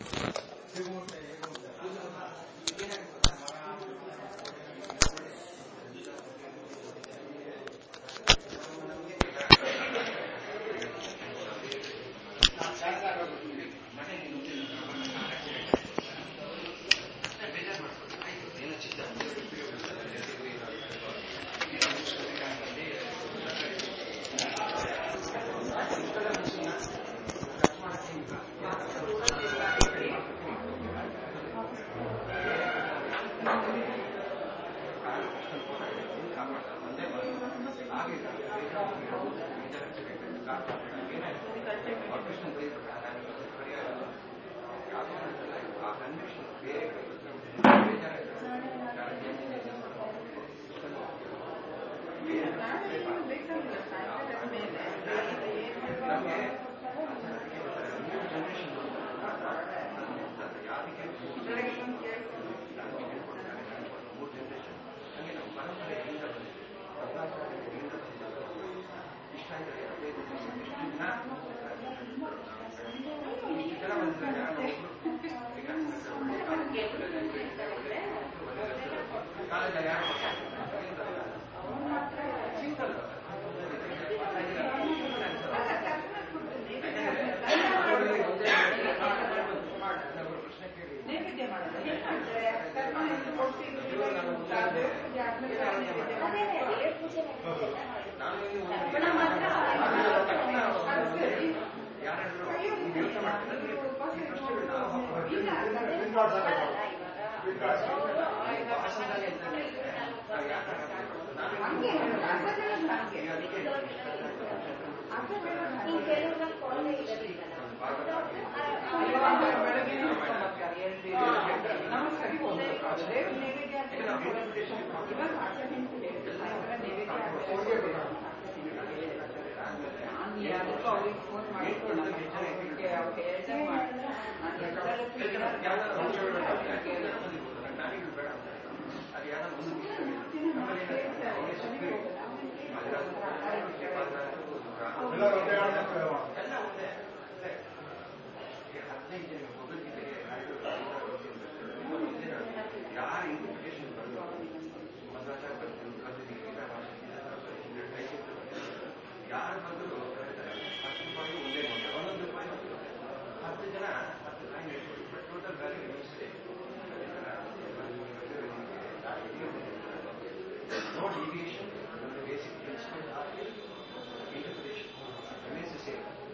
No deviation from the basic principle of interpretation. Remains the same.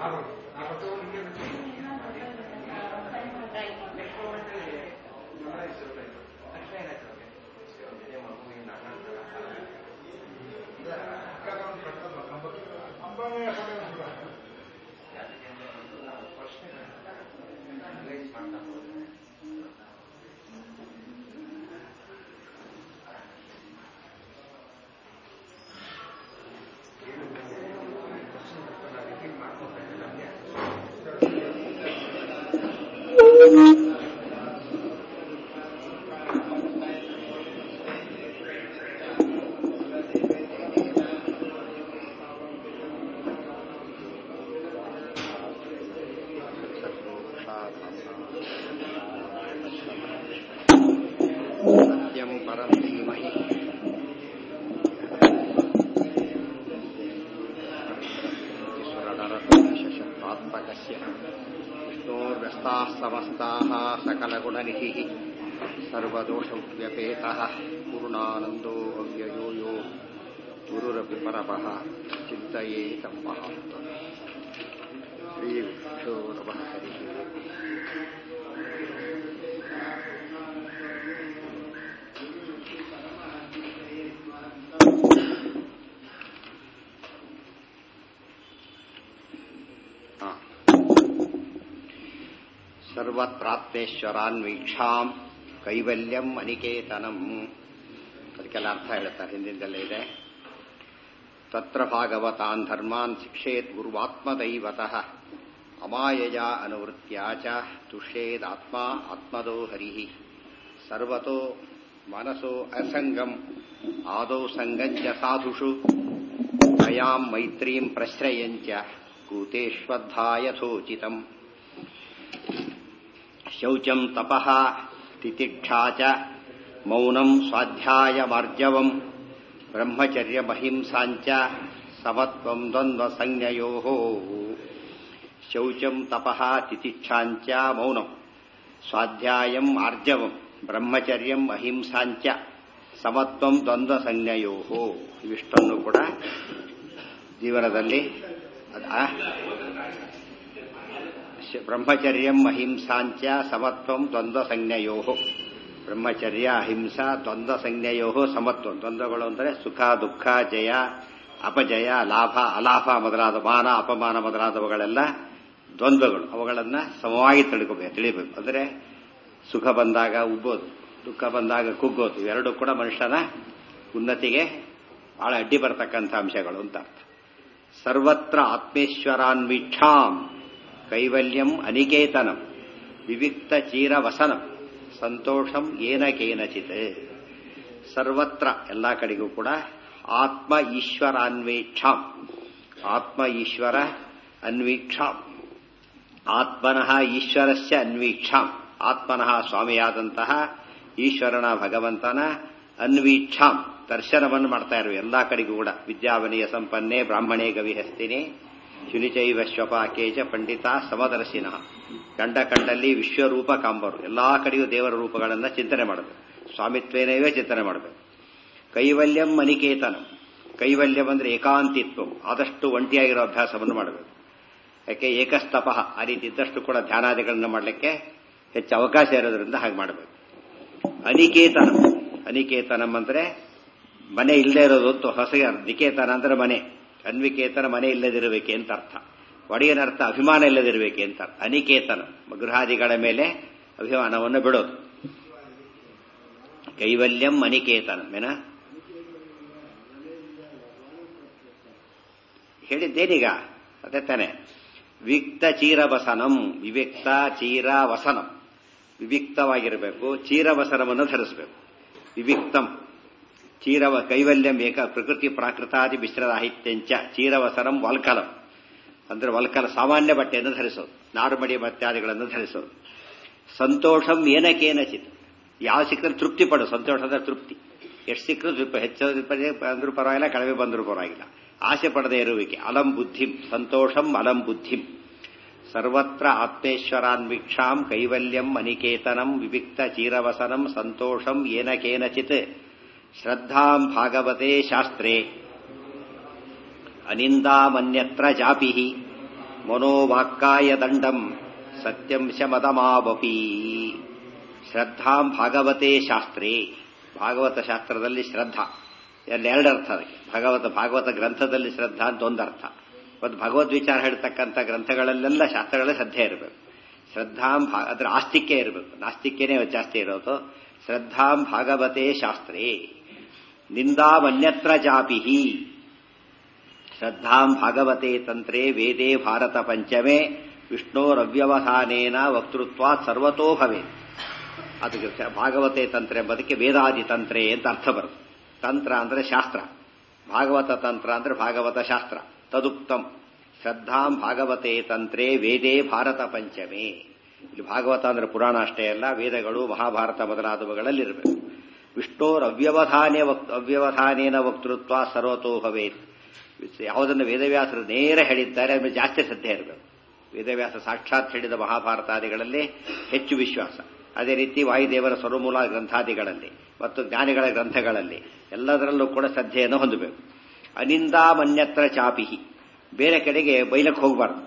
सत्यं परं धीमहि ईश्वरनरशशक्तात्मकस्य विष्णोर्व्यस्ताः समस्ताः सकलगुणनिधिः सर्वदोषव्यपेतः पूर्णानन्दो अव्ययो यो गुरुरपि परमः चिन्तये तं महान्तम् श्रीविष्णो नमः हरिः ಹಾ. ಸರ್ವತ್ರಾತ್ಮೇಶ್ವರಾನ್ವೀಕ್ಷಾಂ ಕೈವಲ್ಯಂ ಅನಿಕೇತನಂ ಅದಕ್ಕೆಲ್ಲ ಅರ್ಥ ಹೇಳ್ತಾರೆ ಹಿಂದಿಂದಲೇ ಇದೆ ತತ್ರ ಭಾಗವತಾನ್ ಧರ್ಮಾನ್ ಶಿಕ್ಷೇತ್ ಗುರುವಾತ್ಮದೈವತಃ ಅಮಾಯಯ ಅನುವೃತ್ಯ ಚ ತುಷ್ಯೇದಾತ್ಮ ಆತ್ಮದೋ ಹರಿ ಸರ್ವತೋ ಮನಸೋ ಅಸಂಗಂ ಆದೌ ಸಂಗಂಚ ಸಾಧುಷು ದಯಾಂ ಮೈತ್ರೀಂ ಪ್ರಶ್ರಯಂಚ ಕೂತೇಷ್ವದ್ಧಾಯಥೋಚಿತಂ ಶೌಚಂ ತಪಃ ತಿತಿಕ್ಷಾ ಚ ಮೌನಂ ಸ್ವಾಧ್ಯಾಯಮಾರ್ಜವಂ ಬ್ರಹ್ಮಚರ್ಯಮಹಿಂಸಾಂಚ ಸಮತ್ವಂ ದ್ವಂದ್ವಸಂಜ್ಞಯೋ ಶೌಚಂ ತಪಃ ತಿತಿಕ್ಷಾಂಚ ಮೌನಂ ಸ್ವಾಧ್ಯಾಯಂ ಆರ್ಜವಂ ಬ್ರಹ್ಮಚರ್ಯಂ ಅಹಿಂಸಾಂಚ ಸಮತ್ವಂ ದ್ವಂದ್ವಸಂಜ್ಞಯೋ ಇವಿಷ್ಟನ್ನು ಕೂಡ ಜೀವನದಲ್ಲಿ ಅದ್- ಆ? ಶ- ಬ್ರಹ್ಮಚರ್ಯಂ ಅಹಿಂಸಾಂಚ ಸಮತ್ವಂ ದ್ವಂದ್ವ ಸಂಜ್ಞಯೋ ಬ್ರಹ್ಮಚರ್ಯ ಅಹಿಂಸಾ ದ್ವಂದ್ವ ಸಂಜ್ಞಯೋ ಸಮತ್ವ ದ್ವಂದ್ವಗಳು ಅಂದರೆ ಸುಖ ದುಃಖ ಜಯ ಅಪಜಯ ಲಾಭ ಅಲಾಭ ಮೊದಲಾದ ಮಾನ ಅಪಮಾನ ಮೊದಲಾದವುಗಳೆಲ್ಲ ದ್ವಂದ್ವಗಳು ಅವುಗಳನ್ನು ಸಮವಾಗಿ ತಿಳ್ಕೋಬೇಕು ತಿಳಿಬೇಕು ಅಂದರೆ ಸುಖ ಬಂದಾಗ ಉಬ್ಬೋದು ದುಃಖ ಬಂದಾಗ ಕುಗ್ಗೋದು ಇವೆರಡೂ ಕೂಡ ಮನುಷ್ಯನ ಉನ್ನತಿಗೆ ಬಹಳ ಅಡ್ಡಿ ಬರತಕ್ಕಂಥ ಅಂಶಗಳು ಅಂತ ಅರ್ಥ ಸರ್ವತ್ರ ಆತ್ಮೇಶ್ವರಾನ್ವೀಕ್ಷಾಂ ಕೈವಲ್ಯಂ ಅನಿಕೇತನಂ ವಿವಿಕ್ತ ಚೀರವಸನಂ ಸಂತೋಷಂ ಏನ ಕೇನಚಿತ್ ಸರ್ವತ್ರ ಎಲ್ಲ ಕಡೆಗೂ ಕೂಡ ಆತ್ಮ ಈಶ್ವರ ಅನ್ವೇಕ್ಷಾಂ ಆತ್ಮ ಈಶ್ವರ ಅನ್ವೀಕ್ಷಾಂ ಆತ್ಮನಃ ಈಶ್ವರಸ್ಯ ಅನ್ವೀಕ್ಷಾಂ ಆತ್ಮನಃ ಸ್ವಾಮಿಯಾದಂತಹ ಈಶ್ವರನ ಭಗವಂತನ ಅನ್ವೀಕ್ಷಾಂ ದರ್ಶನವನ್ನು ಮಾಡ್ತಾ ಇರುವ ಎಲ್ಲಾ ಕಡೆಗೂ ಕೂಡ ವಿದ್ಯಾವನಿಯ ಸಂಪನ್ನೆ ಬ್ರಾಹ್ಮಣೇ ಗವಿಹಸ್ತಿನಿ ಶುನಿಚೈವ ಶ್ವಪಾಕೇಚ ಪಂಡಿತ ಸಮದರ್ಶಿನ ಕಂಡ ಕಂಡಲ್ಲಿ ವಿಶ್ವರೂಪ ಕಾಂಬರು ಎಲ್ಲಾ ಕಡೆಯೂ ದೇವರ ರೂಪಗಳನ್ನು ಚಿಂತನೆ ಮಾಡಬೇಕು ಸ್ವಾಮಿತ್ವೇನವೇ ಚಿಂತನೆ ಮಾಡಬೇಕು ಕೈವಲ್ಯಂ ಅನಿಕೇತನ ಕೈವಲ್ಯಂ ಅಂದ್ರೆ ಏಕಾಂತಿತ್ವ ಆದಷ್ಟು ಒಂಟಿಯಾಗಿರೋ ಅಭ್ಯಾಸವನ್ನು ಮಾಡಬೇಕು ಯಾಕೆ ಏಕಸ್ತಪಃ ಆ ರೀತಿ ಇದ್ದಷ್ಟು ಕೂಡ ಧ್ಯಾನಾದಿಗಳನ್ನು ಮಾಡಲಿಕ್ಕೆ ಹೆಚ್ಚು ಅವಕಾಶ ಇರೋದ್ರಿಂದ ಹಾಗೆ ಮಾಡಬೇಕು ಅನಿಕೇತನ ಅನಿಕೇತನಂ ಅಂದ್ರೆ ಮನೆ ಇಲ್ಲದೆ ಇರೋದು ಅಂತ ಹೊಸಗೆ ನಿಕೇತನ ಅಂದ್ರೆ ಮನೆ ಅನ್ವಿಕೇತನ ಮನೆ ಇಲ್ಲದಿರಬೇಕೆ ಅಂತ ಅರ್ಥ ಒಡೆಯನ ಅರ್ಥ ಅಭಿಮಾನ ಇಲ್ಲದಿರಬೇಕೆ ಅಂತ ಅರ್ಥ ಅನಿಕೇತನ ಗೃಹಾದಿಗಳ ಮೇಲೆ ಅಭಿಮಾನವನ್ನು ಬಿಡೋದು ಕೈವಲ್ಯಂ ಅನಿಕೇತನ ಏನ ಹೇಳಿದ್ದೇನೀಗ ಅದೇ ತಾನೆ ವಿಕ್ತ ಚೀರವಸನಂ ವಿವಿಕ್ತ ಚೀರವಸನಂ ವಿವಿಕ್ತವಾಗಿರಬೇಕು ಚೀರವಸನವನ್ನು ಧರಿಸಬೇಕು ವಿವಿಕ್ತಂ ಚೀರವ ಕೈವಲ್ಯಂ ಏಕ ಪ್ರಕೃತಿ ಪ್ರಾಕೃತಾದಿ ಮಿಶ್ರರಾಹಿತ್ಯಂಚ ಚೀರವಸನಂ ವಲ್ಕಲಂ ಅಂದ್ರೆ ವಲ್ಕಲ ಸಾಮಾನ್ಯ ಬಟ್ಟೆಯನ್ನು ಧರಿಸೋದು ನಾರುಮಡಿ ಬಟ್ಟಾದಿಗಳನ್ನು ಧರಿಸೋದು ಸಂತೋಷಂ ಏನಕೇನಚಿತ್ ಯಾವ ಸಿಕ್ಕರೆ ತೃಪ್ತಿ ಪಡು ಸಂತೋಷ ಅಂದ್ರೆ ತೃಪ್ತಿ ಎಷ್ಟು ಸಿಕ್ಕರೂ ತೃಪ್ತಿ ಹೆಚ್ಚು ಬಂದರೂ ಪರವಾಗಿಲ್ಲ ಕಡಿಮೆ ಬಂದರೂ ಪರವಾಗಿಲ್ಲ ಆಸೆ ಪಡದೇ ಇರುವಿಕೆ ಅಲಂ ಬುದ್ಧಿಂ ಸಂತೋಷಂ ಅಲಂ ಬುದ್ಧಿಂ ಸರ್ವತ್ರ ಆತ್ಮೇಶ್ವರಾನ್ವೀಕ್ಷಾಂ ಕೈವಲ್ಯಂ ಅನಿಕೇತನಂ ವಿವಿಕ್ತ ಚೀರವಸನಂ ಸಂತೋಷಂ ಏನಕೇನಚಿತ್ ಶ್ರದ್ಧಾಂ ಭಾಗವತೆ ಶಾಸ್ತ್ರೇ ಅನಿಂದಾಮನ್ಯತ್ರ ಜಾಪಿ ಮನೋವಾಕ್ಕಾಯ ದಂಡಂ ಸತ್ಯಂ ಶಮದಮಾವಪಿ ಶ್ರದ್ಧಾಂ ಭಾಗವತೆ ಶಾಸ್ತ್ರೇ ಭಾಗವತ ಶಾಸ್ತ್ರದಲ್ಲಿ ಶ್ರದ್ಧಾ ಎಲ್ಲ ಎರಡು ಅರ್ಥ ಅದಕ್ಕೆ ಭಾಗವತ ಭಾಗವತ ಗ್ರಂಥದಲ್ಲಿ ಶ್ರದ್ಧಾ ಅಂತ ಒಂದು ಅರ್ಥ ಮತ್ತು ಭಗವದ್ ವಿಚಾರ ಹೇಳ್ತಕ್ಕಂಥ ಗ್ರಂಥಗಳಲ್ಲೆಲ್ಲ ಶಾಸ್ತ್ರಗಳೇ ಶ್ರದ್ಧೆ ಇರಬೇಕು ಶ್ರದ್ಧಾಂ ಭಾ ಅದರ ಆಸ್ತಿಕ್ಯ ಇರಬೇಕು ನಾಸ್ತಿಕ್ಯನೇ ಜಾಸ್ತಿ ಇರೋದು ಶ್ರದ್ಧಾಂ ಭಾಗವತೆ ಶಾಸ್ತ್ರೇ ನಿಂದಾಮನ್ಯತ್ರ ಜಾಪಿಹಿ ಶ್ರದ್ಧಾಂ ಭಾಗವತೆ ತಂತ್ರೇ ವೇದೇ ಭಾರತ ಪಂಚಮೇ ವಿಷ್ಣೋರವ್ಯವಧಾನೇನ ವಕ್ತೃತ್ವ ಸರ್ವತೋ ಭವೆ ಅದಕ್ಕೆ ಭಾಗವತೆ ತಂತ್ರ ಎಂಬುದಕ್ಕೆ ವೇದಾದಿ ತಂತ್ರೆ ಅಂತ ಅರ್ಥ ಬರುತ್ತೆ ತಂತ್ರ ಅಂದ್ರೆ ಶಾಸ್ತ್ರ ಭಾಗವತ ತಂತ್ರ ಅಂದ್ರೆ ಭಾಗವತ ಶಾಸ್ತ್ರ ತದುಕ್ತಂ ಶ್ರದ್ಧಾಂ ಭಾಗವತೆ ತಂತ್ರೇ ವೇದೇ ಭಾರತ ಪಂಚಮೇ ಇಲ್ಲಿ ಭಾಗವತ ಅಂದ್ರೆ ಪುರಾಣ ಅಷ್ಟೇ ಅಲ್ಲ ವೇದಗಳು ಮಹಾಭಾರತ ಮೊದಲಾದವುಗಳಲ್ಲಿ ಇರಬೇಕು ವಿಷ್ಣೋರ್ ಅವ್ಯವಧಾನೇ ವಕ್ ಅವ್ಯವಧಾನೇನ ವಕ್ತೃತ್ವ ಸರ್ವತೋ ಭವೇತ್ ಯಾವುದನ್ನು ವೇದವ್ಯಾಸರು ನೇರ ಹೇಳಿದ್ದಾರೆ ಅದ್ರ ಜಾಸ್ತಿ ಶ್ರದ್ಧೆ ಇರಬೇಕು ವೇದವ್ಯಾಸ ಸಾಕ್ಷಾತ್ ಹೇಳಿದ ಮಹಾಭಾರತಾದಿಗಳಲ್ಲಿ ಹೆಚ್ಚು ವಿಶ್ವಾಸ ಅದೇ ರೀತಿ ವಾಯುದೇವರ ಸ್ವರಮೂಲ ಗ್ರಂಥಾದಿಗಳಲ್ಲಿ ಮತ್ತು ಜ್ಞಾನಿಗಳ ಗ್ರಂಥಗಳಲ್ಲಿ ಎಲ್ಲದರಲ್ಲೂ ಕೂಡ ಶ್ರದ್ಧೆಯನ್ನು ಹೊಂದಬೇಕು ಅನಿಂದಾಮನ್ಯತ್ರ ಚಾಪಿಹಿ ಬೇರೆ ಕಡೆಗೆ ಬೈಲಕ್ಕೆ ಹೋಗಬಾರ್ದು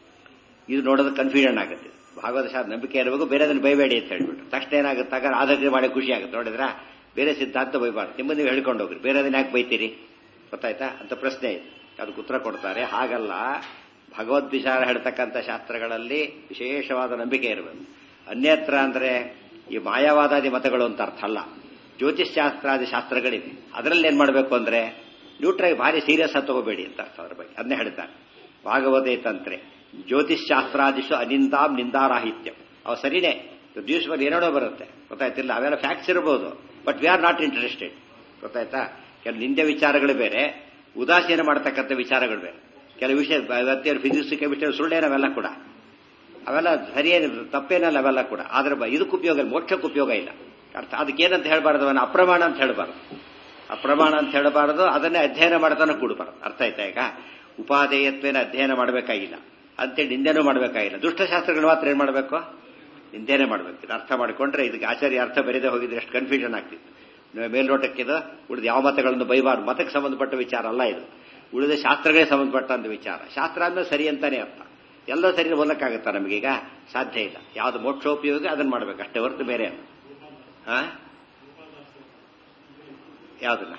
ಇದು ನೋಡೋದು ಕನ್ಫ್ಯೂಷನ್ ಆಗುತ್ತೆ ಭಾಗವತ ಶಾಸ್ತ್ರ ನಂಬಿಕೆ ಇರಬೇಕು ಬೇರೆದನ್ನು ಬೈಬೇಡಿ ಅಂತ ಹೇಳ್ಬಿಟ್ಟು ತಕ್ಷಣ ಏನಾಗುತ್ತೆ ಆಗ ಆಧಾರ ಮಾಡಿ ಖುಷಿ ಆಗುತ್ತೆ ನೋಡಿದ್ರ ಬೇರೆ ಸಿದ್ಧಾಂತ ಬೈಬಾರ್ದು ನಿಮ್ಮ ನೀವು ಹೇಳ್ಕೊಂಡು ಹೋಗ್ರಿ ಬೇರೆದನ್ನ ಯಾಕೆ ಬೈತೀರಿ ಗೊತ್ತಾಯ್ತಾ ಅಂತ ಪ್ರಶ್ನೆ ಇದೆ ಅದಕ್ಕೆ ಉತ್ತರ ಕೊಡ್ತಾರೆ ಹಾಗಲ್ಲ ಭಗವದ್ ವಿಚಾರ ಹೇಳ್ತಕ್ಕಂಥ ಶಾಸ್ತ್ರಗಳಲ್ಲಿ ವಿಶೇಷವಾದ ನಂಬಿಕೆ ಇರಬೇಕು ಅನ್ಯತ್ರ ಅಂದ್ರೆ ಈ ಮಾಯಾವಾದಾದಿ ಮತಗಳು ಅಂತ ಅರ್ಥ ಅಲ್ಲ ಜ್ಯೋತಿಷ್ ಶಾಸ್ತ್ರಾದಿ ಶಾಸ್ತ್ರಗಳಿವೆ ಅದರಲ್ಲಿ ಏನ್ ಮಾಡಬೇಕು ಅಂದ್ರೆ ನ್ಯೂಟ್ರಾಗಿ ಭಾರಿ ಸೀರಿಯಸ್ ಆಗಿ ತಗೋಬೇಡಿ ಅಂತ ಅರ್ಥ ಅದ್ರ ಬಗ್ಗೆ ಅದನ್ನೇ ಹೇಳ್ತಾರೆ ಭಾಗವತೆ ತಂತ್ರೆ ಜ್ಯೋತಿಷ್ ಶಾಸ್ತ್ರಾದಿಶು ಅನಿಂದಾಂ ನಿಂದಾರಾಹಿತ್ಯಂ ಅವು ಸರಿನೇ ದಿವಸದಲ್ಲಿ ಏನೇನೋ ಬರುತ್ತೆ ಗೊತ್ತಾಯ್ತಿಲ್ಲ ಅವೆಲ್ಲ ಫ್ಯಾಕ್ಟ್ಸ್ ಇರಬಹುದು but we are not interested ಗೊತ್ತಾಯ್ತಾ ಕೆಲವು ನಿಂದೆ ವಿಚಾರಗಳು ಬೇರೆ ಉದಾಸೀನ ಮಾಡತಕ್ಕಂಥ ವಿಚಾರಗಳು ಬೇರೆ ಕೆಲವು ವಿಷಯ ಫಿಸಿಕ್ಸ್ ಕೆಮಿಸ್ಟ್ರಿ ಸುಳ್ಳೇನ ಅವೆಲ್ಲ ಕೂಡ ಅವೆಲ್ಲ ಸರಿಯೇನು ತಪ್ಪೇನಲ್ಲ ಅವೆಲ್ಲ ಕೂಡ ಆದ್ರೆ ಇದಕ್ಕೆ ಉಪಯೋಗ ಇಲ್ಲ ಮೋಕ್ಷಕ್ಕೆ ಉಪಯೋಗ ಇಲ್ಲ ಅರ್ಥ ಅದಕ್ಕೇನಂತ ಹೇಳಬಾರ್ದು ಅವನ ಅಪ್ರಮಾಣ ಅಂತ ಹೇಳಬಾರ್ದು ಅಪ್ರಮಾಣ ಅಂತ ಹೇಳಬಾರದು ಅದನ್ನೇ ಅಧ್ಯಯನ ಮಾಡ್ತಾನೆ ಕೂಡಬಾರದು ಅರ್ಥ ಆಯ್ತಾ ಈಗ ಉಪಾದೇಯತ್ವೇನ ಅಧ್ಯಯನ ಮಾಡಬೇಕಾಗಿಲ್ಲ ಅಂತೇಳಿ ನಿಂದೆನೂ ಮಾಡಬೇಕಾಗಿಲ್ಲ ದುಷ್ಟಶಾಸ್ತ್ರಗಳು ಮಾತ್ರ ಏನ್ ಮಾಡಬೇಕು ನಿಂದೆನೇ ಮಾಡಬೇಕು ಇದು ಅರ್ಥ ಮಾಡಿಕೊಂಡ್ರೆ ಇದಕ್ಕೆ ಆಚಾರ್ಯ ಅರ್ಥ ಬರೆದೇ ಹೋಗಿದ್ರೆ ಎಷ್ಟು ಕನ್ಫ್ಯೂಷನ್ ಆಗ್ತಿತ್ತು ಮೇಲ್ನೋಟಕ್ಕಿದು ಉಳಿದ ಯಾವ ಮತಗಳನ್ನು ಬೈಬಾರ್ದು ಮತಕ್ಕೆ ಸಂಬಂಧಪಟ್ಟ ವಿಚಾರ ಅಲ್ಲ ಇದು ಉಳಿದ ಶಾಸ್ತ್ರಗಳೇ ಸಂಬಂಧಪಟ್ಟಂತ ವಿಚಾರ ಶಾಸ್ತ್ರ ಅಂದ್ರೆ ಸರಿ ಅಂತಾನೆ ಅರ್ಥ ಎಲ್ಲ ಸರಿ ಓದಕ್ಕಾಗತ್ತಾ ನಮಗೀಗ ಸಾಧ್ಯ ಇಲ್ಲ ಯಾವ್ದು ಮೋಕ್ಷೋಪಯೋಗ ಅದನ್ನ ಮಾಡ್ಬೇಕು ಅಷ್ಟೇ ಹೊರತು ಬೇರೆ ಆ ಯಾವ್ದನ್ನ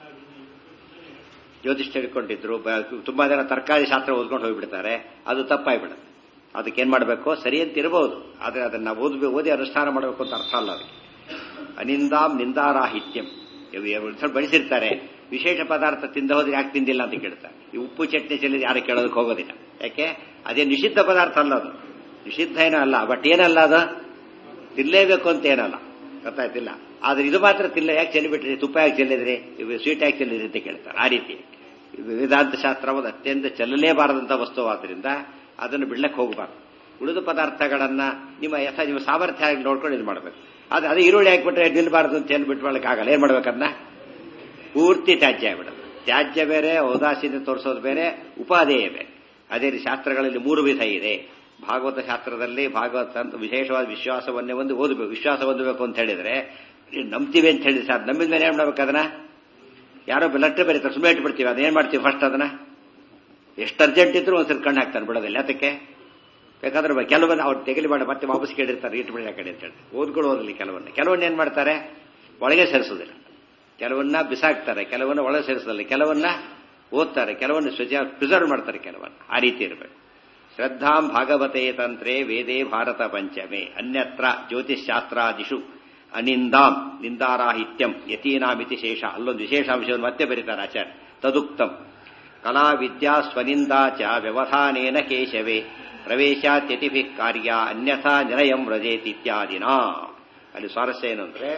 ಜ್ಯೋತಿಷ್ಠ ಹಿಡ್ಕೊಂಡಿದ್ರು ತುಂಬಾ ಜನ ತರಕಾರಿ ಶಾಸ್ತ್ರ ಓದ್ಕೊಂಡು ಹೋಗ್ಬಿಡ್ತಾರೆ ಅದು ತಪ್ಪಾಗ್ಬಿಡುತ್ತೆ ಅದಕ್ಕೆ ಏನ್ ಮಾಡಬೇಕು ಸರಿ ಅಂತ ಇರಬಹುದು ಆದ್ರೆ ಅದನ್ನ ಓದಿ ಓದಿ ಅನುಷ್ಠಾನ ಮಾಡಬೇಕು ಅಂತ ಅರ್ಥ ಅಲ್ಲ ಅದಕ್ಕೆ ಅನಿಂದಾಂ ನಿಂದಾರಾಹಿತ್ಯಂ ಸ್ವಲ್ಪ ಬಡಿಸಿರ್ತಾರೆ ವಿಶೇಷ ಪದಾರ್ಥ ತಿಂದ ಹೋದ್ರೆ ಯಾಕೆ ತಿಂದಿಲ್ಲ ಅಂತ ಕೇಳ್ತಾರೆ ಈ ಉಪ್ಪು ಚಟ್ನಿ ಚೆಲ್ಲಿದ ಯಾರು ಕೇಳೋದಕ್ಕೆ ಹೋಗೋದಿಲ್ಲ ಯಾಕೆ ಅದೇ ನಿಷಿದ್ಧ ಪದಾರ್ಥ ಅಲ್ಲ ಅದು ನಿಷಿದ್ಧ ಏನೋ ಅಲ್ಲ ಬಟ್ ಏನಲ್ಲ ಅದು ತಿನ್ಲೇಬೇಕು ಅಂತ ಏನಲ್ಲ ಗೊತ್ತಾಯ್ತಿಲ್ಲ ಆದ್ರೆ ಇದು ಮಾತ್ರ ತಿನ್ನ ಯಾಕೆ ಚೆಲ್ಲಿಬಿಟ್ರಿ ತುಪ್ಪ ಯಾಕೆ ಚೆಲ್ಲಿದ್ರಿ ಸ್ವೀಟ್ ಯಾಕೆ ಚೆಲ್ಲಿದ್ರಿ ಅಂತ ಕೇಳ್ತಾರೆ ಆ ರೀತಿ ವೇದಾಂತ ಶಾಸ್ತ್ರ ಒಂದು ಅತ್ಯಂತ ಚೆಲ್ಲಲೇಬಾರದಂತ ವಸ್ತುವಾದ್ರಿಂದ ಅದನ್ನು ಬಿಡ್ಲಕ್ಕೆ ಹೋಗಬಾರ್ದು ಉಳಿದ ಪದಾರ್ಥಗಳನ್ನ ನಿಮ್ಮ ಯಥ ನಿಮ್ಮ ಸಾಮರ್ಥ್ಯ ನೋಡ್ಕೊಂಡು ಇದು ಮಾಡಬೇಕು ಆದ್ರೆ ಅದೇ ಈರುಳ್ಳಿ ಹಾಕ್ಬಿಟ್ರೆ ನಿಲ್ಬಾರ್ದು ಅಂತ ಏನು ಬಿಟ್ಕೊಳಕ್ ಆಗಲ್ಲ ಏನ್ ಮಾಡ್ಬೇಕನ್ನ ಪೂರ್ತಿ ತ್ಯಾಜ್ಯ ಆಗ್ಬಿಡೋದು ತ್ಯಾಜ್ಯ ಬೇರೆ ಔದಾಸೀನ ತೋರಿಸೋದು ಬೇರೆ ಉಪಾದೇಯ ಬೇರೆ ಅದೇ ರೀತಿ ಶಾಸ್ತ್ರಗಳಲ್ಲಿ ಮೂರು ವಿಧ ಇದೆ ಭಾಗವತ ಶಾಸ್ತ್ರದಲ್ಲಿ ಭಾಗವತ ಅಂತ ವಿಶೇಷವಾದ ವಿಶ್ವಾಸವನ್ನೇ ಒಂದು ಓದಬೇಕು ವಿಶ್ವಾಸ ಹೊಂದಬೇಕು ಅಂತ ಹೇಳಿದ್ರೆ ನಂಬ್ತೀವಿ ಅಂತ ಹೇಳಿ ಸರ್ ನಂಬಿದ ಮೇಲೆ ಏನ್ ಮಾಡ್ಬೇಕು ಅದನ್ನ ಯಾರೋ ಲೆಟ್ರ್ ಬರೀತಾರೆ ಸುಮ್ಮನೆ ಇಟ್ಬಿಡ್ತೀವಿ ಅದೇನ್ ಮಾಡ್ತೀವಿ ಫಸ್ಟ್ ಅದನ್ನ ಎಷ್ಟು ಅರ್ಜೆಂಟ್ ಇದ್ರು ಒಂದ್ಸರಿ ಕಣ್ಣು ಹಾಕ್ತಾನೆ ಬಿಡೋದಿಲ್ಲ ಅದಕ್ಕೆ ಬೇಕಾದ್ರೆ ಕೆಲವನ್ನ ಅವ್ರು ತೆಗಲಿ ಮಾಡಿ ಮತ್ತೆ ವಾಪಸ್ ಕೇಳಿರ್ತಾರೆ ಇಟ್ಬಿಡಿ ಆ ಕಡೆ ಅಂತ ಹೇಳಿ ಓದ್ಗಳು ಓದಲಿ ಕೆಲವನ್ನ ಕೆಲವನ್ನ ಏನ್ ಮಾಡ್ತಾರೆ ಒಳಗೆ ಸೇರಿಸೋದಿಲ್ಲ ಕೆಲವನ್ನ ಬಿಸಾಕ್ತಾರೆ ಕೆಲವನ್ನ ಒಳಗೆ ಸೇರಿಸೋದಿಲ್ಲ ಕೆಲವನ್ನ ಓದ್ತಾರೆ ಕೆಲವನ್ನ ಪ್ರಿಸರ್ವ್ ಮಾಡ್ತಾರೆ ಕೆಲವನ್ನ ಆ ರೀತಿ ಇರಬೇಕು ಶ್ರದ್ಧಾಂ ಭಾಗವತೆ ತಂತ್ರೇ ವೇದೇ ಭಾರತ ಪಂಚಮೆ ಅನ್ಯತ್ರ ಜ್ಯೋತಿಷಾಸ್ತ್ರಾದಿಷು ಅನಿಂದಾಂ ನಿಂದಾರಾಹಿತ್ಯಂ ಯತೀನಾಮಿತಿ ಶೇಷ ಅಲ್ಲೊಂದು ವಿಶೇಷಾಂಶವನ್ನು ಮತ್ತೆ ಬರೀತಾರೆ ಆಚಾರ್ಯ ತದುಕ್ತಂ ಕಲಾ ವಿದ್ಯಾ ಸ್ವನಿಂದಾ ಚ ವ್ಯವಧಾನೇನ ಕೇಶವೇ ಪ್ರವೇಶಾತ್ಯತಿಭಿ ಕಾರ್ಯ ಅನ್ಯಥಾ ನಿಲಯಂ ವ್ರಜೇತ್ ಇತ್ಯಾದಿನ ಅಲ್ಲಿ ಸ್ವಾರಸ್ಯ ಏನು ಅಂದ್ರೆ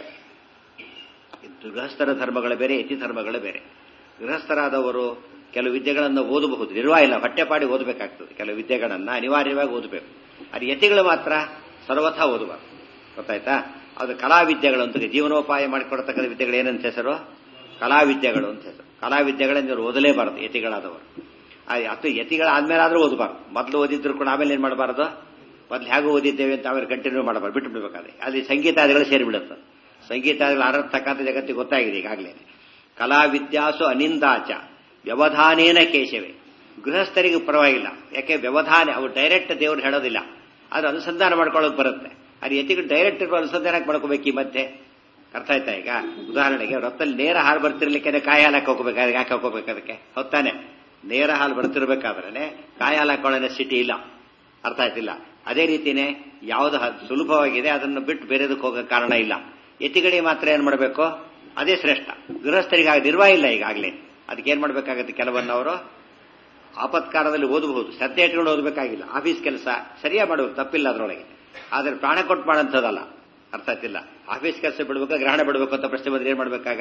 ಗೃಹಸ್ಥರ ಧರ್ಮಗಳ ಬೇರೆ ಯತಿ ಧರ್ಮಗಳ ಬೇರೆ ಗೃಹಸ್ಥರಾದವರು ಕೆಲವು ವಿದ್ಯೆಗಳನ್ನು ಓದಬಹುದು ನಿರ್ವಾಹ ಇಲ್ಲ ಹೊಟ್ಟೆಪಾಡಿ ಓದಬೇಕಾಗ್ತದೆ ಕೆಲವು ವಿದ್ಯೆಗಳನ್ನ ಅನಿವಾರ್ಯವಾಗಿ ಓದಬೇಕು ಅದು ಯತಿಗಳು ಮಾತ್ರ ಸರ್ವಥಾ ಓದಬಾರ್ದು ಗೊತ್ತಾಯ್ತಾ ಅದು ಕಲಾವಿದ್ಯೆಗಳು ಅಂತ ಜೀವನೋಪಾಯ ಮಾಡಿಕೊಡ್ತಕ್ಕಂಥ ವಿದ್ಯೆಗಳು ಏನಂತ ಹೆಸರು ಕಲಾವಿದ್ಯೆಗಳು ಅಂತ ಹೆಸರು ಕಲಾವಿದ್ಯೆಗಳನ್ನು ಇವರು ಓದಲೇಬಾರದು ಯತಿಗಳಾದವರು ಅದು ಯತಿಗಳಾದ್ಮೇಲೆ ಆದ್ರೂ ಓದಬಾರ್ದು ಮೊದಲು ಓದಿದ್ರು ಕೂಡ ಆಮೇಲೆ ಏನ್ ಮಾಡಬಾರದು ಮೊದ್ಲು ಹೇಗೆ ಓದಿದ್ದೇವೆ ಅಂತ ಆಮೇಲೆ ಕಂಟಿನ್ಯೂ ಮಾಡಬಾರ್ದು ಬಿಟ್ಟು ಬಿಡ್ಬೇಕಾದ್ರೆ ಅಲ್ಲಿ ಸಂಗೀತಾದಿಗಳು ಸೇರಿಬಿಡುತ್ತೆ ಸಂಗೀತಾದಿಗಳು ಆರತಕ್ಕಂಥ ಜಗತ್ತಿಗೆ ಗೊತ್ತಾಗಿದೆ ಈಗಾಗಲೇ ಕಲಾವಿದ್ಯಾಸು ಅನಿಂದಾಚ ವ್ಯವಧಾನೇನ ಕೇಶವೇ ಗೃಹಸ್ಥರಿಗೆ ಪರವಾಗಿಲ್ಲ ಯಾಕೆ ವ್ಯವಧಾನ ಅವ್ರು ಡೈರೆಕ್ಟ್ ದೇವ್ರು ಹೇಳೋದಿಲ್ಲ ಅದು ಅನುಸಂಧಾನ ಮಾಡ್ಕೊಳ್ಳೋಕೆ ಬರುತ್ತೆ ಅದು ಯತಿಗಳು ಡೈರೆಕ್ಟ್ ಅನುಸಂಧಾನಕ್ಕೆ ಮಾಡ್ಕೋಬೇಕು ಈ ಮಧ್ಯೆ ಅರ್ಥ ಆಯ್ತಾ ಈಗ ಉದಾಹರಣೆಗೆ ರೊತ್ತಲ್ಲಿ ನೇರ ಹಾಲು ಬರ್ತಿರ್ಲಿಕ್ಕೆ ಕಾಯಿ ಹಾಲು ಹಾಕೋಬೇಕು ಅದಕ್ಕೆ ಯಾಕೆ ಹಾಕೋಬೇಕು ಅದಕ್ಕೆ ಹೊತ್ತಾನೆ ನೇರ ಹಾಲು ಬರ್ತಿರ್ಬೇಕಾದ್ರೆ ಕಾಯಿ ಹಾಲು ಹಾಕೊಳ್ಳೋ ಸಿಟಿ ಇಲ್ಲ ಅರ್ಥ ಆಯ್ತಿಲ್ಲ ಅದೇ ರೀತಿನೇ ಯಾವುದು ಸುಲಭವಾಗಿದೆ ಅದನ್ನು ಬಿಟ್ಟು ಬೇರೆದಕ್ಕೆ ಹೋಗೋ ಕಾರಣ ಇಲ್ಲ ಯತಿಗಳಿಗೆ ಮಾತ್ರ ಏನ್ ಮಾಡಬೇಕು ಅದೇ ಶ್ರೇಷ್ಠ ಗೃಹಸ್ಥರಿಗೆ ನಿರ್ವಾಹ ಇಲ್ಲ ಈಗಾಗಲೇ ಅದಕ್ಕೆ ಏನ್ ಮಾಡ್ಬೇಕಾಗತ್ತೆ ಕೆಲವನ್ನ ಅವರು ಆಪತ್ಕಾರದಲ್ಲಿ ಓದಬಹುದು ಶ್ರದ್ಧೆ ಇಟ್ಕೊಂಡು ಓದಬೇಕಾಗಿಲ್ಲ ಆಫೀಸ್ ಕೆಲಸ ಸರಿಯಾ ಮಾಡುವುದು ತಪ್ಪಿಲ್ಲ ಅದರೊಳಗೆ ಆದ್ರೆ ಪ್ರಾಣ ಕೊಟ್ಟು ಮಾಡೋಂಥದ್ದಲ್ಲ ಅರ್ಥ ಆಯ್ತಿಲ್ಲ ಆಫೀಸ್ ಕೆಲಸ ಬಿಡ್ಬೇಕು ಗ್ರಹಣ ಬಿಡಬೇಕು ಅಂತ ಪ್ರಶ್ನೆ ಬಂದ್ರೆ ಏನ್ ಮಾಡ್ಬೇಕಾಗ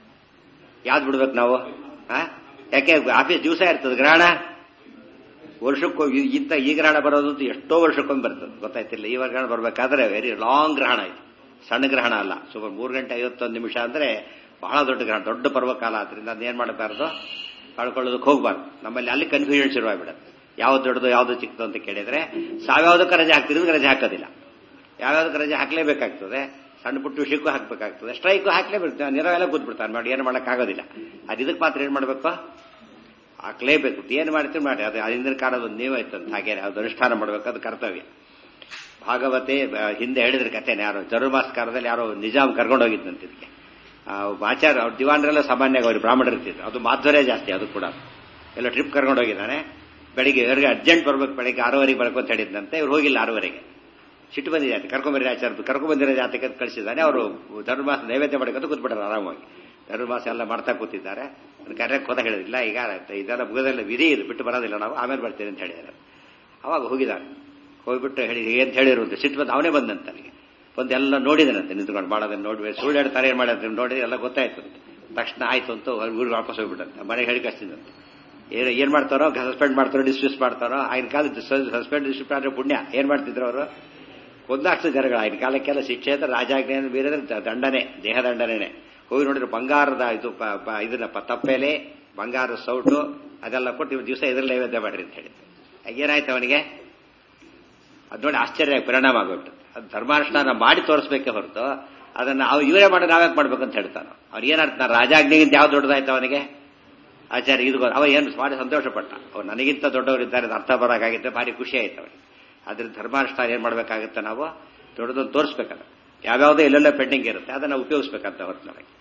ಯಾವ್ದು ಬಿಡ್ಬೇಕು ನಾವು ಯಾಕೆ ಆಫೀಸ್ ದಿವಸ ಇರ್ತದೆ ಗ್ರಹಣ ವರ್ಷಕ್ಕೂ ಇಂಥ ಈ ಗ್ರಹಣ ಬರೋದು ಎಷ್ಟೋ ವರ್ಷಕ್ಕೊಮ್ಮೆ ಬರ್ತದೆ ಗೊತ್ತಾಯ್ತಿಲ್ಲ ಈ ಗ್ರಹಣ ಬರಬೇಕಾದ್ರೆ ವೆರಿ ಲಾಂಗ್ ಗ್ರಹಣ ಇದು ಸಣ್ಣ ಗ್ರಹಣ ಅಲ್ಲ ಸುಮಾರು ಮೂರು ಗಂಟೆ ಐವತ್ತೊಂದು ನಿಮಿಷ ಅಂದ್ರೆ ಬಹಳ ದೊಡ್ಡ ಗ್ರಹಣ ದೊಡ್ಡ ಪರ್ವಕಾಲ ಆದ್ರಿಂದ ಅದನ್ನ ಏನ್ ಮಾಡಬಾರ್ದು ಕಳ್ಕೊಳ್ಳೋದಕ್ಕೆ ಹೋಗ್ಬಾರ್ದು ನಮ್ಮಲ್ಲಿ ಅಲ್ಲಿ ಕನ್ಫ್ಯೂಷನ್ ಶುರುವಾಗ್ಬಿಡುತ್ತೆ ಯಾವ್ದು ದೊಡ್ಡದು ಯಾವ್ದು ಚಿಕ್ಕದು ಅಂತ ಕೇಳಿದ್ರೆ ಸಾವ್ಯಾವ್ದಕ್ಕೆ ರಜೆ ಹಾಕ್ತಿದ್ರೆ ರಜೆ ಹಾಕೋದಿಲ್ಲ ಯಾವ್ಯಾವ್ದಕ್ಕೆ ರಜೆ ಹಾಕ್ಲೇಬೇಕಾಗ್ತದೆ ಸಣ್ಣ ಪುಟ್ಟ ವಿಷಯಕ್ಕೂ ಹಾಕ್ಬೇಕಾಗ್ತದೆ ಸ್ಟ್ರೈಕು ಹಾಕ್ಲೇಬೇಕು ನಿರವೆಲ್ಲ ಕೂತ್ಬಿಡ್ತಾನೆ ಮಾಡಿ ಏನು ಮಾಡೋಕ್ಕಾಗೋದಿಲ್ಲ ಅದು ಇದಕ್ಕೆ ಮಾತ್ರ ಏನು ಮಾಡಬೇಕು ಹಾಕ್ಲೇಬೇಕು ಏನು ಮಾಡ್ತೀವಿ ಮಾಡಿ ಅದು ಹಿಂದಿನ ಕಾಲದ ಒಂದು ನೀವು ಇತ್ತು ಹಾಗೆ ಅದು ಅನುಷ್ಠಾನ ಮಾಡಬೇಕು ಅದು ಕರ್ತವ್ಯ ಭಾಗವತೆ ಹಿಂದೆ ಹೇಳಿದ್ರೆ ಕಥೆನ ಯಾರು ಜರುಮಾಸ್ಕಾರದಲ್ಲಿ ಯಾರೋ ನಿಜಾಮ್ ಕರ್ಕೊಂಡು ಹೋಗಿದ್ದಂತ ಇದಕ್ಕೆ ಆಚಾರ ಅವ್ರ ದಿವಾನರೆಲ್ಲ ಸಾಮಾನ್ಯವಾಗಿ ಅವ್ರು ಬ್ರಾಹ್ಮಣರು ಇರ್ತಿದ್ರು ಅದು ಮಾಧ್ವರೇ ಜಾಸ್ತಿ ಅದು ಕೂಡ ಎಲ್ಲ ಟ್ರಿಪ್ ಕರ್ಕೊಂಡು ಹೋಗಿದ್ದಾನೆ ಬೆಳಿಗ್ಗೆ ಇವ್ರಿಗೆ ಅರ್ಜೆಂಟ್ ಬರ್ಬೇಕು ಬೆಳಿಗ್ಗೆ ಆರೂವರೆಗೆ ಬರ್ಬೇಕು ಅಂತ ಹೇಳಿದ್ದಂತೆ ಇವ್ರು ಹೋಗಿಲ್ಲ ಆರೂವರೆಗೆ ಸಿಟ್ಟು ಬಂದಿದೆ ಜಾತಿ ಕರ್ಕೊಂಬರಿ ಆಚಾರ ಕರ್ಕೊಂಬಂದಿರೋ ಜಾತಿಗೆ ಕಳಿಸಿದ್ದಾನೆ ಅವರು ಧರ್ಮಮಾಸ ನೈವೇದ್ಯ ಮಾಡ್ಕೊಂಡು ಕೂತ್ಬಿಟ್ಟಾರೆ ಆರಾಮಾಗಿ ಧರ್ಮಮಾಸ ಎಲ್ಲ ಮಾಡ್ತಾ ಕೂತಿದ್ದಾರೆ ಕರೆಯಕ್ಕೆ ಹೋದ ಹೇಳಿದಿಲ್ಲ ಈಗ ಇದೆಲ್ಲ ಮುಗದೆಲ್ಲ ವಿಧಿ ಇದು ಬಿಟ್ಟು ಬರೋದಿಲ್ಲ ನಾವು ಆಮೇಲೆ ಬರ್ತೀವಿ ಅಂತ ಹೇಳಿದ್ದಾರೆ ಅವಾಗ ಹೋಗಿದ್ದಾರೆ ಹೋಗ್ಬಿಟ್ಟು ಹೇಳಿ ಏನು ಹೇಳಿರುವಂತೆ ಸಿಟ್ಟು ಬಂದು ಅವನೇ ಬಂದಂತ ನನಗೆ ಬಂದು ಎಲ್ಲ ನೋಡಿದನಂತೆ ನಿಂತ್ಕೊಂಡು ಮಾಡೋದನ್ನ ನೋಡಿ ಸುಳ್ಳು ಹೇಳ್ತಾರೆ ಏನು ಮಾಡಿದ್ರೆ ನೋಡಿ ಎಲ್ಲ ಗೊತ್ತಾಯ್ತು ತಕ್ಷಣ ಆಯ್ತು ಅಂತ ಊರಿಗೆ ವಾಪಸ್ ಹೋಗ್ಬಿಟ್ಟಂತೆ ಮನೆಗೆ ಹೇಳಿ ಕಳಿಸಿದಂತೆ ಏನು ಏನ್ ಮಾಡ್ತಾರೋ ಸಸ್ಪೆಂಡ್ ಮಾಡ್ತಾರೋ ಡಿಸ್ಮಿಸ್ ಮಾಡ್ತಾರೋ ಆಗಿನ ಕಾಲದ ಸಸ್ಪೆಂಡ್ ಡಿಸ್ಮಿಸ್ ಆದ್ರೆ ಪುಣ್ಯ ಏನ್ ಮಾಡ್ತಿದ್ರು ಅವರು ಒಂದಾಷ್ಟು ಜನಗಳು ಆಗಿನ ಕಾಲಕ್ಕೆಲ್ಲ ಶಿಕ್ಷೆ ಅಂದ್ರೆ ರಾಜಾಜ್ಞೆ ಬೇರೆ ದಂಡನೆ ದೇಹ ದಂಡನೆ ಹೋಗಿ ನೋಡಿದ್ರೆ ಬಂಗಾರದ ಇದು ಇದನ್ನ ತಪ್ಪೆಲೆ ಬಂಗಾರದ ಸೌಟು ಅದೆಲ್ಲ ಕೊಟ್ಟು ಇವ್ ದಿವಸ ಇದ್ರಲ್ಲಿ ನೈವೇದ್ಯ ಮಾಡ್ರಿ ಅಂತ ಹೇಳಿ ಏನಾಯ್ತು ಅವನಿಗೆ ಅದು ನೋಡಿ ಆಶ್ಚರ್ಯ ಪರಿಣಾಮ ಆಗೋಟ್ಟು ಅದು ಧರ್ಮಾನುಷ್ಠಾನ ಮಾಡಿ ತೋರಿಸ್ಬೇಕೆ ಹೊರತು ಅದನ್ನ ಅವ್ ಇವರೇ ಮಾಡಿ ನಾವ್ಯಾಕೆ ಮಾಡ್ಬೇಕು ಅಂತ ಹೇಳ್ತಾನೆ ಅವ್ರು ಏನರ್ಥ ರಾಜಾಜ್ಞೆಗಿಂತ ಯಾವ್ದು ದೊಡ್ಡದಾಯ್ತು ಅವನಿಗೆ ಆಚಾರ್ಯ ಇದು ಅವ ಏನು ಮಾಡಿ ಸಂತೋಷ ಪಟ್ಟ ಅವ್ರು ನನಗಿಂತ ದೊಡ್ಡವರಿದ್ದಾರೆ ಅರ್ಥ ಬರೋಕ್ಕಾಗಿದ್ದೆ ಭಾರಿ ಖುಷಿ ಆಯ್ತು ಅವನಿಗೆ ಅದ್ರ ಧರ್ಮಾನುಷ್ಠಾನ ಏನ್ ಮಾಡ್ಬೇಕಾಗುತ್ತೆ ನಾವು ದೊಡ್ಡದೊಂದು ತೋರಿಸ್ಬೇಕಲ್ಲ ಯಾವ್ಯಾವುದೋ ಎಲ್ಲೆಲ್ಲ ಪೆಂಡಿಂಗ್ ಇರುತ್ತೆ ಅದನ್ನ ಉಪಯೋಗಿಸ್ಬೇಕಂತ ಹೊರತು ನಮಗೆ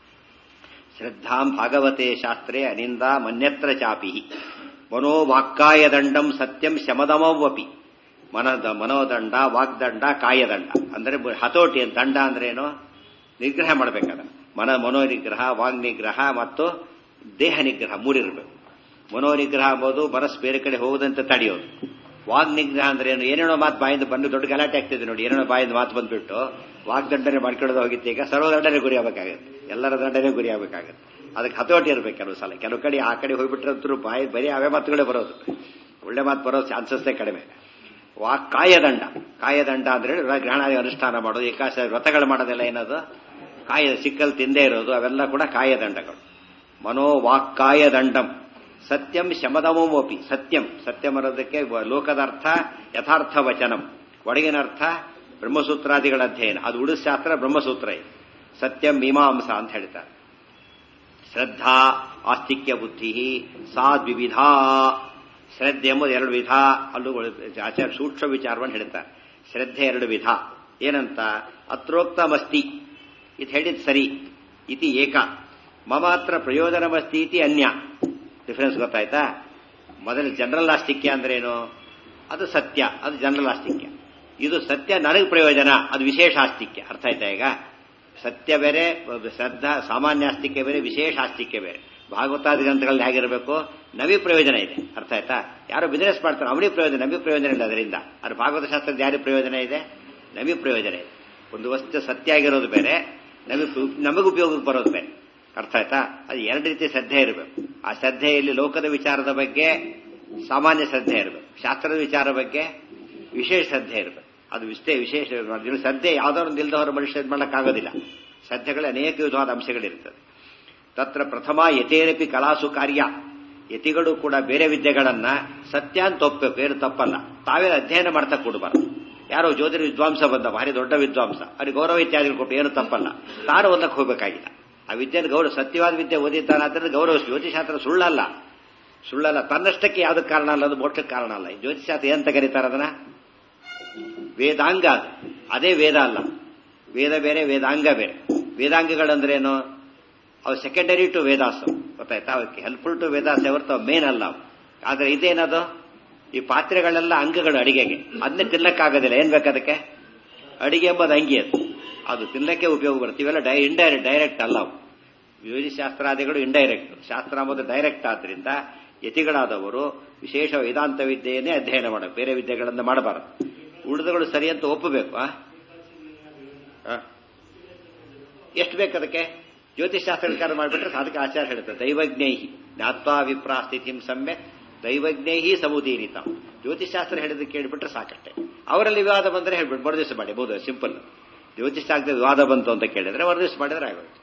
ಶ್ರದ್ಧಾಂ ಭಾಗವತೆ ಶಾಸ್ತ್ರೇ ಅನಿಂದ ಮನ್ಯತ್ರ ಚಾಪಿ ಮನೋವಾಕ್ಕಾಯ ದಂಡಂ ಸತ್ಯಂ ಶಮದಮವಪಿ ಮನದ ಮನೋದಂಡ ವಾಗ್ದಂಡ ಕಾಯದಂಡ ಅಂದ್ರೆ ಹತೋಟಿ ದಂಡ ಅಂದ್ರೆ ಏನು ನಿಗ್ರಹ ಮಾಡಬೇಕದ ಮನ ಮನೋನಿಗ್ರಹ ವಾಗ್ ನಿಗ್ರಹ ಮತ್ತು ದೇಹ ನಿಗ್ರಹ ಮೂರಿರಬೇಕು ಮನೋನಿಗ್ರಹ ಎಂಬುದು ಮನಸ್ಸು ಬೇರೆ ಕಡೆ ಹೋಗದಂತೆ ತಡೆಯೋದು ವಾಗ್ ನಿಗ್ರಹ ಅಂದ್ರೆ ಏನು ಏನೇನೋ ಮಾತು ಬಾಯಿಂದ ಬಂದು ದೊಡ್ಡ ಗಲಾಟೆ ಆಗ್ತಿದೆ ನೋಡಿ ಏನೇನೋ ಬಾಯಿಂದ ಮಾತು ಬಂದ್ಬಿಟ್ಟು ವಾಗ್ದಂಡನೆ ಮಾಡ್ಕೊಳ್ಳೋದು ಹೋಗಿತ್ತು ಈಗ ಸರ್ವದಂಡನೆ ಗುರಿ ಆಗಬೇಕಾಗುತ್ತೆ ಎಲ್ಲರ ದಂಡನೆ ಗುರಿ ಆಗಬೇಕಾಗುತ್ತೆ ಅದಕ್ಕೆ ಹತೋಟಿ ಇರಬೇಕು ಕೆಲವು ಸಲ ಕೆಲವು ಕಡೆ ಆ ಕಡೆ ಹೋಗ್ಬಿಟ್ರಂತರೂ ಬಾಯಿ ಬರೀ ಅವೇ ಮಾತುಗಳೇ ಬರೋದು ಒಳ್ಳೆ ಮಾತು ಬರೋ ಚಾನ್ಸಸ್ಸೇ ಕಡಿಮೆ ವಾಕ್ ಕಾಯದಂಡ ಕಾಯದಂಡ ಅಂದ್ರೆ ಗ್ರಹಣಾದಿ ಅನುಷ್ಠಾನ ಮಾಡೋದು ಏಕಾಶ ವ್ರತಗಳು ಮಾಡೋದೆಲ್ಲ ಏನದು ಕಾಯ ಸಿಕ್ಕಲ್ ತಿಂದೇ ಇರೋದು ಅವೆಲ್ಲ ಕೂಡ ಕಾಯದಂಡಗಳು ಮನೋವಾಕ್ಕಾಯ ದಂಡಂ ಸತ್ಯಂ ಶಮದಮೋಪಿ ಸತ್ಯಂ ಸತ್ಯಂ ಅನ್ನೋದಕ್ಕೆ ಲೋಕದ ಅರ್ಥ ಯಥಾರ್ಥ ವಚನಂ ಒಳಗಿನ ಅರ್ಥ ಬ್ರಹ್ಮಸೂತ್ರಾದಿಗಳ ಅಧ್ಯಯನ ಅದು ಉಳಿಸ್ಶಾಸ್ತ್ರ ಬ್ರಹ್ಮಸೂತ್ರ ಇದೆ ಸತ್ಯಂ ಮೀಮಾಂಸ ಅಂತ ಹೇಳ್ತಾರೆ ಶ್ರದ್ಧಾ ಆಸ್ತಿಕ್ಯ ಬುದ್ಧಿ ಸಾ ದ್ವಿವಿಧ ಶ್ರದ್ಧೆ ಎಂಬುದು ಎರಡು ವಿಧ ಅಲ್ಲೂ ಆಚಾರ್ಯ ಸೂಕ್ಷ್ಮ ವಿಚಾರವನ್ನು ಹೇಳ್ತಾರೆ ಶ್ರದ್ಧೆ ಎರಡು ವಿಧ ಏನಂತ ಅತ್ರೋಕ್ತಮಸ್ತಿ ಇದು ಹೇಳಿದ್ ಸರಿ ಇತಿ ಏಕ ಮಮಾತ್ರ ಪ್ರಯೋಜನಮಸ್ತಿ ಇತಿ ಅನ್ಯ ಡಿಫರೆನ್ಸ್ ಗೊತ್ತಾಯ್ತಾ ಮೊದಲು ಜನರಲ್ ಆಸ್ತಿಕ್ಯ ಅಂದ್ರೇನು ಅದು ಸತ್ಯ ಅದು ಜನರಲ್ ಆಸ್ತಿಕ್ಯ ಇದು ಸತ್ಯ ನನಗೆ ಪ್ರಯೋಜನ ಅದು ವಿಶೇಷ ಆಸ್ತಿಕ್ಯ ಅರ್ಥ ಆಯ್ತಾ ಈಗ ಸತ್ಯ ಬೇರೆ ಶ್ರದ್ಧಾ ಸಾಮಾನ್ಯ ಆಸ್ತಿಕ್ಯ ಬೇರೆ ವಿಶೇಷ ಆಸ್ತಿಕ್ಯ ಬೇರೆ ಭಾಗವತಾದಿ ಗ್ರಂಥಗಳಲ್ಲಿ ಹೇಗಿರಬೇಕು ನಮಗೆ ಪ್ರಯೋಜನ ಇದೆ ಅರ್ಥ ಆಯ್ತಾ ಯಾರು ಬಿಸಿನೆಸ್ ಮಾಡ್ತಾರೆ ಅವನಿಗೆ ಪ್ರಯೋಜನ ನಮಗೆ ಪ್ರಯೋಜನ ಇಲ್ಲ ಅದರಿಂದ ಅದು ಭಾಗವತ ಶಾಸ್ತ್ರದ ಯಾರಿಗೆ ಪ್ರಯೋಜನ ಇದೆ ನಮಗೆ ಪ್ರಯೋಜನ ಇದೆ ಒಂದು ವಸ್ತು ಸತ್ಯ ಆಗಿರೋದು ಬೇರೆ ನಮಗೆ ನಮಗೆ ಉಪಯೋಗಕ್ಕೆ ಬರೋದು ಬೇರೆ ಅರ್ಥ ಆಯ್ತಾ ಅದು ಎರಡು ರೀತಿ ಶ್ರದ್ಧೆ ಇರಬೇಕು ಆ ಶ್ರದ್ಧೆಯಲ್ಲಿ ಲೋಕದ ವಿಚಾರದ ಬಗ್ಗೆ ಸಾಮಾನ್ಯ ಶ್ರದ್ಧೆ ಇರಬೇಕು ಶಾಸ್ತ್ರದ ವಿಚಾರ ಬಗ್ಗೆ ವಿಶೇಷ ಶ್ರದ್ಧೆ ಇರಬೇಕು ಅದು ವಿಷ್ಟೇ ವಿಶೇಷ ಶ್ರದ್ಧೆ ಯಾವ್ದಾದ್ರು ಒಂದು ಇಲ್ದವರ ಮನುಷ್ಯ ಇದು ಮಾಡೋಕ್ಕಾಗೋದಿಲ್ಲ ಶ್ರದ್ಧೆಗಳು ಅನೇಕ ವಿಧವಾದ ಅಂಶಗಳಿರ್ತದೆ ತತ್ರ ಪ್ರಥಮ ಯಥೇರಪಿ ಕಲಾಸು ಕಾರ್ಯ ಯತಿಗಳು ಕೂಡ ಬೇರೆ ವಿದ್ಯೆಗಳನ್ನ ಸತ್ಯ ಅಂತ ಒಪ್ಪಬೇಕು ಏನು ತಪ್ಪಲ್ಲ ತಾವೇ ಅಧ್ಯಯನ ಮಾಡ್ತಾ ಕೊಡಬಾರ್ದು ಯಾರೋ ಜ್ಯೋತಿರ್ ವಿದ್ವಾಂಸ ಬಂದ ಭಾರಿ ದೊಡ್ಡ ವಿದ್ವಾಂಸ ಅವ್ರಿಗೆ ಗೌರವ ಇತ್ಯಾದಿಗಳು ಕೊಟ್ಟು ಏನು ತಪ್ಪಲ್ಲ ತಾನು ಓದಕ್ಕೆ ಹೋಗಬೇಕಾಗಿಲ್ಲ ಆ ವಿದ್ಯೆನ ಗೌರವ ಸತ್ಯವಾದ ವಿದ್ಯೆ ಓದಿದ್ದಾನೆ ಅಂತ ಗೌರವ ಜ್ಯೋತಿಷಾಸ್ತ್ರ ಸುಳ್ಳಲ್ಲ ಸುಳ್ಳಲ್ಲ ತನ್ನಷ್ಟಕ್ಕೆ ಯಾವ್ದಕ್ಕೆ ಕಾರಣ ಅಲ್ಲ ಅದು ಮೋಕ್ಷಕ್ಕೆ ಕಾರಣ ಅಲ್ಲ ಈ ಜ್ಯೋತಿಷಾಸ್ತ್ರ ಏನಂತ ಕರೀತಾರೆ ಅದನ್ನ ವೇದಾಂಗ ಅದು ಅದೇ ವೇದ ಅಲ್ಲ ವೇದ ಬೇರೆ ವೇದಾಂಗ ಬೇರೆ ವೇದಾಂಗಗಳಂದ್ರೇನು ಅವು ಸೆಕೆಂಡರಿ ಟು ವೇದಾಸ್ ಗೊತ್ತಾಯ್ತಾ ಅವಕ್ಕೆ ಹೆಲ್ಪ್ಫುಲ್ ಟು ವೇದಾಸ್ ಹೊರತು ಮೇನ್ ಅಲ್ಲ ಅವು ಆದ್ರೆ ಇದೇನದು ಈ ಪಾತ್ರೆಗಳೆಲ್ಲ ಅಂಗಗಳು ಅಡಿಗೆಗೆ ಅದನ್ನೇ ತಿನ್ನಕ್ಕಾಗೋದಿಲ್ಲ ಏನ್ ಬೇಕದಕ್ಕೆ ಅಡಿಗೆ ಎಂಬುದು ಅಂಗಿ ಅದು ಅದು ತಿನ್ನಕ್ಕೆ ಉಪಯೋಗ ಬರುತ್ತೆ ಇವೆಲ್ಲ ಡೈ ಇಂಡೈರೆಕ್ಟ್ ಡೈರೆಕ್ಟ್ ಅಲ್ಲ ಅವು ಶಾಸ್ತ್ರಾದಿಗಳು ಇಂಡೈರೆಕ್ಟ್ ಶಾಸ್ತ್ರ ಎಂಬುದು ಡೈರೆಕ್ಟ್ ಆದ್ರಿಂದ ಯತಿಗಳಾದವರು ವಿಶೇಷ ವೇದಾಂತ ವಿದ್ಯೆಯನ್ನೇ ಅಧ್ಯಯನ ಮಾಡಬೇಕು ಬೇರೆ ವಿದ್ಯೆಗಳನ್ನು ಮಾಡಬಾರದು ಉಳಿದಗಳು ಸರಿ ಅಂತ ಒಪ್ಪಬೇಕು ಆ? ಆ? ಎಷ್ಟು ಬೇಕು ಅದಕ್ಕೆ ಜ್ಯೋತಿಷಾಸ್ತ್ರಕಾರ ಮಾಡಿಬಿಟ್ರೆ ಅದಕ್ಕೆ ಆಚಾರ ಹೇಳ್ತಾರೆ ದೈವಜ್ಞೈಹಿ ಜ್ಞಾತ್ವಾ ವಿಪ್ರಾ ಸ್ಥಿತಿಂ ಸಮ್ಯಕ್ ದೈವಜ್ಞೈಹಿ ಸಮುದೀರಿತ ಜ್ಯೋತಿಷಾಸ್ತ್ರ ಹೇಳಿದ ಕೇಳಿಬಿಟ್ರೆ ಸಾಕಷ್ಟೇ ಅವರಲ್ಲಿ ವಿವಾದ ಬಂದರೆ ಹೇಳ್ಬಿಟ್ಟು ಮರುದಿವಸ ಮಾಡಿ ಬಹುದು ಸಿಂಪಲ್ ಜ್ಯೋತಿಷಾಸ್ತ್ರ ವಿವಾದ ಬಂತು ಅಂತ ಕೇಳಿದ್ರೆ ಮರುದಿವಸ ಮಾಡಿದ್ರೆ ಆಗೋಯ್ತು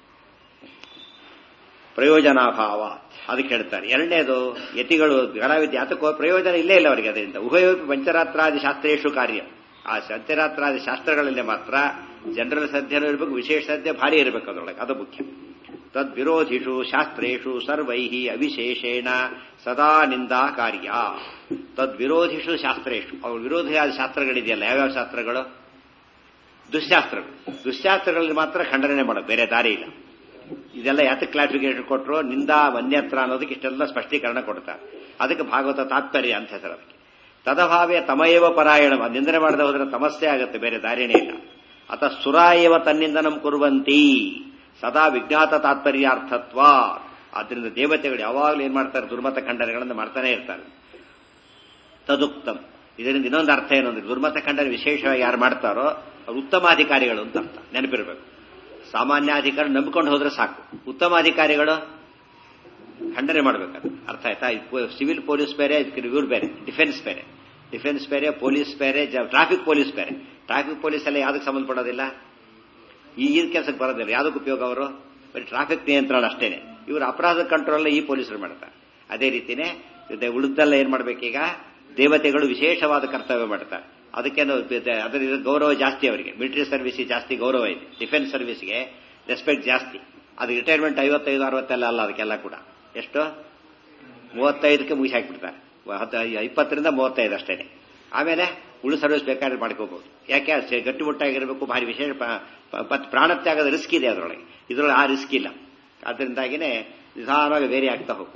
ಪ್ರಯೋಜನಾಭಾವ ಅದಕ್ಕೆ ಹೇಳ್ತಾರೆ ಎರಡನೇದು ಯತಿಗಳು ಗಣವಿದ್ಯೆ ಅದಕ್ಕೋ ಪ್ರಯೋಜನ ಇಲ್ಲೇ ಇಲ್ಲ ಅವರಿಗೆ ಅದರಿಂದ ಉಭಯೋಪಿ ಪಂಚರಾತ್ರಾದಿ ಶಾಸ್ತ್ರೇಶು ಕಾರ್ಯ ಆ ಪಂಚರಾತ್ರಾದಿ ಶಾಸ್ತ್ರಗಳಲ್ಲಿ ಮಾತ್ರ ಜನರಲ್ ಸದ್ಯನೂ ಇರಬೇಕು ವಿಶೇಷ ಸದ್ಯ ಭಾರಿ ಇರಬೇಕು ಅದರೊಳಗೆ ಅದು ಮುಖ್ಯ ತದ್ವಿರೋಧಿಷು ಶಾಸ್ತ್ರೇಷು ಸರ್ವೈ ಅವಿಶೇಷೇಣ ಸದಾ ನಿಂದಾ ಕಾರ್ಯ ತದ್ವಿರೋಧಿಷು ಶಾಸ್ತ್ರೇಷು ಅವ್ರ ವಿರೋಧಿಯಾದ ಶಾಸ್ತ್ರಗಳಿದೆಯಲ್ಲ ಯಾವ್ಯಾವ ಶಾಸ್ತ್ರಗಳು ದುಶ್ಶಾಸ್ತ್ರಗಳು ದುಶ್ಶಾಸ್ತ್ರಗಳಲ್ಲಿ ಮಾತ್ರ ಖಂಡನೆ ಮಾಡೋದು ಬೇರೆ ದಾರಿ ಇಲ್ಲ ಇದೆಲ್ಲ ಯಾತಕ್ಕೆ ಕ್ಲಾಸಿಫಿಕೇಶನ್ ಕೊಟ್ಟರು ನಿಂದಾ ವನ್ಯತ್ರ ಅನ್ನೋದಕ್ಕೆ ಇಷ್ಟೆಲ್ಲ ಸ್ಪಷ್ಟೀಕರಣ ಕೊಡ್ತಾರೆ ಅದಕ್ಕೆ ಭಾಗವತ ತಾತ್ಪರ್ಯ ಅಂತ ಹೆಸರು ಅದಕ್ಕೆ ತದಭಾವೇ ತಮಯವ ಪರಾಯಣ ನಿಂದನೆ ಮಾಡದೆ ಹೋದ್ರೆ ತಮಸ್ಸೆ ಆಗುತ್ತೆ ಬೇರೆ ದಾರಿನೇ ಇಲ್ಲ ಅತ ಸುರಾಯವ ತನ್ನಿಂದ ನಮ್ ಕುರುವಂತಿ ಸದಾ ವಿಜ್ಞಾತ ತಾತ್ಪರ್ಯಾರ್ಥತ್ವ ಆದ್ರಿಂದ ದೇವತೆಗಳು ಯಾವಾಗಲೂ ಏನ್ ಮಾಡ್ತಾರೆ ದುರ್ಮತ ಖಂಡನೆಗಳನ್ನು ಮಾಡ್ತಾನೆ ಇರ್ತಾರೆ ತದುಕ್ತಂ ಇದರಿಂದ ಇನ್ನೊಂದು ಅರ್ಥ ಏನು ಅಂದ್ರೆ ದುರ್ಮತ ಖಂಡನೆ ವಿಶೇಷವಾಗಿ ಯಾರು ಮಾಡ್ತಾರೋ ಅವ್ರು ಉತ್ತಮಾಧಿಕಾರಿಗಳು ಅಂತ ಅರ್ಥ ನೆನಪಿರಬೇಕು ಸಾಮಾನ್ಯಾಧಿಕಾರಿ ನಂಬಿಕೊಂಡು ಹೋದ್ರೆ ಸಾಕು ಉತ್ತಮಾಧಿಕಾರಿಗಳು ಖಂಡನೆ ಮಾಡಬೇಕಾದ್ರೆ ಅರ್ಥ ಆಯ್ತಾ ಸಿವಿಲ್ ಪೊಲೀಸ್ ಬೇರೆ ಇವ್ರು ಬೇರೆ ಡಿಫೆನ್ಸ್ ಬೇರೆ ಡಿಫೆನ್ಸ್ ಬೇರೆ ಪೊಲೀಸ್ ಬೇರೆ ಟ್ರಾಫಿಕ್ ಪೊಲೀಸ್ ಬೇರೆ ಟ್ರಾಫಿಕ್ ಪೊಲೀಸ್ ಎಲ್ಲ ಯಾವ್ದಕ್ಕೆ ಸಂಬಂಧಪಡೋದಿಲ್ಲ ಈ ಈ ಕೆಲಸಕ್ಕೆ ಬರೋದಿಲ್ಲ ಯಾವ್ದಕ್ಕೆ ಉಪಯೋಗ ಅವರು ಬರೀ ಟ್ರಾಫಿಕ್ ನಿಯಂತ್ರಣ ಅಷ್ಟೇನೆ ಇವರು ಅಪರಾಧ ಕಂಟ್ರೋಲ್ ಈ ಪೊಲೀಸರು ಮಾಡ್ತಾರೆ ಅದೇ ರೀತಿನೇ ಉಳಿದೆಲ್ಲ ಏನ್ ಮಾಡ್ಬೇಕೀಗ ದೇವತೆಗಳು ವಿಶೇಷವಾದ ಕರ್ತವ್ಯ ಮಾಡ್ತಾರೆ ಅದಕ್ಕೇನು ಅದರ ಗೌರವ ಜಾಸ್ತಿ ಅವರಿಗೆ ಮಿಲಿಟರಿ ಸರ್ವಿಸ್ಗೆ ಜಾಸ್ತಿ ಗೌರವ ಇದೆ ಡಿಫೆನ್ಸ್ ಸರ್ವಿಸ್ಗೆ ರೆಸ್ಪೆಕ್ಟ್ ಜಾಸ್ತಿ ಅದು ರಿಟೈರ್ಮೆಂಟ್ ಐವತ್ತೈದು ಅರವತ್ತೆಲ್ಲ ಅಲ್ಲ ಅದಕ್ಕೆಲ್ಲ ಕೂಡ ಎಷ್ಟು ಮೂವತ್ತೈದಕ್ಕೆ ಮುಗಿಸಿ ಹಾಕಿಬಿಡ್ತಾರೆ ಇಪ್ಪತ್ತರಿಂದ ಮೂವತ್ತೈದು ಅಷ್ಟೇನೆ ಆಮೇಲೆ ಉಳು ಸರ್ವಿಸ್ ಬೇಕಾದ್ರೆ ಮಾಡ್ಕೋಬಹುದು ಯಾಕೆ ಗಟ್ಟಿಮುಟ್ಟಾಗಿರಬೇಕು ಭಾರಿ ವಿಶೇಷ ಪ್ರಾಣತ್ಯಾಗದ ರಿಸ್ಕ್ ಇದೆ ಅದರೊಳಗೆ ಇದರೊಳಗೆ ಆ ರಿಸ್ಕ್ ಇಲ್ಲ ಅದರಿಂದಾಗಿನೇ ನಿಧಾನವಾಗಿ ವೇರಿ ಆಗ್ತಾ ಹೋಗುತ್ತೆ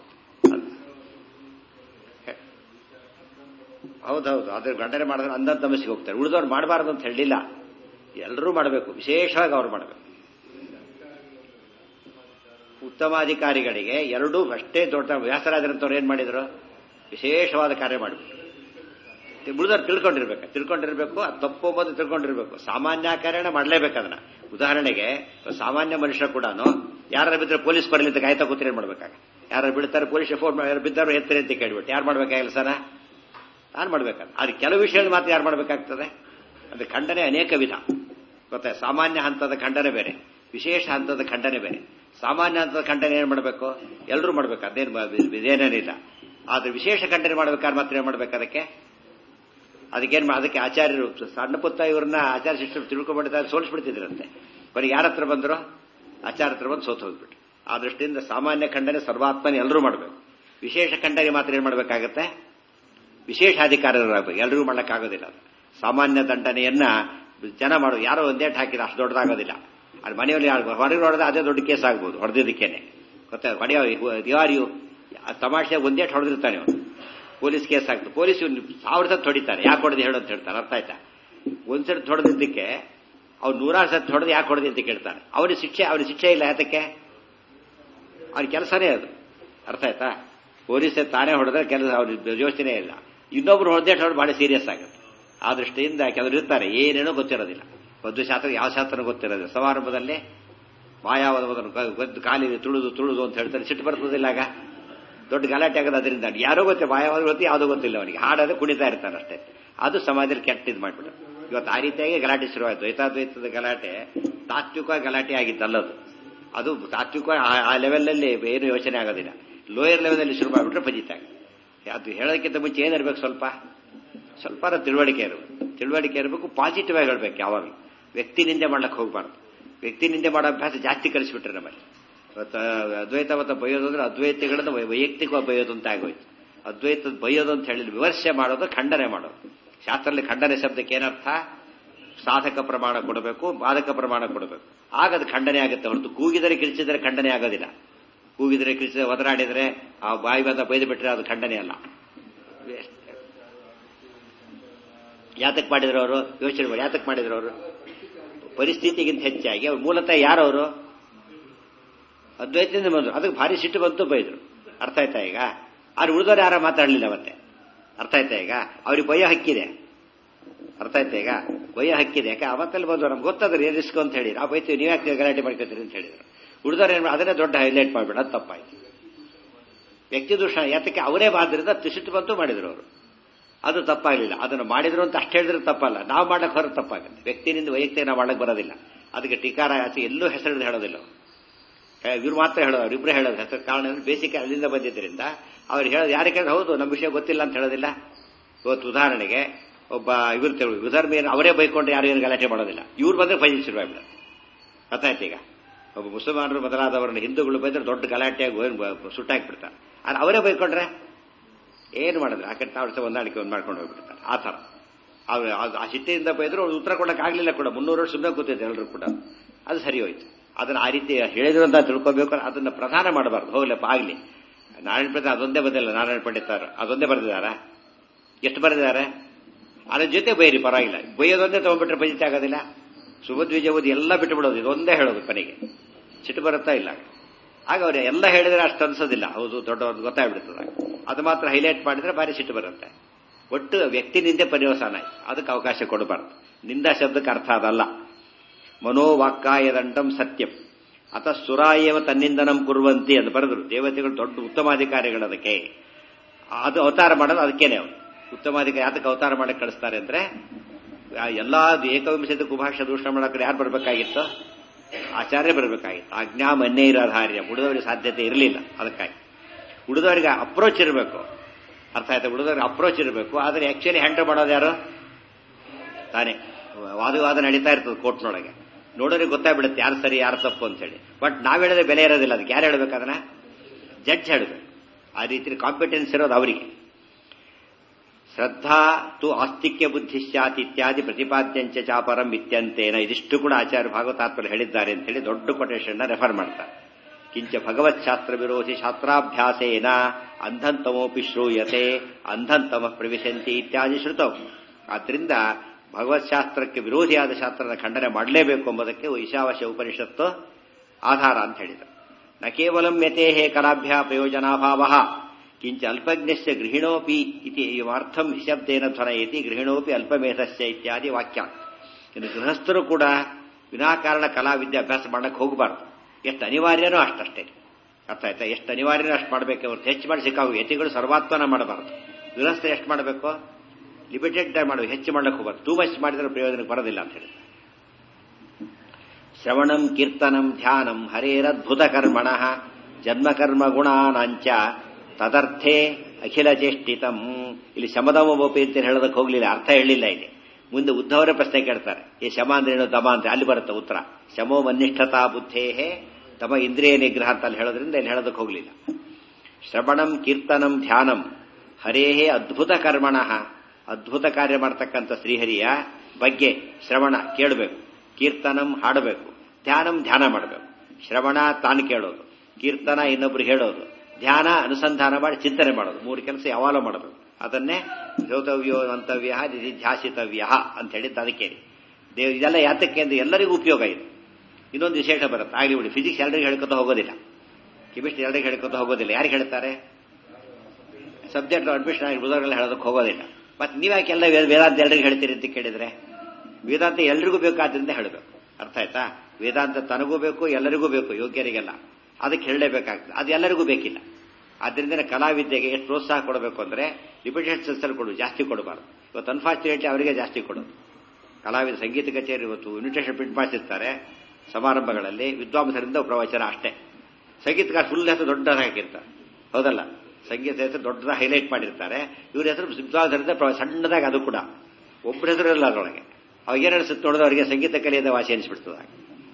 ಹೌದೌದು ಅದ್ರ ಗಂಟನೆ ಮಾಡಿದ್ರೆ ಅಂದಂತ ತಮಸ್ಸಿಗೆ ಹೋಗ್ತಾರೆ ಉಳಿದವ್ರು ಮಾಡಬಾರ್ದು ಅಂತ ಹೇಳಿಲ್ಲ ಎಲ್ಲರೂ ಮಾಡಬೇಕು ವಿಶೇಷವಾಗಿ ಅವ್ರು ಮಾಡಬೇಕು ಉತ್ತಮಾಧಿಕಾರಿಗಳಿಗೆ ಎರಡೂ ಅಷ್ಟೇ ದೊಡ್ಡ ವ್ಯಾಸರಾಜರಂತವ್ರು ಏನ್ ಮಾಡಿದ್ರು ವಿಶೇಷವಾದ ಕಾರ್ಯ ಮಾಡಿಬಿಟ್ರು ಉಳಿದವ್ರು ತಿಳ್ಕೊಂಡಿರ್ಬೇಕು ತಿಳ್ಕೊಂಡಿರ್ಬೇಕು ಅದು ತಪ್ಪು ಬಂದು ತಿಳ್ಕೊಂಡಿರ್ಬೇಕು ಸಾಮಾನ್ಯಾಕರಣ ಮಾಡಲೇಬೇಕು ಅದನ್ನ ಉದಾಹರಣೆಗೆ ಸಾಮಾನ್ಯ ಮನುಷ್ಯ ಕೂಡ ಯಾರ ಬಿದ್ದರೆ ಪೊಲೀಸ್ ಬರಲಿ ಅಂತ ಕಾಯ್ತಾ ಕೂತ್ರೆ ಏನ್ ಮಾಡ್ಬೇಕಾಗ ಯಾರು ಬಿಡ್ತಾರೆ ಪೊಲೀಸ್ ಫೋನ್ ಬಿದ್ದರು ಎತ್ತರಿ ಅಂತ ಕೇಳ್ಬಿಟ್ಟು ಯಾರು ಮಾಡ್ಬೇಕಾಗಿಲ್ಲ ಸರ ನಾನು ಮಾಡ್ಬೇಕಾದ್ರೆ ಅದು ಕೆಲವು ವಿಷಯಗಳು ಮಾತ್ರ ಯಾರು ಮಾಡಬೇಕಾಗ್ತದೆ ಅದು ಖಂಡನೆ ಅನೇಕ ವಿಧ ಗೊತ್ತಾ ಸಾಮಾನ್ಯ ಹಂತದ ಖಂಡನೆ ಬೇರೆ ವಿಶೇಷ ಹಂತದ ಖಂಡನೆ ಬೇರೆ ಸಾಮಾನ್ಯ ಹಂತದ ಖಂಡನೆ ಏನ್ ಮಾಡಬೇಕು ಎಲ್ಲರೂ ಮಾಡ್ಬೇಕು ಅದೇನು ಇದೇನೇನಿಲ್ಲ ಆದ್ರೆ ವಿಶೇಷ ಖಂಡನೆ ಮಾಡ್ಬೇಕಾದ್ರೆ ಮಾತ್ರ ಏನ್ ಮಾಡ್ಬೇಕು ಅದಕ್ಕೆ ಅದಕ್ಕೇನ್ ಅದಕ್ಕೆ ಆಚಾರ್ಯರು ಸಣ್ಣ ಪುತ್ತ ಇವ್ರನ್ನ ಆಚಾರ್ಯ ಶಿಷ್ಯರು ತಿಳ್ಕೊಂಡ್ಬಿಡ್ತಾರೆ ಸೋಲಿಸ್ಬಿಡ್ತಿದ್ರಂತೆ ಕೊನೆಗೆ ಯಾರ ಹತ್ರ ಬಂದ್ರು ಆಚಾರ ಹತ್ರ ಬಂದು ಸೋತು ಹೋಗ್ಬಿಟ್ಟು ಆ ದೃಷ್ಟಿಯಿಂದ ಸಾಮಾನ್ಯ ಖಂಡನೆ ಸರ್ವಾತ್ಮನ ಎಲ್ಲರೂ ಮಾಡಬೇಕು ವಿಶೇಷ ಖಂಡನೆ ಮಾತ್ರ ಏನ್ ಮಾಡಬೇಕಾಗತ್ತೆ ವಿಶೇಷಾಧಿಕಾರರಾಗಬೇಕು ಎಲ್ರಿಗೂ ಮಾಡಕ್ಕಾಗೋದಿಲ್ಲ ಅದು ಸಾಮಾನ್ಯ ದಂಡನೆಯನ್ನ ಜನ ಮಾಡೋದು ಯಾರೋ ಒಂದೇಟ್ ಹಾಕಿದ ಅಷ್ಟು ದೊಡ್ಡದಾಗೋದಿಲ್ಲ ಅದು ಮನೆಯಲ್ಲಿ ಹೊರಗೆ ಹೊಡೆದ ಅದೇ ದೊಡ್ಡ ಕೇಸ್ ಆಗ್ಬೋದು ಹೊಡೆದಿದ್ದಕ್ಕೇನೆ ಗೊತ್ತಾ ಹೊಡೆಯೋ ಯಾರು ತಮಾಷೆ ಒಂದೇಟ್ ಹೊಡೆದಿರ್ತಾನೆ ಅವನು ಪೊಲೀಸ್ ಕೇಸ್ ಆಗ್ತದೆ ಪೊಲೀಸ್ ಸಾವಿರ ಸತ್ತು ಹೊಡಿತಾರೆ ಯಾಕೆ ಹೊಡೆದು ಹೇಳು ಅಂತ ಹೇಳ್ತಾರೆ ಅರ್ಥ ಆಯ್ತಾ ಒಂದ್ಸತಿ ಹೊಡೆದಿದ್ದಕ್ಕೆ ಅವ್ನು ನೂರಾರು ಸತ್ತು ಹೊಡೆದು ಯಾಕೆ ಹೊಡೆದಿ ಅಂತ ಕೇಳ್ತಾನೆ ಅವನಿಗೆ ಶಿಕ್ಷೆ ಅವನಿಗೆ ಶಿಕ್ಷೆ ಇಲ್ಲ ಯಾತಕ್ಕೆ ಅವನ ಕೆಲಸನೇ ಅದು ಅರ್ಥ ಆಯ್ತಾ ಪೊಲೀಸ್ ತಾನೇ ಹೊಡೆದ್ರೆ ಕೆಲಸ ಅವ್ರ ಯೋಚನೆ ಇಲ್ಲ ಇನ್ನೊಬ್ರು ಹೊಡೆದೇ ಹೊಡೆದು ಬಹಳ ಸೀರಿಯಸ್ ಆಗುತ್ತೆ ಆ ದೃಷ್ಟಿಯಿಂದ ಕೆಲವರು ಇರ್ತಾರೆ ಏನೇನೋ ಗೊತ್ತಿರೋದಿಲ್ಲ ಒಂದು ಶಾಸ್ತ್ರ ಯಾವ ಶಾಸ್ತ್ರ ಗೊತ್ತಿರೋದಿಲ್ಲ ಸಮಾರಂಭದಲ್ಲಿ ಮಾಯಾವದನ್ನು ಗದ್ದು ಕಾಲಿ ತುಳಿದು ತುಳಿದು ಅಂತ ಹೇಳ್ತಾರೆ ಸಿಟ್ಟು ಬರ್ತದಿಲ್ಲ ಆಗ ದೊಡ್ಡ ಗಲಾಟೆ ಆಗೋದು ಅದರಿಂದ ಯಾರೋ ಗೊತ್ತಿಲ್ಲ ಮಾಯಾವಾದ ಗೊತ್ತಿ ಯಾವುದೋ ಗೊತ್ತಿಲ್ಲ ಅವನಿಗೆ ಹಾಡೋದು ಕುಣಿತಾ ಇರ್ತಾನೆ ಅಷ್ಟೇ ಅದು ಸಮಾಜದಲ್ಲಿ ಕೆಟ್ಟ ಇದು ಮಾಡ್ಬಿಟ್ಟು ಇವತ್ತು ಆ ರೀತಿಯಾಗಿ ಗಲಾಟೆ ಶುರುವಾಯಿತು ದ್ವೈತಾದ್ವೈತದ ಗಲಾಟೆ ತಾತ್ವಿಕ ಗಲಾಟೆ ಆಗಿದ್ದಲ್ಲದು ಅದು ತಾತ್ವಿಕ ಆ ಲೆವೆಲಲ್ಲಿ ಏನು ಯೋಚನೆ ಆಗೋದಿಲ್ಲ ಲೋಯರ್ ಲೆವೆಲಲ್ಲಿ ಶುರು ಮಾಡಿಬಿಟ್ರೆ ಫಜಿತಾಗ ಅದು ಹೇಳೋದಕ್ಕಿಂತ ಮುಂಚೆ ಏನಿರ್ಬೇಕು ಸ್ವಲ್ಪ ಸ್ವಲ್ಪ ತಿಳುವಳಿಕೆ ಇರಬೇಕು ತಿಳುವಳಿಕೆ ಇರಬೇಕು ಪಾಸಿಟಿವ್ ಆಗಿ ಹೇಳ್ಬೇಕು ಯಾವಾಗಲೂ ವ್ಯಕ್ತಿ ನಿಂದೆ ಮಾಡ್ಲಿಕ್ಕೆ ಹೋಗ್ಬಾರ್ದು ವ್ಯಕ್ತಿ ನಿಂದೆ ಮಾಡೋ ಅಭ್ಯಾಸ ಜಾಸ್ತಿ ಕಲಿಸ್ಬಿಟ್ರೆ ನಮ್ಮಲ್ಲಿ ಇವತ್ತು ಅದ್ವೈತ ಮತ ಬೈಯೋದು ಅಂದ್ರೆ ಅದ್ವೈತಿಗಳನ್ನ ವೈ- ವೈಯಕ್ತಿಕವಾಗಿ ಬೈಯೋದು ಅಂತ ಆಗೋಯ್ತು ಅದ್ವೈತದ ಬೈಯೋದು ಅಂತ ಹೇಳಿ ವಿಮರ್ಶೆ ಮಾಡೋದು ಖಂಡನೆ ಮಾಡೋದು ಶಾಸ್ತ್ರದಲ್ಲಿ ಖಂಡನೆ ಶಬ್ದಕ್ಕೆ ಏನರ್ಥ ಸಾಧಕ ಪ್ರಮಾಣ ಕೊಡಬೇಕು ಬಾಧಕ ಪ್ರಮಾಣ ಕೊಡಬೇಕು ಆಗ ಅದು ಖಂಡನೆ ಆಗುತ್ತೆ ಹೊರತು ಕೂಗಿದರೆ ಕಿರಿಚಿದರೆ ಖಂಡನೆ ಆಗೋದಿಲ್ಲ ಕೂಗಿದರೆ ಕಿರಿಚಿದರೆ ಒದರಾಡಿದರೆ ಆ ಬಾಯಿ ಬಂದ ಬೈದು ಬಿಟ್ಟರೆ ಅದು ಖಂಡನೆ ಅಲ್ಲ ಯಾತಕ್ ಮಾಡಿದ್ರು ಅವರು ಯೋಚನೆ ಮಾಡಿ ಯಾತಕ್ ಮಾಡಿದ್ರು ಅವರು ಪರಿಸ್ಥಿತಿಗಿಂತ ಹೆಚ್ಚಾಗಿ ಅವ್ರು ಮೂಲತಃ ಯಾರವರು ಅದ್ವೈತದಿಂದ ಬಂದ್ರು ಅದಕ್ಕೆ ಭಾರಿ ಸಿಟ್ಟು ಬಂತು ಬೈದ್ರು ಅರ್ಥ ಆಯ್ತಾ ಈಗ ಆದ್ರೆ ಉಳಿದವ್ರು ಯಾರ ಮಾತಾಡಲಿಲ್ಲ ಮತ್ತೆ ಅರ್ಥ ಆಯ್ತಾ ಈಗ ಅವ್ರಿಗೆ ಬಯ್ಯೋ ಹಕ್ಕಿದೆ ಅರ್ಥ ಆಯ್ತಾ ಈಗ ಬಯ್ಯೋ ಹಕ್ಕಿದೆ ಯಾಕೆ ಅವತ್ತಲ್ಲಿ ಬಂದ್ರು ನಮ್ಗೆ ಗೊತ್ತಾದ್ರೆ ಏನ್ ರಿಸ್ಕ್ ಅಂತ ಹೇಳಿ ನಾವು ಬೈತೀವಿ ನೀವು ಯಾಕೆ ಗಲಾಟೆ ಮಾಡ್ಕೊತೀರಿ ಅಂತ ಹೇಳಿದ್ರು ಉಳಿದವ್ರು ಏನು ಅದನ್ನೇ ದೊಡ್ಡ ಹೈಲೈಟ್ ಮಾಡ್ಬೇಡ ಅದು ತಪ್ಪಾಯ್ತು ವ್ಯಕ್ತಿ ದೂಷಣ ಯಾತಕ್ಕೆ ಅವರೇ ಬಾದ್ರಿಂದ ಸಿಟ್ಟು ಬಂತು ಮಾಡಿದ್ರು ಅವರು ಅದು ತಪ್ಪಾಗಲಿಲ್ಲ ಅದನ್ನು ಮಾಡಿದ್ರು ಅಂತ ಅಷ್ಟು ಹೇಳಿದ್ರೆ ತಪ್ಪಲ್ಲ ನಾವು ಮಾಡಕ್ ಹೊರ ತಪ್ಪಾಗುತ್ತೆ ವ್ಯಕ್ತಿನಿಂದ ವೈಯಕ್ತಿಕ ನಾವು ಮಾಡಕ್ ಬರೋದಿಲ್ಲ ಅದಕ್ಕೆ ಟೀಕಾರ ಆಚೆ ಎಲ್ಲೂ ಹೆಸರು ಹೇಳೋದಿಲ್ಲ ಅವ್ರು. ಏ, ಇವ್ರು ಮಾತ್ರ ಹೇಳೋದು ಅವ್ರಿಬ್ರು ಹೇಳೋದು ಹೆಸರು ಕಾರಣ ಅಂದ್ರೆ ಬೇಸಿಕ್ ಅಲ್ಲಿಂದ ಬಂದಿದ್ದರಿಂದ ಅವ್ರು ಹೇಳೋದು ಯಾರಿಗೆ ಕೇಳಿದ್ರೆ ಹೌದು ನಮ್ಮ ವಿಷಯ ಗೊತ್ತಿಲ್ಲ ಅಂತ ಹೇಳೋದಿಲ್ಲ ಇವತ್ತು ಉದಾಹರಣೆಗೆ ಒಬ್ಬ ಇವ್ರು ತಿಳಿ ವಿಧರ್ಮೀಯರು ಅವರೇ ಬೈಕೊಂಡು ಯಾರು ಏನು ಗಲಾಟೆ ಮಾಡೋದಿಲ್ಲ ಇವ್ರು ಬಂದ್ರೆ ಫೈಲ್ ಶುರುವಾಗ್ಬಿಡ ಗೊತ್ತಾಯ್ತು ಈಗ ಒಬ್ಬ ಮುಸಲ್ಮಾನರು ಬದಲಾದವರನ್ನ ಹಿಂದೂಗಳು ಬೈದ್ರೆ ದೊಡ್ಡ ಗಲಾಟೆಯಾಗಿ ಹೋಗಿ ಸುಟ್ಟಾಕ್ಬಿಡ್ತಾರೆ ಆದ್ರೆ ಅವರೇ ಬೈಕೊಂಡ್ರೆ ಏನು ಮಾಡಿದ್ರೆ ಆ ಕಡೆ ತಾವು ಹೊಂದಾಣಿಕೆ ಒಂದು ಮಾಡ್ಕೊಂಡು ಹೋಗ್ಬಿಡ್ತಾರೆ ಆ ಥರ ಅವ್ರು ಅದು ಆ ಸಿಟ್ಟಿಯಿಂದ ಬೈದ್ರು ಅವ್ರು ಉತ್ತರ ಕೊಡಕ್ಕೆ ಆಗ್ಲಿಲ್ಲ ಕೂಡ ಮುನ್ನೂರು ವರ್ಷ ಸುಮ್ಮನೆ ಕೂತಿದ್ದೆ ಎಲ್ಲರೂ ಕೂಡ ಅದು ಸರಿ ಹೋಯ್ತು ಅದನ್ನ ಆ ರೀತಿ ಹೇಳಿದ್ರು ಅಂತ ತಿಳ್ಕೋಬೇಕು ಅದನ್ನ ಪ್ರಧಾನ ಮಾಡಬಾರ್ದು ಹೋಗ್ಲಪ್ಪ ಆಗ್ಲಿ ನಾರಾಯಣ ಪಂಡಿತ ಅದೊಂದೇ ಬಂದಿಲ್ಲ ನಾರಾಯಣ ಪಂಡಿತರು ಅದೊಂದೇ ಬರೆದಿದ್ದಾರೆ ಎಷ್ಟು ಬರೆದಿದ್ದಾರೆ ಅದ್ರ ಜೊತೆ ಬೈರಿ ಪರವಾಗಿಲ್ಲ ಬೈಯೋದೊಂದೇ ತಗೊಂಡ್ಬಿಟ್ರೆ ಪಂಜಿತ ಆಗೋದಿಲ್ಲ ಸುಭದ್ವಿಜಯ ಓದಿ ಎಲ್ಲ ಬಿಟ್ಟು ಬಿಡೋದು ಇದೊಂದೇ ಹೇಳೋದು ಕೊನೆಗೆ ಸಿಟ್ಟು ಬರುತ್ತಾ ಇಲ್ಲ ಆಗ ಅವ್ರು ಎಲ್ಲ ಹೇಳಿದ್ರೆ ಅಷ್ಟು ಅನ್ಸೋದಿಲ್ಲ ಹೌದು ದೊಡ್ಡವ್ರದ್ದು ಗೊತ್ತಾಗ್ಬಿಡ್ತದೆ ಅದು ಮಾತ್ರ ಹೈಲೈಟ್ ಮಾಡಿದ್ರೆ ಭಾರಿ ಸಿಟ್ಟು ಬರುತ್ತೆ ಒಟ್ಟು ವ್ಯಕ್ತಿ ನಿಂದೆ ಪರ್ಯವಸಾನ ಆಯ್ತು ಅದಕ್ಕೆ ಅವಕಾಶ ಕೊಡಬಾರ್ದು ನಿಂದ ಶಬ್ದಕ್ಕೆ ಅರ್ಥ ಅದಲ್ಲ ಮನೋವಾಕ್ಕಾಯ ದಂಡಂ ಸತ್ಯಂ ಅತ ಸುರಾಯೇವ ತನ್ನಿಂದನಂ ಕುರುವಂತಿ ಅಂತ ಬರೆದ್ರು ದೇವತೆಗಳು ದೊಡ್ಡ ಉತ್ತಮಾಧಿಕಾರಿಗಳು ಅದಕ್ಕೆ ಅದು ಅವತಾರ ಮಾಡೋದು ಅದಕ್ಕೇನೆ ಅವರು ಉತ್ತಮಾಧಿಕಾರಿ ಯಾತಕ್ಕೆ ಅವತಾರ ಮಾಡಕ್ಕೆ ಕಳಿಸ್ತಾರೆ ಅಂದ್ರೆ ಆ ಎಲ್ಲಾ ಏಕವಿಂಶತಿ ಕುಭಾಷ ದೂಷಣ ಮಾಡಕ್ಕೆ ಯಾರು ಬರಬೇಕಾಗಿತ್ತು ಆಚಾರ್ಯ ಬರಬೇಕಾಗಿತ್ತು ಆಜ್ಞಾ ಮನ್ನೇ ಇರೋಧಾರ್ಯ ಉಳಿದವರಿಗೆ ಸಾಧ್ಯತೆ ಇರಲಿಲ್ಲ ಅದಕ್ಕಾಗಿ ಉಳಿದವರಿಗೆ ಅಪ್ರೋಚ್ ಇರಬೇಕು ಅರ್ಥ ಆಯ್ತಾ ಉಳಿದವರಿಗೆ ಅಪ್ರೋಚ್ ಇರಬೇಕು ಆದರೆ ಆಕ್ಚುಲಿ ಹ್ಯಾಂಡಲ್ ಮಾಡೋದು ಯಾರು ತಾನೇ ವಾದವಾದ ನಡೀತಾ ಇರ್ತದೆ ಕೋರ್ಟ್ನೊಳಗೆ ನೋಡೋರಿಗೆ ಗೊತ್ತಾಗ್ಬಿಡುತ್ತೆ ಯಾರು ಸರಿ ಯಾರು ತಪ್ಪು ಅಂತ ಹೇಳಿ ಬಟ್ ನಾವ್ ಹೇಳಿದ್ರೆ ಬೆಲೆ ಇರೋದಿಲ್ಲ ಅದಕ್ಕೆ ಯಾರು ಹೇಳ್ಬೇಕು ಅದನ್ನ ಜಡ್ಜ್ ಹೇಳಬೇಕು ಆ ರೀತಿ ಕಾಂಪಿಟೆನ್ಸ್ ಇರೋದು ಅವರಿಗೆ ಶ್ರದ್ಧಾ ತು ಆಸ್ತಿಕ್ಯ ಬುದ್ಧಿಶ್ಚಾತ್ ಇತ್ಯಾದಿ ಪ್ರತಿಪಾದ್ಯಂಚ ಚಾಪರಂ ಇತ್ಯಂತೇನ ಇದಿಷ್ಟು ಕೂಡ ಆಚಾರ್ಯ ಭಾಗವತಾತ್ಮರು ಹೇಳಿದ್ದಾರೆ ಅಂತ ಹೇಳಿ ದೊಡ್ಡ ಕೊಟೇಶನ್ ರೆಫರ್ ಮಾಡ್ತಾರೆ ಕಿಂಚ ಭಗವತ್ ಶಾಸ್ತ್ರ ವಿರೋಧಿ ಶಾಸ್ತ್ರಾಭ್ಯಾಸೇನ ಅಂಧಂತಮೋಪಿ ಶ್ರೂಯತೆ ಅಂಧಂತಮ ಪ್ರವಿಶಂತಿ ಇತ್ಯಾದಿ ಶ್ರುತವು ಆದ್ರಿಂದ ಭಗವತ್ ಶಾಸ್ತ್ರಕ್ಕೆ ವಿರೋಧಿಯಾದ ಶಾಸ್ತ್ರದ ಖಂಡನೆ ಮಾಡಲೇಬೇಕು ಎಂಬುದಕ್ಕೆ ಈಶಾವಾಸ್ಯ ಉಪನಿಷತ್ತು ಆಧಾರ ಅಂತ ಹೇಳಿದರು ನ ಕೇವಲಂ ಯತೇಹೇ ಕಲಾಭ್ಯ ಪ್ರಯೋಜನಾಭಾವ ಕಿಂಚ ಅಲ್ಪಜ್ಞಸ್ಯ ಗೃಹಿಣೋಪಿ ಇತಿ ಅರ್ಥಂ ನಿಶಬ್ದೇನ ಧ್ವನಯತಿ ಗೃಹಿಣೋಪಿ ಅಲ್ಪಮೇಧಸ್ಯ ಇತ್ಯಾದಿ ವಾಕ್ಯ ಇನ್ನು ಗೃಹಸ್ಥರು ಕೂಡ ವಿನಾಕಾರಣ ಕಲಾವಿದ್ಯೆ ಅಭ್ಯಾಸ ಮಾಡಕ್ಕೆ ಹೋಗಬಾರ್ದು ಎಷ್ಟು ಅನಿವಾರ್ಯನೋ ಅಷ್ಟಷ್ಟೇ ಅರ್ಥ ಆಯ್ತಾ ಎಷ್ಟು ಅನಿವಾರ್ಯನೋ ಅಷ್ಟು ಮಾಡಬೇಕು ಹೊರತು ಹೆಚ್ಚು ಮಾಡಿ ಸಿಕ್ಕಾವು ಯತಿಗಳು ಸರ್ವಾತ್ಮನ ಮಾಡಬಾರ್ದು ಗೃಹಸ್ಥರು ಎಷ್ಟು ಮಾಡಬೇಕು ಲಿಮಿಟೆಡ್ ಟೈಮ್ ಮಾಡಬೇಕು ಹೆಚ್ಚು ಮಾಡ್ಲಿಕ್ಕೆ ಹೋಗ್ಬಾರ್ದು ಟೂ ಮಚ್ ಮಾಡಿದ್ರೆ ಪ್ರಯೋಜನಕ್ಕೆ ಬರೋದಿಲ್ಲ ಅಂತ ಹೇಳಿ ಶ್ರವಣಂ ಕೀರ್ತನಂ ಧ್ಯಾನಂ ಹರೇರದ್ಭುತ ಕರ್ಮಣ ಜನ್ಮಕರ್ಮ ಗುಣಾನಾಂಚ ತದರ್ಥೇ ಅಖಿಲ ಚೇಷ್ಟಿತಂ ಇಲ್ಲಿ ಶಮದಮೋಪಿ ಅಂತ ಹೇಳೋದಕ್ಕೆ ಹೋಗ್ಲಿಲ್ಲ ಅರ್ಥ ಹೇಳಿಲ್ಲ ಇಲ್ಲಿ ಮುಂದೆ ಉದ್ಧವರೇ ಪ್ರಶ್ನೆ ಕೇಳ್ತಾರೆ ಈ ಶಮ ಅಂದ್ರೆ ಏನು ದಮ ಅಂತ ಅಲ್ಲಿ ಬರುತ್ತೆ ಉತ್ತರ ಶಮೋ ಮನ್ನಿಷ್ಠತಾ ಬುದ್ಧೇಹೇ ತಮ ಇಂದ್ರಿಯ ನಿಗ್ರಹ ಅಂತ ಅಲ್ಲಿ ಹೇಳೋದ್ರಿಂದ ಇಲ್ಲಿ ಹೇಳೋದಕ್ಕೆ ಹೋಗ್ಲಿಲ್ಲ ಶ್ರವಣಂ ಕೀರ್ತನಂ ಧ್ಯಾನಂ ಹರೇಹೇ ಅದ್ಭುತ ಕರ್ಮಣ ಅದ್ಭುತ ಕಾರ್ಯ ಮಾಡ್ತಕ್ಕಂಥ ಶ್ರೀಹರಿಯ ಬಗ್ಗೆ ಶ್ರವಣ ಕೇಳಬೇಕು ಕೀರ್ತನಂ ಹಾಡಬೇಕು ಧ್ಯಾನಂ ಧ್ಯಾನ ಮಾಡಬೇಕು ಶ್ರವಣ ತಾನು ಕೇಳೋದು ಕೀರ್ತನ ಇನ್ನೊಬ್ರು ಹೇಳೋದು ಧ್ಯಾನ ಅನುಸಂಧಾನ ಮಾಡಿ ಚಿಂತನೆ ಮಾಡೋದು ಮೂರು ಕೆಲಸ ಯಾವಾಗಲೂ ಮಾಡಬೇಕು ಅದನ್ನೇ ಶ್ರೋತವ್ಯೋ ಮಂತವ್ಯ ಧ್ಯಾಸಿತವ್ಯ ಅಂತ ಹೇಳಿದ್ದು ಅದಕ್ಕೆ ದೇವ್ ಇದೆಲ್ಲ ಯಾತಕ್ಕೆ ಅಂದ್ರೆ ಎಲ್ಲರಿಗೂ ಉಪಯೋಗ ಇದೆ ಇನ್ನೊಂದು ವಿಶೇಷ ಬರುತ್ತೆ ಆಗಲಿ ಬಿಡಿ ಫಿಸಿಕ್ಸ್ ಎಲ್ಲರಿಗೂ ಹೇಳ್ಕೊತ ಹೋಗೋದಿಲ್ಲ ಕೆಮಿಸ್ಟ್ರಿ ಎಲ್ಲರಿಗೂ ಹೇಳ್ಕೊತ ಹೋಗೋದಿಲ್ಲ ಯಾರಿಗೆ ಹೇಳ್ತಾರೆ ಸಬ್ಜೆಕ್ಟ್ ಅಡ್ಮಿಷನ್ ಆಗಿ ಉಳಿದವರೆಲ್ಲ ಹೇಳೋದಕ್ಕೆ ಹೋಗೋದಿಲ್ಲ ಮತ್ತೆ ನೀವ್ಯಾಕೆ ಎಲ್ಲ ವೇದಾಂತ ಎಲ್ಲರಿಗೂ ಹೇಳ್ತೀರಿ ಅಂತ ಕೇಳಿದ್ರೆ ವೇದಾಂತ ಎಲ್ರಿಗೂ ಬೇಕಾದ್ರಿಂದ ಹೇಳಬೇಕು ಅರ್ಥ ಆಯ್ತಾ ವೇದಾಂತ ತನಗೂ ಬೇಕು ಎಲ್ಲರಿಗೂ ಬೇಕು ಯೋಗ್ಯರಿಗೆಲ್ಲ ಅದಕ್ಕೆ ಹೇಳಲೇಬೇಕಾಗ್ತದೆ ಅದು ಎಲ್ಲರಿಗೂ ಬೇಕಿಲ್ಲ ಆದ್ರಿಂದ ಕಲಾವಿದ್ಯೆಗೆ ಎಷ್ಟು ಪ್ರೋತ್ಸಾಹ ಕೊಡಬೇಕು ಅಂದ್ರೆ ಲಿಮಿಟೆಡ್ ಸೆನ್ಸಲ್ಲಿ ಕೊಡು ಜಾಸ್ತಿ ಕೊಡಬಾರ್ದು ಇವತ್ತು ಅನ್ಫಾರ್ಚುನೇಟ್ಲಿ ಅವರಿಗೆ ಜಾಸ್ತಿ ಕೊಡೋದು ಕಲಾವಿದ ಸಂಗೀತ ಕಚೇರಿ ಇವತ್ತು ಇನ್ವಿಟೇಷನ್ ಪ್ರಿಂಟ್ ಮಾಡಿಸಿರ್ತಾರೆ ಸಮಾರಂಭಗಳಲ್ಲಿ ವಿದ್ವಾಂಸರಿಂದ ಪ್ರವಚನ ಅಷ್ಟೇ ಸಂಗೀತಗಾರ ಫುಲ್ ಹೆಸರು ದೊಡ್ಡದಾಗಿ ಹಾಕಿರ್ತಾರೆ ಹೌದಲ್ಲ ಸಂಗೀತ ಹೆಸರು ದೊಡ್ಡದಾಗಿ ಹೈಲೈಟ್ ಮಾಡಿರ್ತಾರೆ ಇವ್ರ ಹೆಸರು ವಿದ್ವಾಂಸರಿಂದ ಸಣ್ಣದಾಗಿ ಅದು ಕೂಡ ಒಬ್ಬರ ಹೆಸರು ಇಲ್ಲ ಅದರೊಳಗೆ ಅವಾಗ ಏನು ಅನಿಸುತ್ತೆ ನೋಡಿದ್ರೆ ಅವರಿಗೆ ಸಂಗೀತ ಕಲಿಯದ ವಾಸಿ ಅನಿಸ್ಬಿಡ್ತದೆ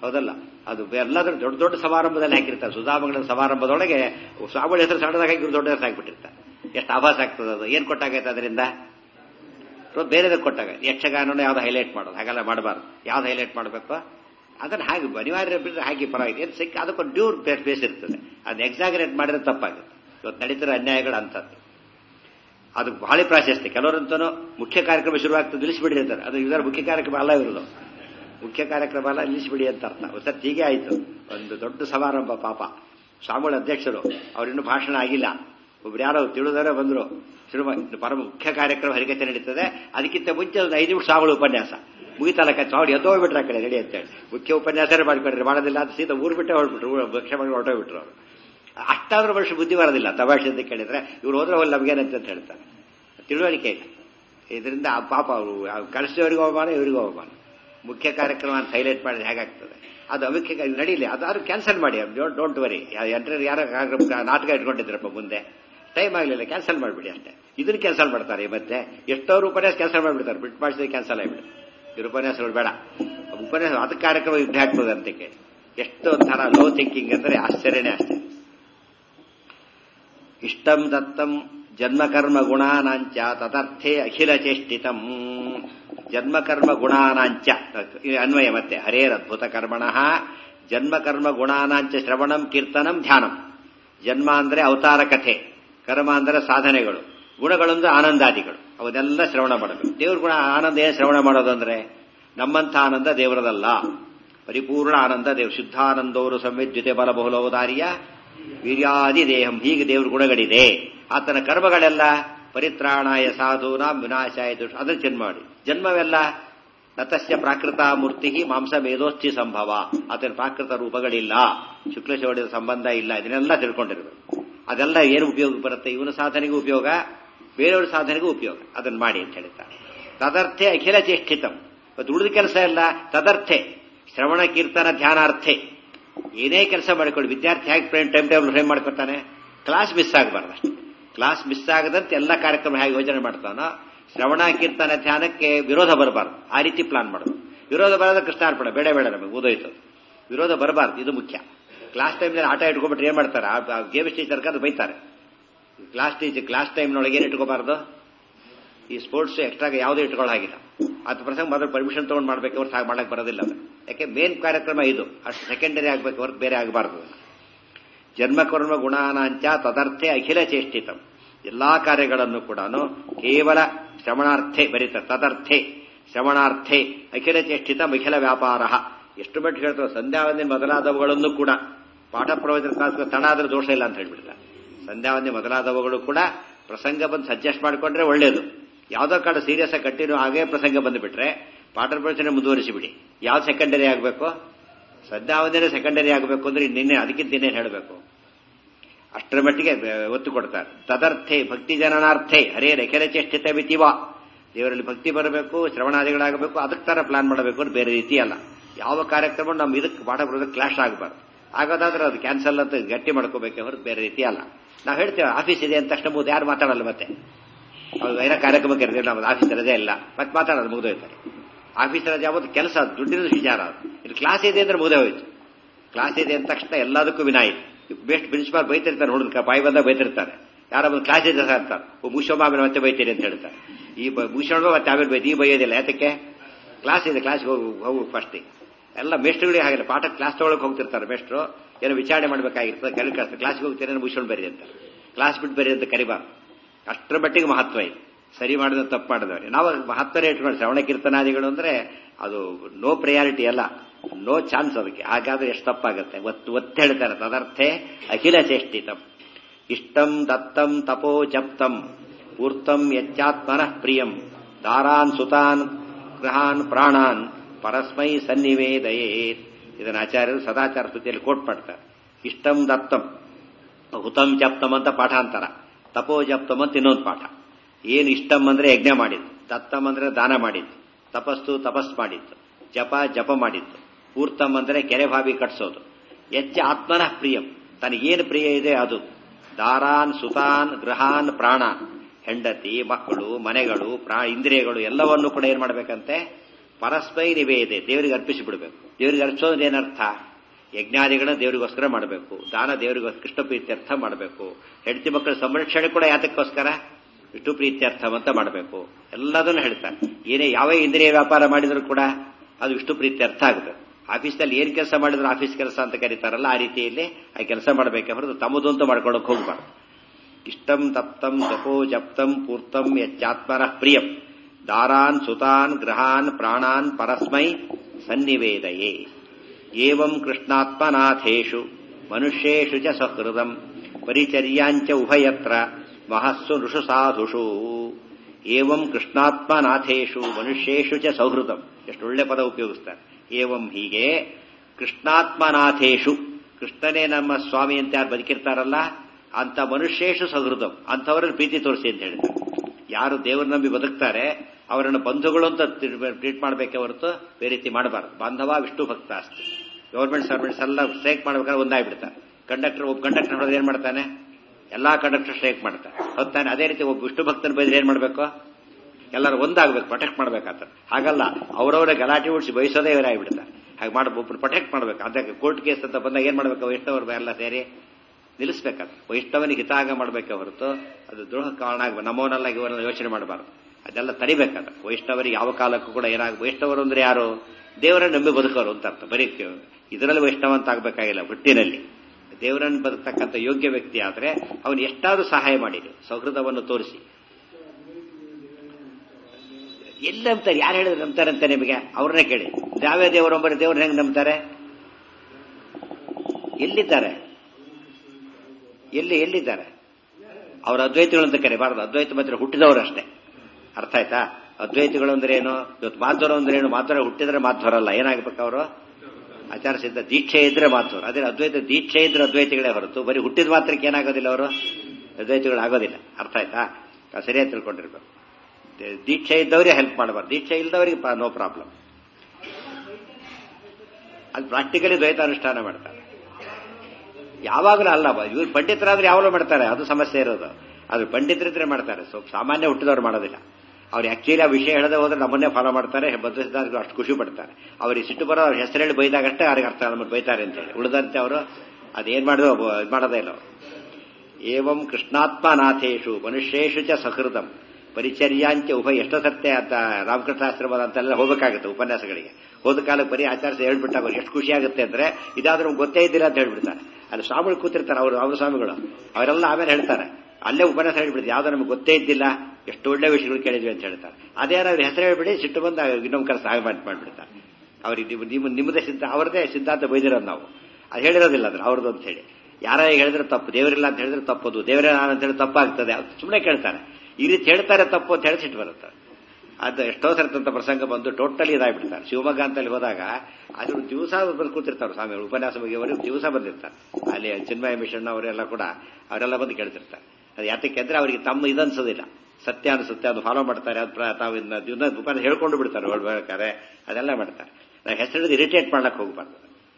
ಹೌದಲ್ಲ ಅದು ಎಲ್ಲಾದ್ರೂ ದೊಡ್ಡ ದೊಡ್ಡ ಸಮಾರಂಭದಲ್ಲಿ ಹಾಕಿರ್ತಾರೆ ಸುಧಾಮಗಳ ಸಮಾರಂಭದೊಳಗೆ ಸ್ವಾಮಿಗಳ ಹೆಸರು ಸಣ್ಣದಾಗಿ ಹಾಕಿದ್ರು ದೊಡ್ಡ ಹೆಸರು ಹಾಕಿಬಿಟ್ಟಿರ್ತಾರೆ ಎಷ್ಟು ಆಭಾಸ ಆಗ್ತದೆ ಅದು ಏನು ಕೊಟ್ಟಾಗೈತೆ ಅದರಿಂದ ಬೇರೆದಕ್ಕೆ ಕೊಟ್ಟಾಗ ಯಕ್ಷಗಾನನ ಯಾವ್ದು ಹೈಲೈಟ್ ಮಾಡೋದು ಹಾಗೆಲ್ಲ ಮಾಡಬಾರ್ದು ಯಾವ್ದು ಹೈಲೈಟ್ ಮಾಡಬೇಕು ಅದನ್ನ ಹಾಗೆ ಅನಿವಾರ್ಯ ಬಿಟ್ಟರೆ ಹಾಗೆ ಪರವಾಗಿ ಏನು ಸಿಕ್ಕ ಅದಕ್ಕೊಂದು ಡ್ಯೂರ್ ಬೇಸ್ ಇರ್ತದೆ ಅದನ್ನ ಎಕ್ಸಾಗರೇಟ್ ಮಾಡಿದ್ರೆ ತಪ್ಪಾಗುತ್ತೆ ಇವತ್ತು ನಡೀತಿರೋ ಅನ್ಯಾಯಗಳು ಅಂತದ್ದು ಅದು ಬಹಳ ಪ್ರಾಶಸ್ತ್ಯ ಕೆಲವರಂತೂ ಮುಖ್ಯ ಕಾರ್ಯಕ್ರಮ ಶುರುವಾಗ್ತದೆ ನಿಲ್ಲಿಸಿಬಿಟ್ಟಿರ್ತಾರೆ ಅದು ಇದರ ಮುಖ್ಯ ಕಾರ್ಯಕ್ರಮ ಅಲ್ಲ ಇರೋದು ಮುಖ್ಯ ಕಾರ್ಯಕ್ರಮ ಅಲ್ಲ ನಿಲ್ಲಿಸಿಬಿಡಿ ಅಂತ ಅರ್ಥ ಸತ್ ಹೀಗೆ ಆಯಿತು ಒಂದು ದೊಡ್ಡ ಸಮಾರಂಭ ಪಾಪ ಸ್ವಾಮಿಗಳ ಅಧ್ಯಕ್ಷರು ಅವರಿನ್ನೂ ಭಾಷಣ ಆಗಿಲ್ಲ ಒಬ್ರು ಯಾರೋ ತಿಳಿದರೆ ಬಂದರು ಶುರು ಪರಮ ಮುಖ್ಯ ಕಾರ್ಯಕ್ರಮ ಹರಿಕತೆ ನಡೀತದೆ ಅದಕ್ಕಿಂತ ಮುಂಚೆ ಒಂದು ಐದು ನಿಮಿಷ ಸ್ವಾಮಿಗಳ ಉಪನ್ಯಾಸ ಮುಗಿತಲ್ಲ ಕಚ್ಚ ಅವ್ರು ಎದ್ದೋಗ್ಬಿಟ್ರೆ ಆ ಕಡೆ ರೆಡಿ ಅಂತೇಳಿ ಮುಖ್ಯ ಉಪನ್ಯಾಸನೇ ಮಾಡ್ಕೊಂಡ್ರಿ ಮಾಡೋದಿಲ್ಲ ಅಂತ ಸೀದಾ ಊರು ಬಿಟ್ಟೆ ಹೊರಬಿಟ್ರು ಭಕ್ಷ್ಯ ಮಾಡಿ ಹೊರಟೋಗ್ಬಿಟ್ರು ಅವರು ಅಷ್ಟಾದ್ರೂ ಮನುಷ್ಯ ಬುದ್ಧಿ ಬರೋದಿಲ್ಲ ತಮಾಷೆ ಅಂತ ಕೇಳಿದ್ರೆ ಇವ್ರು ಹೋದ್ರೆ ಹೋಗಿ ನಮಗೇನಂತ ಅಂತ ಹೇಳ್ತಾರೆ ತಿಳುವಳಿಕೆ ಇಲ್ಲ ಇದರಿಂದ ಆ ಪಾಪ ಅವರು ಕಳಿಸಿದವರಿಗೂ ಅವಮಾನ ಇವರಿಗೂ ಅವಮಾನ ಮುಖ್ಯ ಕಾರ್ಯಕ್ರಮ ಅಂತ ಹೈಲೈಟ್ ಮಾಡಿದ್ರೆ ಹೇಗಾಗ್ತದೆ ಅದು ಅವಿಖ್ಯ ನಡೀಲಿ ಅದಾದ್ರೂ ಕ್ಯಾನ್ಸಲ್ ಮಾಡಿ ಡೋಂಟ್ ವರಿ ಎಂಟ್ರೆ ಯಾರೋ ನಾಟಕ ಇಟ್ಕೊಂಡಿದ್ರಪ್ಪ ಮುಂದೆ ಟೈಮ್ ಆಗಲಿಲ್ಲ ಕ್ಯಾನ್ಸಲ್ ಮಾಡಿಬಿಡಿ ಅಷ್ಟೇ ಇದನ್ನ ಕ್ಯಾನ್ಸಲ್ ಮಾಡ್ತಾರೆ ಮತ್ತೆ ಎಷ್ಟೋ ಉಪನ್ಯಾಸ ಕ್ಯಾನ್ಸಲ್ ಮಾಡಿಬಿಡ್ತಾರೆ ಬಿಟ್ಟು ಮಾಡಿಸಿದ್ರೆ ಕ್ಯಾನ್ಸಲ್ ಆಗಿಬಿಡು ಇವ್ರ ಉಪನ್ಯಾಸಗಳು ಬೇಡ ಉಪನ್ಯಾಸ ಅದಕ್ಕೆ ಕಾರ್ಯಕ್ರಮ ಯುದ್ಧ ಆಗ್ತದೆ ಅಂತ ಕೇಳಿ ಎಷ್ಟು ಒಂಥರ ಲೋ ಥಿಂಕಿಂಗ್ ಅಂದ್ರೆ ಆಶ್ಚರ್ಯನೇ ಆಶ್ಚರ್ಯ ಇಷ್ಟಂ ದತ್ತಂ ಜನ್ಮಕರ್ಮ ಗುಣಾನಾಂಚ ತದರ್ಥೇ ಅಖಿಲ ಚೇಷ್ಟಿತಂ ಜನ್ಮಕರ್ಮ ಗುಣಾನಾಂಚ ಅನ್ವಯ ಮತ್ತೆ ಹರೇರದ್ಭುತ ಕರ್ಮಣ ಜನ್ಮಕರ್ಮ ಗುಣಾನಾಂಚ ಶ್ರವಣಂ ಕೀರ್ತನಂ ಧ್ಯಾನಂ ಜನ್ಮ ಅಂದ್ರೆ ಅವತಾರ ಕಥೆ ಕರ್ಮ ಅಂದ್ರೆ ಸಾಧನೆಗಳು ಗುಣಗಳು ಅಂದ್ರೆ ಆನಂದಾದಿಗಳು ಅವನ್ನೆಲ್ಲ ಶ್ರವಣ ಮಾಡಬೇಕು ದೇವ್ರ ಗುಣ ಆನಂದ ಏನು ಶ್ರವಣ ಮಾಡೋದು ಅಂದ್ರೆ ನಮ್ಮಂಥ ಆನಂದ ದೇವರದಲ್ಲ ಪರಿಪೂರ್ಣ ಆನಂದ ದೇವ್ ಶುದ್ಧಾನಂದವರು ಸಂವಿದ್ಯುತೆ ಬಲಬಹುಲೋದಾರ್ಯ ವೀರ್ಯಾದಿ ದೇಹಂ ಹೀಗೆ ದೇವ್ರ ಗುಣಗಳಿದೆ ಆತನ ಕರ್ಮಗಳೆಲ್ಲ ಪರಿತ್ರಾಣಾಯ ಸಾಧೂನಾಂ ವಿನಾಶಾಯ ದುಷ್ಟ ಅದನ್ನು ಜನ್ಮ ಮಾಡಿ ಜನ್ಮವೆಲ್ಲ ನತಸ್ಯ ಪ್ರಾಕೃತ ಮೂರ್ತಿ ಮಾಂಸ ಮೇಧೋಸ್ಥಿ ಸಂಭವ ಆತನ ಪ್ರಾಕೃತ ರೂಪಗಳಿಲ್ಲ ಶುಕ್ಲಶೌರ್ಯದ ಸಂಬಂಧ ಇಲ್ಲ ಇದನ್ನೆಲ್ಲ ತಿಳ್ಕೊಂಡಿರ್ಬೇಕು ಅದೆಲ್ಲ ಏನು ಉಪಯೋಗ ಬರುತ್ತೆ ಇವನ ಸಾಧನೆಗೂ ಉಪಯೋಗ ಬೇರೆಯವ್ರ ಸಾಧನೆಗೂ ಉಪಯೋಗ ಅದನ್ನು ಮಾಡಿ ಅಂತ ಹೇಳ್ತಾರೆ ತದರ್ಥೆ ಅಖಿಲ ಚೇಷ್ಟಿತಂ ಇವತ್ತು ಉಳಿದ ಕೆಲಸ ಎಲ್ಲ ತದರ್ಥೆ ಶ್ರವಣ ಕೀರ್ತನ ಧ್ಯಾನಾರ್ಥೆ ಏನೇ ಕೆಲಸ ಮಾಡಿಕೊಳ್ಳಿ ವಿದ್ಯಾರ್ಥಿ ಹೇಗೆ ಫ್ರೇಮ್ ಟೈಮ್ ಟೇಬಲ್ ಫ್ರೇಮ್ ಮಾಡ್ಕೊತಾನೆ ಕ್ಲಾಸ್ ಮಿಸ್ ಆಗಬಾರ್ದು ಅಷ್ಟೇ ಕ್ಲಾಸ್ ಮಿಸ್ ಆಗದಂತೆ ಎಲ್ಲ ಕಾರ್ಯಕ್ರಮ ಹೇಗೆ ಯೋಜನೆ ಮಾಡ್ತಾನೋ ಶ್ರವಣ ಕೀರ್ತನ ಧ್ಯಾನಕ್ಕೆ ವಿರೋಧ ಬರಬಾರ್ದು ಆ ರೀತಿ ಪ್ಲಾನ್ ಮಾಡೋದು ವಿರೋಧ ಬರೋದ ಕೃಷ್ಣಾರ್ಪಣೆ ಬೇಡ ಬೇಡ ನಮಗೆ ಓದೋಯ್ತು ವಿರೋಧ ಬರಬಾರ್ದು ಇದು ಮುಖ್ಯ ಕ್ಲಾಸ್ ಟೈಮ್ನಲ್ಲಿ ಆಟ ಇಟ್ಕೊಂಡ್ಬಿಟ್ರೆ ಏನ್ ಮಾಡ್ತಾರೆ ಗೇಮ್ ಟೀಚರ್ ಕರೆದು ಬೈತಾರೆ ಕ್ಲಾಸ್ ಟೀಚರ್ ಕ್ಲಾಸ್ ಟೈಮ್ನೊಳಗೆ ಏನು ಇಟ್ಕೋಬಾರ್ದು ಈ ಸ್ಪೋರ್ಟ್ಸ್ ಎಕ್ಸ್ಟ್ರಾಗ ಯಾವುದೇ ಇಟ್ಕೊಳ್ಳೋ ಹಾಗಿಲ್ಲ ಅದು ಪ್ರಸಂಗ ಮೊದಲು ಪರ್ಮಿಷನ್ ತಗೊಂಡು ಮಾಡ್ಬೇಕು ಹೊರತು ಹಾಗೆ ಮಾಡಕ್ ಬರೋದಿಲ್ಲ ಅದು ಯಾಕೆ ಮೇನ್ ಕಾರ್ಯಕ್ರಮ ಇದು ಅಷ್ಟು ಸೆಕೆಂಡರಿ ಆಗ್ಬೇಕು ಹೊರತು ಬೇರೆ ಆಗಬಾರ್ದು ಜನ್ಮಕರ್ಮ ಗುಣಾನಾಂಚ ತದರ್ಥೆ ಅಖಿಲ ಚೇಷ್ಟಿತಂ ಎಲ್ಲಾ ಕಾರ್ಯಗಳನ್ನು ಕೂಡ ಕೇವಲ ಶ್ರವಣಾರ್ಥೆ ಬರೀತಾರೆ ತದರ್ಥೆ ಶ್ರವಣಾರ್ಥೆ ಅಖಿಲ ಚೇಷ್ಟಿತಂ ಅಖಿಲ ವ್ಯಾಪಾರ ಎಷ್ಟು ಮಟ್ಟಿಗೆ ಹೇಳ್ತಾರೆ ಸಂಧ್ಯಾವಂದನೆ ಮೊದಲಾದವುಗಳನ್ನು ಕೂಡ ಪಾಠ ಪ್ರವಚನ ತಣ ಆದ್ರೆ ದೋಷ ಇಲ್ಲ ಅಂತ ಹೇಳ್ಬಿಡ್ತಾರೆ ಸಂಧ್ಯಾವಂದನೆ ಮೊದಲಾದವುಗಳು ಕೂಡ ಪ್ರಸಂಗ ಬಂದು ಸಜೆಸ್ಟ್ ಮಾಡಿಕೊಂಡ್ರೆ ಒಳ್ಳೇದು ಯಾವುದೋ ಕಾಡ ಸೀರಿಯಸ್ ಆಗಿ ಕಂಟಿನ್ಯೂ ಆಗೇ ಪ್ರಸಂಗ ಬಂದುಬಿಟ್ರೆ ಪಾಠ ಪ್ರವಚನ ಮುಂದುವರಿಸಿಬಿಡಿ ಯಾವ್ದು ಸೆಕೆಂಡರಿ ಆಗಬೇಕು ಸಂಧ್ಯಾವಂದನೆ ಸೆಕೆಂಡರಿ ಆಗಬೇಕು ಅಂದ್ರೆ ನಿನ್ನೆ ಅದಕ್ಕಿಂತ ಇನ್ನೇನು ಹೇಳಬೇಕು ಅಷ್ಟರ ಮಟ್ಟಿಗೆ ಒತ್ತು ಕೊಡ್ತಾರೆ ತದರ್ಥೆ ಭಕ್ತಿ ಜನನಾರ್ಥೆ ಹರೇ ರೆಕೆರೆ ಚೇಷ್ಟಿತ ಮಿತಿವ ದೇವರಲ್ಲಿ ಭಕ್ತಿ ಬರಬೇಕು ಶ್ರವಣಾದಿಗಳಾಗಬೇಕು ಅದಕ್ಕೆ ತರ ಪ್ಲಾನ್ ಮಾಡಬೇಕು ಅಂತ ಬೇರೆ ರೀತಿ ಅಲ್ಲ ಯಾವ ಕಾರ್ಯಕ್ರಮ ನಮ್ಮ ಇದಕ್ಕೆ ಪಾಠ ಬರೋದಕ್ಕೆ ಕ್ಲಾಶ್ ಆಗಬಾರ್ದು ಆಗೋದಾದ್ರೆ ಅದು ಕ್ಯಾನ್ಸಲ್ ಅಂತ ಗಟ್ಟಿ ಮಾಡ್ಕೋಬೇಕೆ ಹೊರತು ಬೇರೆ ರೀತಿ ಅಲ್ಲ ನಾವು ಹೇಳ್ತೇವೆ ಆಫೀಸ್ ಇದೆ ಅಂತ ತಕ್ಷಣ ಮುಗಿದು ಯಾರು ಮಾತಾಡಲ್ಲ ಮತ್ತೆ ಅವ್ರು ಏನೋ ಕಾರ್ಯಕ್ರಮ ಕರೆದಿಲ್ಲ ನಮ್ಮದು ಆಫೀಸ್ ರಜೆ ಇಲ್ಲ ಮತ್ತೆ ಮಾತಾಡೋದು ಮುಗಿದೋಯ್ತಾರೆ ಆಫೀಸ್ ರಜೆ ಯಾವತ್ತು ಕೆಲಸ ದುಡ್ಡಿನ ವಿಚಾರ ಇದು ಕ್ಲಾಸ್ ಇದೆ ಅಂದ್ರೆ ಮುಗಿದೇ ಹೋಯ್ತು ಕ್ಲಾಸ್ ಇದೆ ಅಂದ ತಕ್ಷಣ ಎಲ್ಲದಕ್ಕೂ ವಿನಾಯಿತಿ ಬೆಸ್ಟ್ ಪ್ರಿನ್ಸಿಪಾಲ್ ಬೈತಿರ್ತಾರೆ ಹುಡುಗ ಬಾಯಿ ಬಂದಾಗ ಬೈತಿರ್ತಾರೆ ಯಾರೋ ಒಂದು ಕ್ಲಾಸ್ ಇದೆ ಸರ್ ಅಂತಾರೆ ಮುಗಿಸೋ ಆಮೇಲೆ ಮತ್ತೆ ಬೈತೀರಿ ಅಂತ ಹೇಳ್ತಾರೆ ಈ ಮುಗಿಸೋಣ ಮತ್ತೆ ಆಮೇಲೆ ಬೈತಿ ಈ ಬೈಯೋದಿಲ್ಲ ಯಾತಕ್ಕೆ ಕ್ಲಾಸ್ ಇದೆ ಕ್ಲಾಸ್ಗೆ ಹೋಗು ಹೋಗು ಫಸ್ಟ್ ಎಲ್ಲ ಮೇಸ್ಟ್ರುಗಳಿಗೆ ಹಾಗಿಲ್ಲ ಪಾಠ ಕ್ಲಾಸ್ ತಗೊಳಕ್ ಹೋಗ್ತಿರ್ತಾರೆ ಮೇಸ್ಟ್ರು ಏನೋ ವಿಚಾರಣೆ ಮಾಡಬೇಕಾಗಿರ್ತದೆ ಕರೆ ಕಳಿಸ್ತಾರೆ ಕ್ಲಾಸ್ಗೆ ಹೋಗ್ತೀರಿ ಮುಗಿಸ್ಕೊಂಡು ಬರಿ ಅಂತ ಕ್ಲಾಸ್ ಬಿಟ್ಟು ಬರಿ ಅಂತ ಕರಿಬಾರ್ದು ಅಷ್ಟರ ಮಟ್ಟಿಗೆ ಮಹತ್ವ ಇದೆ ಸರಿ ಮಾಡಿದ ತಪ್ಪು ಮಾಡಿದವ್ರೆ ನಾವು ಮಹತ್ವನೇ ಇಟ್ಕೊಂಡು ಶ್ರವಣ ಕೀರ್ತನಾದಿಗಳು ಅಂದ್ರೆ ಅದು ನೋ ಪ್ರಯಾರಿಟಿ ಅಲ್ಲ ನೋ ಚಾನ್ಸ್ ಅದಕ್ಕೆ ಹಾಗಾದ್ರೆ ಎಷ್ಟು ತಪ್ಪಾಗುತ್ತೆ ಒತ್ತು ಒತ್ತು ಹೇಳ್ತಾರೆ ತದರ್ಥೆ ಅಖಿಲ ಚೇಷ್ಟಿತಂ ಇಷ್ಟಂ ದತ್ತಂ ತಪೋ ಜಪ್ತಂ ಪೂರ್ತಂ ಯಚ್ಚಾತ್ಮನಃ ಪ್ರಿಯಂ ದಾರಾನ್ ಸುತಾನ್ ಗೃಹಾನ್ ಪ್ರಾಣಾನ್ ಪರಸ್ಮೈ ಸನ್ನಿವೇದಯೇತ್ ಇದನ್ನ ಆಚಾರ್ಯರು ಸದಾಚಾರ ಸ್ತುತಿಯಲ್ಲಿ ಕೋಟ್ ಮಾಡ್ತಾರೆ ಇಷ್ಟಂ ದತ್ತಂ ಹುತಂ ಜಪ್ತಂ ಅಂತ ಪಾಠಾಂತರ ತಪೋ ಜಪ್ತಂ ಅಂತ ಇನ್ನೊಂದು ಪಾಠ ಏನು ಇಷ್ಟಂ ಅಂದ್ರೆ ಯಜ್ಞ ಮಾಡಿದ್ದು ದತ್ತಂ ಅಂದ್ರೆ ದಾನ ಮಾಡಿದ್ದು ತಪಸ್ಸು ತಪಸ್ ಮಾಡಿದ್ದು ಜಪ ಜಪ ಮಾಡಿದ್ದು ಪೂರ್ತಂ ಅಂದ್ರೆ ಕೆರೆ ಭಾವಿ ಕಟ್ಸೋದು ಎಚ್ಚ ಆತ್ಮನಃ ಪ್ರಿಯಂ ತನಗೇನು ಪ್ರಿಯ ಇದೆ ಅದು ದಾರಾನ್ ಸುತಾನ್ ಗೃಹಾನ್ ಪ್ರಾಣ ಹೆಂಡತಿ ಮಕ್ಕಳು ಮನೆಗಳು ಪ್ರಾ ಇಂದ್ರಿಯಗಳು ಎಲ್ಲವನ್ನೂ ಕೂಡ ಏನ್ ಮಾಡ್ಬೇಕಂತೆ ಪರಸ್ಮೈ ನಿವೇದೆ ದೇವರಿಗೆ ಅರ್ಪಿಸಿಬಿಡ್ಬೇಕು ದೇವರಿಗೆ ಅರ್ಪಿಸೋದ್ರೆ ಏನರ್ಥ ಯಜ್ಞಾದಿಗಳನ್ನ ದೇವರಿಗೋಸ್ಕರ ಮಾಡಬೇಕು ದಾನ ದೇವರಿಗೋಸ್ಕರ ಕೃಷ್ಣ ಪ್ರೀತ್ಯರ್ಥ ಮಾಡಬೇಕು ಹೆಂಡತಿ ಮಕ್ಕಳ ಸಂರಕ್ಷಣೆ ಕೂಡ ಯಾತಕ್ಕೋಸ್ಕರ ವಿಷ್ಣು ಪ್ರೀತ್ಯರ್ಥ ಅಂತ ಮಾಡಬೇಕು ಎಲ್ಲದನ್ನು ಹೇಳ್ತಾರೆ ಏನೇ ಯಾವ ಇಂದ್ರಿಯ ವ್ಯಾಪಾರ ಮಾಡಿದ್ರು ಕೂಡ ಅದು ವಿಷ್ಣು ಪ್ರೀತ್ಯರ್ಥ ಆಗಬೇಕು ಆಫೀಸ್ನಲ್ಲಿ ಏನ್ ಕೆಲಸ ಮಾಡಿದ್ರು ಆಫೀಸ್ ಕೆಲಸ ಅಂತ ಕರೀತಾರಲ್ಲ ಆ ರೀತಿಯಲ್ಲಿ ಆ ಕೆಲಸ ಮಾಡಬೇಕೆ ಹೊರತು ತಮ್ಮದು ಅಂತ ಮಾಡ್ಕೊಳಕ್ ಹೋಗ್ಬಾರ್ದು ಇಷ್ಟಂ ತಪ್ತಂ ಜಪೋ ಜಪ್ತಂ ಪೂರ್ತಂ ಯಚ್ಚಾತ್ಮರ ಪ್ರಿಯಂ ದಾರಾನ್ ಸುತಾನ್ ಗ್ರಹಾನ್ ಪ್ರಾಣಾನ್ ಪರಸ್ಮೈ ಸನ್ನಿವೇದಯೇ ಏವಂ ಕೃಷ್ಣಾತ್ಮನಾಥೇಷು ಮನುಷ್ಯೇಷು ಚ ಸಹೃದಂ ಪರಿಚರ್ಯಾಂಚ ಉಭಯತ್ರ ಮಹಸ್ಸು ಋಷು ಸಾಧುಷು ಏವಂ ಕೃಷ್ಣಾತ್ಮನಾಥೇಷು ಮನುಷ್ಯೇಷು ಚ ಸೌಹೃದಂ ಎಷ್ಟು ಒಳ್ಳೆ ಪದ ಉಪಯೋಗಿಸ್ತಾರೆ ಏವಂ ಹೀಗೆ ಕೃಷ್ಣಾತ್ಮನಾಥೇಷು ಕೃಷ್ಣನೇ ನಮ್ಮ ಸ್ವಾಮಿ ಅಂತ ಯಾರು ಬದುಕಿರ್ತಾರಲ್ಲ ಅಂತ ಮನುಷ್ಯೇಷು ಸಹೃದಂ ಅಂಥವರಲ್ಲಿ ಪ್ರೀತಿ ತೋರಿಸಿ ಅಂತ ಹೇಳಿದ್ದಾರೆ ಯಾರು ದೇವರು ನಂಬಿ ಬದುಕ್ತಾರೆ ಅವರನ್ನು ಬಂಧುಗಳು ಅಂತ ಟ್ರೀಟ್ ಮಾಡಬೇಕೆ ಹೊರತು ಬೇರೆ ರೀತಿ ಮಾಡಬಾರ್ದು ಬಾಂಧವ ವಿಷ್ಣು ಭಕ್ತ ಅಷ್ಟೇ ಗೌರ್ಮೆಂಟ್ ಸರ್ವೆಂಟ್ಸ್ ಎಲ್ಲ ಸ್ಟ್ರೈಕ್ ಮಾಡ್ಬೇಕಾದ್ರೆ ಒಂದಾಗ್ಬಿಡ್ತಾರೆ ಕಂಡಕ್ಟರ್ ಒಬ್ಬ ಕಂಡಕ್ಟರ್ ಹೊಡೆದ್ರೆ ಏನ್ ಮಾಡ್ತಾನೆ ಎಲ್ಲಾ ಕಂಡಕ್ಟರ್ ಸ್ಟ್ರೈಕ್ ಮಾಡ್ತಾರೆ ಹೊತ್ತಾನೆ ಅದೇ ರೀತಿ ಒಬ್ಬ ವಿಷ್ಣು ಭಕ್ತನ ಬೈದ್ರೆ ಏನ್ ಮಾಡ್ಬೇಕು ಎಲ್ಲರೂ ಒಂದಾಗಬೇಕು ಪ್ರೊಟೆಕ್ಟ್ ಮಾಡ್ಬೇಕಾತ ಹಾಗಲ್ಲ ಅವರವರ ಗಲಾಟೆ ಉಡಿಸಿ ಬಯಸೋದೇ ಇವರಾಗ್ಬಿಡ್ತಾರೆ ಹಾಗೆ ಮಾಡಿ ಒಬ್ಬರು ಪ್ರೊಟೆಕ್ಟ್ ಮಾಡ್ಬೇಕು ಅದಕ್ಕೆ ಕೋರ್ಟ್ ಕೇಸ್ ಅಂತ ಬಂದಾಗ ಏನ್ ಮಾಡ್ಬೇಕು ವೈಷ್ಣವರು ಎಲ್ಲ ಸೇರಿ ನಿಲ್ಲಿಸ್ಬೇಕಾದ್ರೆ ವೈಷ್ಣವನಿಗೆ ಹಿತಾಗ ಮಾಡಬೇಕೆ ಹೊರತು ಅದು ದ್ರೋಹ ಕಾರಣ ಆಗ್ಬೇಕು ನಮ್ಮವನ್ನೆಲ್ಲ ಇವರನ್ನ ಯೋಚನೆ ಮಾಡಬಾರ್ದು ಅದೆಲ್ಲ ತಡಿಬೇಕಾದ್ರೆ ವೈಷ್ಣವರಿಗೆ ಯಾವ ಕಾಲಕ್ಕೂ ಕೂಡ ಏನಾಗ ವೈಷ್ಣವರು ಅಂದ್ರೆ ಯಾರು ದೇವರನ್ನು ನಂಬಿ ಬದುಕೋರು ಅಂತ ಅರ್ಥ ಬರೀ ಇದರಲ್ಲಿ ವೈಷ್ಣವ ಅಂತ ಆಗ್ಬೇಕಾಗಿಲ್ಲ ಹುಟ್ಟಿನಲ್ಲಿ ದೇವರನ್ನು ಬದುಕ್ತಕ್ಕಂಥ ಯೋಗ್ಯ ವ್ಯಕ್ತಿ ಆದ್ರೆ ಅವನು ಎಷ್ಟಾದ್ರೂ ಸಹಾಯ ಮಾಡಿರಿ ಸೌಹೃದವನ್ನು ತೋರಿಸಿ ಎಲ್ಲಿ ನಂಬ್ತಾರೆ ಯಾರು ಹೇಳಿದ್ರು ನಂಬ್ತಾರೆ ಅಂತ ನಿಮಗೆ ಅವ್ರನ್ನೇ ಕೇಳಿ ಯಾವ್ಯಾವ ದೇವರೊಬ್ಬರು ದೇವ್ರ ಹೆಂಗ್ ನಂಬ್ತಾರೆ ಎಲ್ಲಿದ್ದಾರೆ ಎಲ್ಲಿ ಎಲ್ಲಿದ್ದಾರೆ ಅವ್ರ ಅದ್ವೈತಗಳು ಅಂತ ಕರಿಬಾರದು ಅದ್ವೈತ ಮಾತ್ರ ಹುಟ್ಟಿದವರು ಅಷ್ಟೇ ಅರ್ಥ ಆಯ್ತಾ ಅದ್ವೈತಗಳು ಅಂದ್ರೆ ಏನು ಇವತ್ತು ಮಾಧ್ವರ ಅಂದ್ರೆ ಏನು ಮಾಧ್ವರ ಹುಟ್ಟಿದ್ರೆ ಮಾಧ್ವರಲ್ಲ ಏನಾಗಬೇಕು ಅವರು ಆಚಾರ ಸಿದ್ಧ ದೀಕ್ಷೆ ಇದ್ರೆ ಮಾಧ್ವರ ಅದೇ ಅದ್ವೈತ ದೀಕ್ಷೆ ಇದ್ರೆ ಅದ್ವೈತಿಗಳೇ ಹೊರತು ಬರೀ ಹುಟ್ಟಿದ ಮಾತ್ರಕ್ಕೆ ಏನಾಗೋದಿಲ್ಲ ಅವರು ಅದ್ವೈತಿಗಳು ಆಗೋದಿಲ್ಲ ಅರ್ಥ ಆಯ್ತಾ ಸರಿಯಾಗಿ ತಿಳ್ಕೊಂಡಿರ್ಬೇಕು ದೀಕ್ಷೆ ಇದ್ದವರಿಗೆ ಹೆಲ್ಪ್ ಮಾಡಬಾರ್ದು ದೀಕ್ಷೆ ಇಲ್ಲದವರಿಗೆ ನೋ ಪ್ರಾಬ್ಲಮ್ ಅದು ಪ್ರಾಕ್ಟಿಕಲಿ ದ್ವೈತಾನುಷ್ಠಾನ ಮಾಡ್ತಾರೆ ಯಾವಾಗಲೂ ಅಲ್ಲ ಇವ್ರು ಪಂಡಿತರಾದ್ರೆ ಯಾವಾಗಲೂ ಮಾಡ್ತಾರೆ ಅದು ಸಮಸ್ಯೆ ಇರೋದು ಅದು ಪಂಡಿತರಿದ್ರೆ ಮಾಡ್ತಾರೆ ಸ್ವಲ್ಪ ಸಾಮಾನ್ಯ ಹುಟ್ಟಿದವ್ರು ಮಾಡೋದಿಲ್ಲ ಅವ್ರು ಆಕ್ಚುಲಿ ಆ ವಿಷಯ ಹೇಳದೆ ಹೋದ್ರೆ ನಮ್ಮನ್ನೇ ಫಾಲೋ ಮಾಡ್ತಾರೆ ಬದ್ಧಿಸಿದಾಗ ಅಷ್ಟು ಖುಷಿ ಪಡ್ತಾರೆ ಅವ್ರಿಗೆ ಸಿಟ್ಟು ಬರೋ ಅವ್ರ ಹೆಸರು ಹೇಳಿ ಬೈದಾಗಷ್ಟೇ ಅವ್ರಿಗೆ ಅರ್ಥ ನಮ್ಮನ್ನು ಬೈತಾರೆ ಅಂತ ಹೇಳಿ ಉಳಿದಂತೆ ಅವರು ಅದೇನ್ ಮಾಡಿದ್ರು ಇದು ಮಾಡೋದೇ ಇಲ್ಲ ಅವರು ಏವಂ ಕೃಷ್ಣಾತ್ಮನಾಥೇಶು ಮನುಷ್ಯೇಶು ಚ ಸಹೃದಂ ಪರಿಚರ್ಯಾಂಚ ಉಭಯ ಎಷ್ಟೋ ಸತ್ಯ ಅಂತ ರಾಮಕೃಷ್ಣಾಶ್ರಮದ ಅಂತೆಲ್ಲ ಹೋಗಬೇಕಾಗುತ್ತೆ ಉಪನ್ಯಾಸಗಳಿಗೆ ಹೋದ ಕಾಲಕ್ಕೆ ಬರೀ ಆಚಾರ್ಯ ಹೇಳ್ಬಿಟ್ಟಾಗ ಅವ್ರಿಗೆ ಎಷ್ಟು ಖುಷಿ ಆಗುತ್ತೆ ಅಂದ್ರೆ ಇದಾದ್ರೂ ಗೊತ್ತೇ ಇದ್ದಿಲ್ಲ ಅಂತ ಹೇಳ್ಬಿಡ್ತಾರೆ ಅಲ್ಲಿ ಸ್ವಾಮಿಗಳು ಕೂತಿರ್ತಾರೆ ಅವರು ಅವ್ರ ಸ್ವಾಮಿಗಳು ಅವರೆಲ್ಲ ಆಮೇಲೆ ಹೇಳ್ತಾರೆ ಅಲ್ಲೇ ಉಪನ್ಯಾಸ ಹೇಳ್ಬಿಡ್ತು ಯಾವ್ದೋ ನಮ್ಗೆ ಗೊತ್ತೇ ಇದ್ದಿಲ್ಲ ಎಷ್ಟು ಒಳ್ಳೆ ವಿಷಯಗಳು ಕೇಳಿದ್ವಿ ಅಂತ ಹೇಳ್ತಾರೆ ಅದೇ ಅವ್ರ ಹೆಸರು ಹೇಳ್ಬಿಡಿ ಸಿಟ್ಟು ಬಂದು ಇನ್ನೊಂದು ಕಡೆ ಸಹಾಯ ಮಾಡಿ ಮಾಡ್ಬಿಡ್ತಾರೆ ಅವ್ರಿಗೆ ನಿಮ್ಮ ನಿಮ್ಮದೇ ಸಿದ್ಧ ಅವರದೇ ಸಿದ್ಧಾಂತ ಬೈದಿರೋದು ನಾವು ಅದು ಹೇಳಿರೋದಿಲ್ಲ ಅಂದ್ರೆ ಅವ್ರದ್ದು ಅಂತ ಹೇಳಿ ಯಾರ ಹೇಳಿದ್ರೆ ತಪ್ಪು ದೇವರಿಲ್ಲ ಅಂತ ಹೇಳಿದ್ರೆ ತಪ್ಪದು ದೇವರೇ ನಾನು ಅಂತ ಹೇಳಿ ತಪ್ಪಾಗ್ತದೆ ಸುಮ್ಮನೆ ಕೇಳ್ತಾರೆ ಈ ರೀತಿ ಹೇಳ್ತಾರೆ ತಪ್ಪು ಅಂತ ಹೇಳಿ ಸಿಟ್ಟು ಬರುತ್ತೆ ಅದು ಎಷ್ಟೋ ಸರ್ತಂತ ಪ್ರಸಂಗ ಬಂದು ಟೋಟಲಿ ಇದಾಗ್ಬಿಡ್ತಾರೆ ಶಿವಮೊಗ್ಗ ಅಂತಲ್ಲಿ ಹೋದಾಗ ಅದ್ರ ದಿವಸ ಬಂದು ಕೂತಿರ್ತಾರೆ ಸ್ವಾಮಿ ಉಪನ್ಯಾಸ ಮುಗಿಯವರೆಗೂ ದಿವಸ ಬಂದಿರ್ತಾರೆ ಅಲ್ಲಿ ಚಿನ್ಮಯ ಮಿಷನ್ ಅವರೆಲ್ಲ ಕೂಡ ಅವರೆಲ್ಲ ಬಂದು ಕೇಳ್ತಿರ್ತಾರೆ ಅದು ಯಾತಕ್ಕೆ ಅಂದ್ರೆ ಅವರಿಗೆ ತಮ್ಮ ಇದನ್ಸೋದಿಲ್ಲ ಸತ್ಯ ಅನಿಸುತ್ತೆ ಅದು ಫಾಲೋ ಮಾಡ್ತಾರೆ ಅದು ತಾವು ದಿನ ಉಪನ್ಯಾಸ ಹೇಳ್ಕೊಂಡು ಬಿಡ್ತಾರೆ ಹೇಳ್ಬೇಕಾರೆ ಅದೆಲ್ಲ ಮಾಡ್ತಾರೆ ನಾವು ಹೆಸರು ಇರಿಟೇಟ್ ಮಾಡ್ಲಕ್ಕೆ ಹೋಗ್ಬಾರ್ದು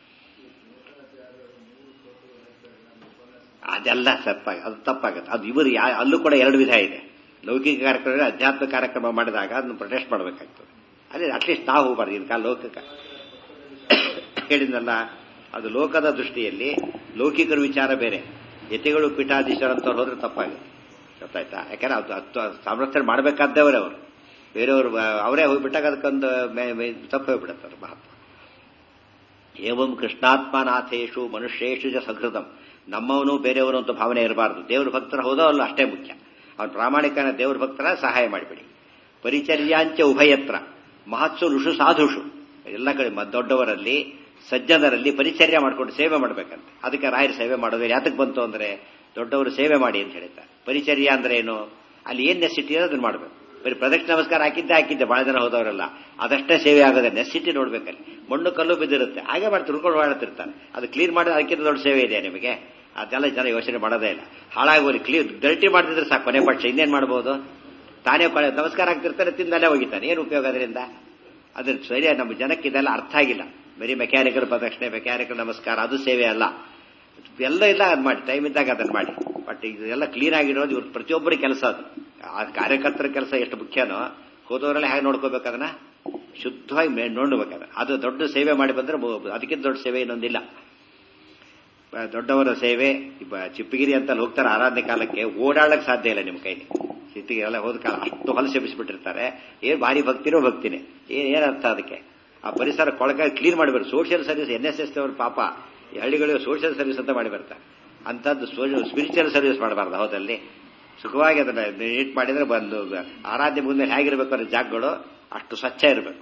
ಅದೆಲ್ಲ ತಪ್ಪಾಗ ಅದು ತಪ್ಪಾಗುತ್ತೆ ಅದು ಇವರು ಯಾ ಅಲ್ಲೂ ಕೂಡ ಎರಡು ವಿಧ ಇದೆ ಲೌಕಿಕ ಕಾರ್ಯಕ್ರಮ ಅಧ್ಯಾತ್ಮ ಕಾರ್ಯಕ್ರಮ ಮಾಡಿದಾಗ ಅದನ್ನು ಪ್ರೊಟೆಸ್ಟ್ ಮಾಡಬೇಕಾಗ್ತದೆ ಅದೇ ಅಟ್ಲೀಸ್ಟ್ ನಾವು ಹೋಗ್ಬಾರ್ದು ಇದಕ್ಕೆ ಕಾಲ ಲೌಕಿಕ ಹೇಳಿದ್ನಲ್ಲ ಅದು ಲೋಕದ ದೃಷ್ಟಿಯಲ್ಲಿ ಲೌಕಿಕರ ವಿಚಾರ ಬೇರೆ ಯತಿಗಳು ಪೀಠಾಧೀಶರು ಅಂತ ಹೋದ್ರೆ ತಪ್ಪಾಗುತ್ತೆ ಗೊತ್ತಾಯ್ತಾ ಯಾಕಂದ್ರೆ ಅದು ಹತ್ತು ಸಂರಕ್ಷಣೆ ಮಾಡಬೇಕಾದ್ದವರೇ ಅವರು ಬೇರೆಯವರು ಅವರೇ ಹೋಗ್ಬಿಟ್ಟಾಗ ಅದಕ್ಕೊಂದು ತಪ್ಪು ಹೋಗ್ಬಿಡುತ್ತಾರೆ ಮಹತ್ವ ಏವಂ ಕೃಷ್ಣಾತ್ಮನಾಥೇಶು ಮನುಷ್ಯೇಶು ಜ ಸಹೃದಂ ನಮ್ಮವನು ಬೇರೆಯವನು ಅಂತ ಭಾವನೆ ಇರಬಾರದು ದೇವ್ರ ಭಕ್ತರ ಹೋದೋ ಅಲ್ಲ ಅಷ್ಟೇ ಮುಖ್ಯ ಅವನು ಪ್ರಾಮಾಣಿಕನ ದೇವ್ರ ಭಕ್ತರ ಸಹಾಯ ಮಾಡಿಬಿಡಿ ಪರಿಚರ್ಯಾಂಚ ಉಭಯತ್ರ ಮಹತ್ಸು ಋಷು ಸಾಧುಷು ಎಲ್ಲ ಕಡೆ ದೊಡ್ಡವರಲ್ಲಿ ಸಜ್ಜನರಲ್ಲಿ ಪರಿಚರ್ಯ ಮಾಡ್ಕೊಂಡು ಸೇವೆ ಮಾಡಬೇಕಂತೆ ಅದಕ್ಕೆ ರಾಯರ ಸೇವೆ ಮಾಡೋದು ಯಾತಕ್ಕೆ ಬಂತು ಅಂದ್ರೆ ದೊಡ್ಡವರು ಸೇವೆ ಮಾಡಿ ಅಂತ ಹೇಳ್ತಾರೆ ಪರಿಚರ್ಯ ಅಂದ್ರೆ ಏನು ಅಲ್ಲಿ ಏನ್ ನೆಸಿಟಿ ಇದೆ ಅದನ್ನ ಮಾಡಬೇಕು ಬರೀ ಪ್ರದಕ್ಷಿಣ ನಮಸ್ಕಾರ ಹಾಕಿದ್ದೆ ಹಾಕಿದ್ದೆ ಬಹಳ ಜನ ಹೋದವರೆಲ್ಲ ಅದಷ್ಟೇ ಸೇವೆ ಆಗೋದೆ ನೆಸಿಟಿ ನೋಡ್ಬೇಕಲ್ಲಿ ಮಣ್ಣು ಕಲ್ಲು ಬಿದ್ದಿರುತ್ತೆ ಹಾಗೆ ಮಾಡಿ ತಿಳ್ಕೊಂಡು ಮಾಡ್ತಿರ್ತಾನೆ ಅದು ಕ್ಲೀನ್ ಮಾಡಿದ್ರೆ ಅದಕ್ಕಿಂತ ದೊಡ್ಡ ಸೇವೆ ಇದೆ ನಿಮಗೆ ಅದೆಲ್ಲ ಜನ ಯೋಚನೆ ಮಾಡೋದೇ ಇಲ್ಲ ಹಾಳಾಗೋರಿ ಕ್ಲೀನ್ ಡರ್ಟಿ ಮಾಡ್ತಿದ್ರೆ ಸಾಕು ಕೊನೆ ಪಕ್ಷ ಇನ್ನೇನ್ ಮಾಡ್ಬೋದು ತಾನೇ ಕೊಳೆ ನಮಸ್ಕಾರ ಆಗ್ತಿರ್ತಾನೆ ತಿಂದಲ್ಲೇ ಹೋಗಿತಾನೆ ಏನು ಉಪಯೋಗ ಅದರಿಂದ ಅದ್ರ ಸರಿಯ ನಮ್ಮ ಜನಕ್ಕೆ ಇದೆಲ್ಲ ಅರ್ಥ ಆಗಿಲ್ಲ ಬರೀ ಮೆಕ್ಯಾನಿಕಲ್ ಪ್ರದಕ್ಷಿಣೆ ಮೆಕ್ಯಾನಿಕಲ್ ನಮಸ್ಕಾರ ಅದು ಸೇವೆ ಅಲ್ಲ ಎಲ್ಲ ಇಲ್ಲ ಅದು ಮಾಡಿ ಟೈಮ್ ಇದ್ದಾಗ ಅದನ್ನ ಮಾಡಿ ಬಟ್ ಇದೆಲ್ಲ ಕ್ಲೀನ್ ಆಗಿರೋದು ಇವ್ರ ಪ್ರತಿಯೊಬ್ಬರ ಕೆಲಸ ಅದು ಆ ಕಾರ್ಯಕರ್ತರ ಕೆಲಸ ಎಷ್ಟು ಮುಖ್ಯನೋ ಹೋದವರೆಲ್ಲ ಹೇಗೆ ನೋಡ್ಕೋಬೇಕು ಅದನ್ನ ಶುದ್ಧವಾಗಿ ಮೇ ನೋಡ್ಬೇಕಾದ್ರೆ ಅದು ದೊಡ್ಡ ಸೇವೆ ಮಾಡಿ ಬಂದ್ರೆ ಮು- ಅದಕ್ಕಿಂತ ದೊಡ್ಡ ಸೇವೆ ಇನ್ನೊಂದಿಲ್ಲ ಬ- ದೊಡ್ಡವರ ಸೇವೆ ಬ- ಚಿಪ್ಪಗಿರಿ ಅಂತ ಅಲ್ಲಿ ಹೋಗ್ತಾರೆ ಆರಾಧನೆ ಕಾಲಕ್ಕೆ ಓಡಾಡಕ್ ಸಾಧ್ಯ ಇಲ್ಲ ನಿಮ್ಮ ಕೈಲಿ ಚಿತ್ತಿಗೆ ಎಲ್ಲ ಹೋದ ಕಾಲ ಅಷ್ಟು ಹೊಲಸು ಎಬ್ಬಿಸ್ಬಿಟ್ಟಿರ್ತಾರೆ ಏನ್ ಭಾರಿ ಭಕ್ತಿನೋ ಭಕ್ತಿನೇ ಏನ್ ಏನ್ ಅರ್ಥ ಅದಕ್ಕೆ ಆ ಪರಿಸರ ಕೊಳಕ ಕ್ಲೀನ್ ಮಾಡಿಬಾರ್ದು social service N S S ಅವ್ರ ಪಾಪ ಈ ಹಳ್ಳಿಗಳಿಗೆ ಸೋಷಿಯಲ್ ಸರ್ವಿಸ್ ಅಂತ ಮಾಡಿ ಬರ್ತಾರೆ ಅಂತದ್ದು ಸ್ಪಿರಿಚುವಲ್ ಸರ್ವಿಸ್ ಮಾಡಬಾರ್ದು ಹೌದಲ್ಲಿ ಸುಖವಾಗಿ ಅದನ್ನ ನೀಟ್ ಮಾಡಿದ್ರೆ ಬಂದು ಆರಾಧ್ಯ ಮುಂದೆ ಹೇಗಿರ್ಬೇಕು ಅನ್ನೋ ಜಾಗಗಳು ಅಷ್ಟು ಸ್ವಚ್ಛ ಇರಬೇಕು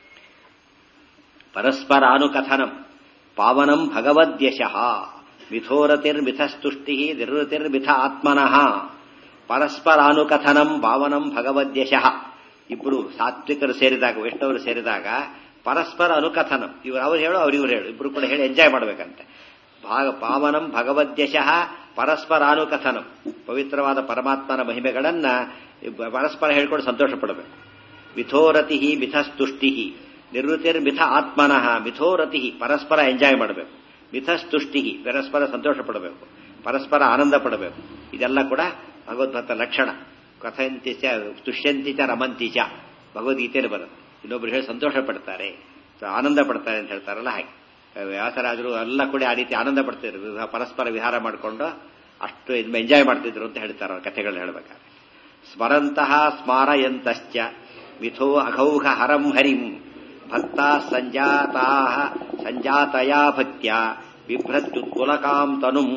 ಪರಸ್ಪರಾನುಕಥನಂ ಪಾವನಂ ಭಗವದ್ಯಶಃ ಮಿಥೋರತಿರ್ಮಿಥಸ್ತುಷ್ಟಿ ನಿರ್ವೃತಿರ್ಮಿಥ ಆತ್ಮನಃ ಪರಸ್ಪರಾನುಕಥನಂ ಪಾವನಂ ಭಗವದ್ಯಶಃ ಇಬ್ಬರು ಸಾತ್ವಿಕರು ಸೇರಿದಾಗ ವೈಷ್ಣವರು ಸೇರಿದಾಗ ಪರಸ್ಪರ ಅನುಕಥನಂ ಇವರು ಅವ್ರು ಹೇಳು ಅವ್ರು ಇವ್ರು ಹೇಳು ಇಬ್ರು ಕೂಡ ಹೇಳಿ ಎಂಜಾಯ್ ಮಾಡ್ಬೇಕಂತೆ ಭಾಗ ಪಾವನಂ ಭಗವದ್ಯಶಃ ಪರಸ್ಪರಾನುಕಥನಂ ಪವಿತ್ರವಾದ ಪರಮಾತ್ಮನ ಮಹಿಮೆಗಳನ್ನ ಪರಸ್ಪರ ಹೇಳ್ಕೊಂಡು ಸಂತೋಷ ಪಡಬೇಕು ಮಿಥೋರತಿ ಮಿಥಸ್ತುಷ್ಟಿ ನಿರ್ವೃತಿರ್ ಮಿಥ ಆತ್ಮನಃ ಮಿಥೋರತಿ ಪರಸ್ಪರ ಎಂಜಾಯ್ ಮಾಡಬೇಕು ಮಿಥಸ್ತುಷ್ಟಿ ಪರಸ್ಪರ ಸಂತೋಷ ಪಡಬೇಕು ಪರಸ್ಪರ ಆನಂದ ಪಡಬೇಕು ಇದೆಲ್ಲ ಕೂಡ ಭಗವದ್ಭಕ್ತ ಲಕ್ಷಣ ಕಥಂತಿ ಚ ತುಷ್ಯಂತಿ ಚ ರಮಂತಿ ಚ ಭಗವದ್ಗೀತೆಯಲ್ಲಿ ಬರುತ್ತೆ ಇನ್ನೊಬ್ರು ಹೇಳಿ ಸಂತೋಷ ಪಡ್ತಾರೆ ಆನಂದ ಪಡ್ತಾರೆ ಅಂತ ಹೇಳ್ತಾರಲ್ಲ ಹಾಗೆ ವ್ಯಾಸರಾಜರು ಎಲ್ಲ ಕೂಡ ಆ ರೀತಿ ಆನಂದ ಪಡ್ತಿದ್ರು ಪರಸ್ಪರ ವಿಹಾರ ಮಾಡಿಕೊಂಡು ಅಷ್ಟು ಎಂಜಾಯ್ ಮಾಡ್ತಿದ್ರು ಅಂತ ಹೇಳ್ತಾರೆ ಅವ್ರ ಕಥೆಗಳನ್ನ ಹೇಳ್ಬೇಕಾದ್ರೆ ಸ್ಮರಂತಹ ಸ್ಮಾರಯಂತಶ್ಚ ಮಿಥೋ ಅಘೌಘ ಹರಂ ಹರಿಂ ಭಕ್ತ ಸಂಜಾತಾ ಸಂಜಾತಯಾ ಭಕ್ತ್ಯ ಬಿಭ್ರತ್ಯುತ್ಪುಲಕಾಂ ತನುಂ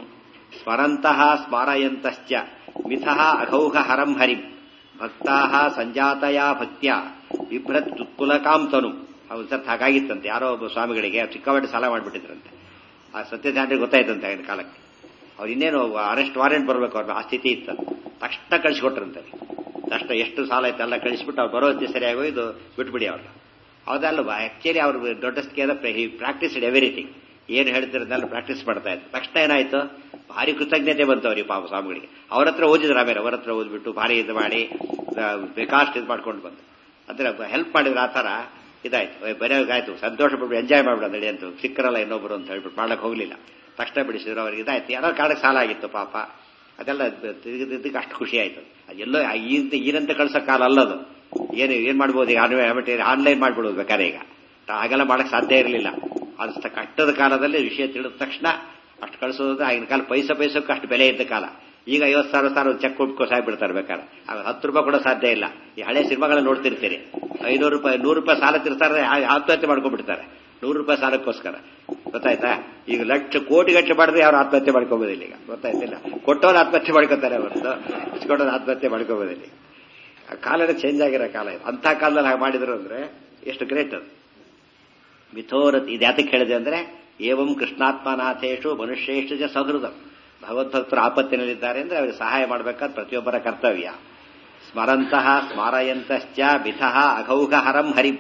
ಸ್ಮರಂತಹ ಸ್ಮಾರಯಂತಶ್ಚ ಮಿಥಃ ಅಘೌಘ ಹರಂ ಹರಿಂ ಭಕ್ತಾ ಸಂಜಾತಯಾ ಭಕ್ತ್ಯ ಬಿಭ್ರತ್ಯುತ್ಪುಲಕಾಂ ತನು ಅವ್ರು ಸತ್ ಹಾಗಾಗಿತ್ತಂತೆ ಯಾರೋ ಒಬ್ಬ ಸ್ವಾಮಿಗಳಿಗೆ ಚಿಕ್ಕವಾಡಿ ಸಾಲ ಮಾಡಿಬಿಟ್ಟಿದ್ರಂತೆ ಆ ಸತ್ಯಧಾನ್ಯ ಗೊತ್ತಾಯ್ತಂತೆ ಆಗಿನ ಕಾಲಕ್ಕೆ ಅವ್ರು ಇನ್ನೇನು ಅರೆಸ್ಟ್ ವಾರೆಂಟ್ ಬರಬೇಕು ಅವ್ರ ಆ ಸ್ಥಿತಿ ಇತ್ತು ತಕ್ಷಣ ಕಳಿಸ್ಕೊಟ್ರಂತೆ ತಕ್ಷಣ ಎಷ್ಟು ಸಾಲ ಐತೆ ಎಲ್ಲ ಕಳಿಸ್ಬಿಟ್ಟು ಅವ್ರು ಬರೋದೇ ಸರಿಯಾಗಿ ಇದು ಬಿಟ್ಬಿಡಿ ಅವ್ರನ್ನ ಹೌದಲ್ವಾ ಆಕ್ಚುಲಿ ಅವ್ರು ದೊಡ್ಡ ಪ್ರಾಕ್ಟೀಸ್ ಎವ್ರಿಥಿಂಗ್ ಏನು ಹೇಳ್ತಿರೋದನ್ನೆಲ್ಲ ಪ್ರಾಕ್ಟೀಸ್ ಮಾಡ್ತಾ ಇದ್ರು ತಕ್ಷಣ ಏನಾಯ್ತು ಭಾರಿ ಕೃತಜ್ಞತೆ ಬಂತು ಅವ್ರಿಗೆ ಪಾಪ ಸ್ವಾಮಿಗಳಿಗೆ ಅವ್ರ ಹತ್ರ ಓದಿದ್ರು ಆಮೇಲೆ ಅವ್ರ ಹತ್ರ ಓದ್ಬಿಟ್ಟು ಭಾರಿ ಇದು ಮಾಡಿ ಬೇಕಾಷ್ಟು ಇದು ಮಾಡ್ಕೊಂಡು ಬಂದು ಅಂದ್ರೆ ಹೆಲ್ಪ್ ಮಾಡಿದ್ರೆ ಆ ಥರ ಇದಾಯ್ತು ಬರೆಯೋಗಾಯ್ತು ಸಂತೋಷ ಪಟ್ಟು ಎಂಜಾಯ್ ಮಾಡ್ಬಿಡ ನಡಿ ಅಂತ ಸಿಕ್ಕರಲ್ಲ ಇನ್ನೊಬ್ಬರು ಅಂತ ಹೇಳ್ಬಿಟ್ಟು ಮಾಡಕ್ ಹೋಗ್ಲಿಲ್ಲ ತಕ್ಷಣ ಬಿಡಿಸಿದ್ರು ಅವ್ರಿಗೆ ಇದಾಯ್ತು ಯಾರೋ ಕಾರಣಕ್ಕೆ ಸಾಲ ಆಗಿತ್ತು ಪಾಪ ಅದೆಲ್ಲ ತಿರುಗಿದ್ದಕ್ಕೆ ಅಷ್ಟು ಖುಷಿ ಆಯ್ತು ಅದೆಲ್ಲೋ ಈರಂತ ಕಳ್ಸೋ ಕಾಲ ಅಲ್ಲದು ಏನು ಏನ್ ಮಾಡ್ಬೋದು ಈಗ ಆನ್ಲೈನ್ ಮಾಡ್ಬಿಡೋದು ಬೇಕಾದ್ರೆ ಈಗ ಹಾಗೆಲ್ಲ ಮಾಡಕ್ ಸಾಧ್ಯ ಇರಲಿಲ್ಲ ಅಷ್ಟು ಕಷ್ಟದ ಕಾಲದಲ್ಲಿ ವಿಷಯ ತಿಳಿದ ತಕ್ಷಣ ಅಷ್ಟು ಕಳಿಸೋದು ಆಗಿನ ಕಾಲ ಪೈಸಾ ಪೈಸಕ್ಕೂ ಅಷ್ಟು ಬೆಲೆ ಇದ್ದ ಕಾಲ ಈಗ ಐವತ್ತು ಸಾವಿರ ಸಾವಿರ ಚೆಕ್ ಕೊಟ್ಕೋ ಸಾಯ್ಬಿಡ್ತಾರೆ ಬೇಕಾದ್ರೆ ಆಗ ಹತ್ತು ರೂಪಾಯಿ ಕೂಡ ಸಾಧ್ಯ ಇಲ್ಲ ಈ ಹಳೆ ಸಿನಿಮಾಗಳನ್ನ ನೋಡ್ತಿರ್ತೀರಿ ಐನೂರು ರೂಪಾಯಿ ನೂರು ರೂಪಾಯಿ ಸಾಲ ತಿರ್ತಾರೆ ಆತ್ಮಹತ್ಯೆ ಮಾಡ್ಕೊಂಡ್ಬಿಡ್ತಾರೆ ನೂರು ರೂಪಾಯಿ ಸಾಲಕ್ಕೋಸ್ಕರ ಗೊತ್ತಾಯ್ತಾ ಈಗ ಲಕ್ಷ ಕೋಟಿ ಗಟ್ಟಲೆ ಮಾಡಿದ್ರೆ ಯಾರು ಆತ್ಮಹತ್ಯೆ ಮಾಡ್ಕೋಬೋದಿಲ್ಲ ಈಗ ಗೊತ್ತಾಯ್ತಿಲ್ಲ ಕೊಟ್ಟವ್ರು ಆತ್ಮಹತ್ಯೆ ಮಾಡ್ಕೋತಾರೆ ಹೊರತು ಇಸ್ಕೊಟ್ಟವ್ರು ಆತ್ಮಹತ್ಯೆ ಮಾಡ್ಕೋಬೋದಿಲ್ಲ ಆ ಕಾಲನೇ ಚೇಂಜ್ ಆಗಿರೋ ಕಾಲ ಇದು ಅಂಥ ಕಾಲದಲ್ಲಿ ಹಾಗೆ ಮಾಡಿದ್ರು ಅಂದ್ರೆ ಎಷ್ಟು ಗ್ರೇಟ್ ಅದು ಮಿಥೋರತ್ ಇದು ಯಾತಕ್ಕೆ ಹೇಳಿದೆ ಅಂದ್ರೆ ಏವಂ ಕೃಷ್ಣಾತ್ಮನಾಥೇಶು ಮನುಷ್ಯೇಷ್ಟು ಜ ಸಹೃದಂ ಭಗವದ್ಭಕ್ತರು ಆಪತ್ತಿನಲ್ಲಿದ್ದಾರೆ ಅಂದ್ರೆ ಅವರಿಗೆ ಸಹಾಯ ಮಾಡಬೇಕಾದ ಪ್ರತಿಯೊಬ್ಬರ ಕರ್ತವ್ಯ ಸ್ಮರಂತಹ ಸ್ಮಾರಯಂತಶ್ಚ ಮಿಥಃ ಅಘೌಘ ಹರಂ ಹರಿಂ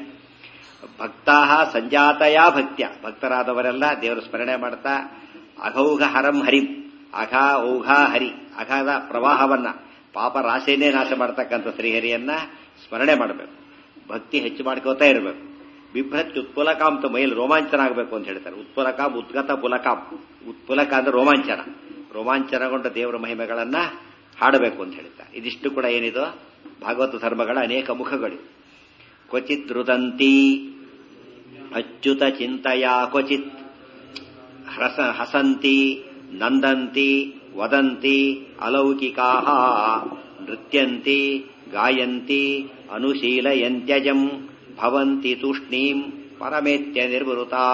ಭಕ್ತಾ ಸಂಜಾತಯ ಭಕ್ತ್ಯ ಭಕ್ತರಾದವರೆಲ್ಲ ದೇವರ ಸ್ಮರಣೆ ಮಾಡ್ತಾ ಅಘೌಘ ಹರಂ ಹರಿಂ ಅಘ ಔಘ ಹರಿ ಅಘದ ಪ್ರವಾಹವನ್ನ ಪಾಪ ರಾಶಿಯನ್ನೇ ನಾಶ ಮಾಡ್ತಕ್ಕಂಥ ಶ್ರೀಹರಿಯನ್ನ ಸ್ಮರಣೆ ಮಾಡಬೇಕು ಭಕ್ತಿ ಹೆಚ್ಚು ಮಾಡ್ಕೋತಾ ಇರಬೇಕು ಬಿಭ್ರತ್ ಉತ್ಪುಲಕಾಂತ ಮೈಲಿ ರೋಮಾಂಚನ ಆಗಬೇಕು ಅಂತ ಹೇಳ್ತಾರೆ ಉತ್ಪುಲಕಾಂ ಉದ್ಗತ ಪುಲಕಾಂ ಉತ್ಪುಲಕ ಅಂದ್ರೆ ರೋಮಾಂಚನ ರೋಮಾಂಚನಗೊಂಡ ದೇವರ ಮಹಿಮೆಗಳನ್ನ ಹಾಡಬೇಕು ಅಂತ ಹೇಳ್ತಾರೆ ಇದಿಷ್ಟು ಕೂಡ ಏನಿದು ಭಾಗವತ ಧರ್ಮಗಳ ಅನೇಕ ಮುಖಗಳು ಕ್ವಚಿತ್ ರುದಂತಿ ಅಚ್ಯುತ ಚಿಂತೆಯ ಕ್ವಚಿತ್ ಹಸ ಹಸಂತಿ ನಂದಂತಿ ವದಂತಿ ಅಲೌಕಿಕಾ ನೃತ್ಯಂತಿ ಗಾಯಂತಿ ಅನುಶೀಲಯಂತ್ಯಜಂ ಭವಂತಿ ತೂಷ್ಣೀಂ ಪರಮೇತ್ಯ ನಿರ್ವೃತಾ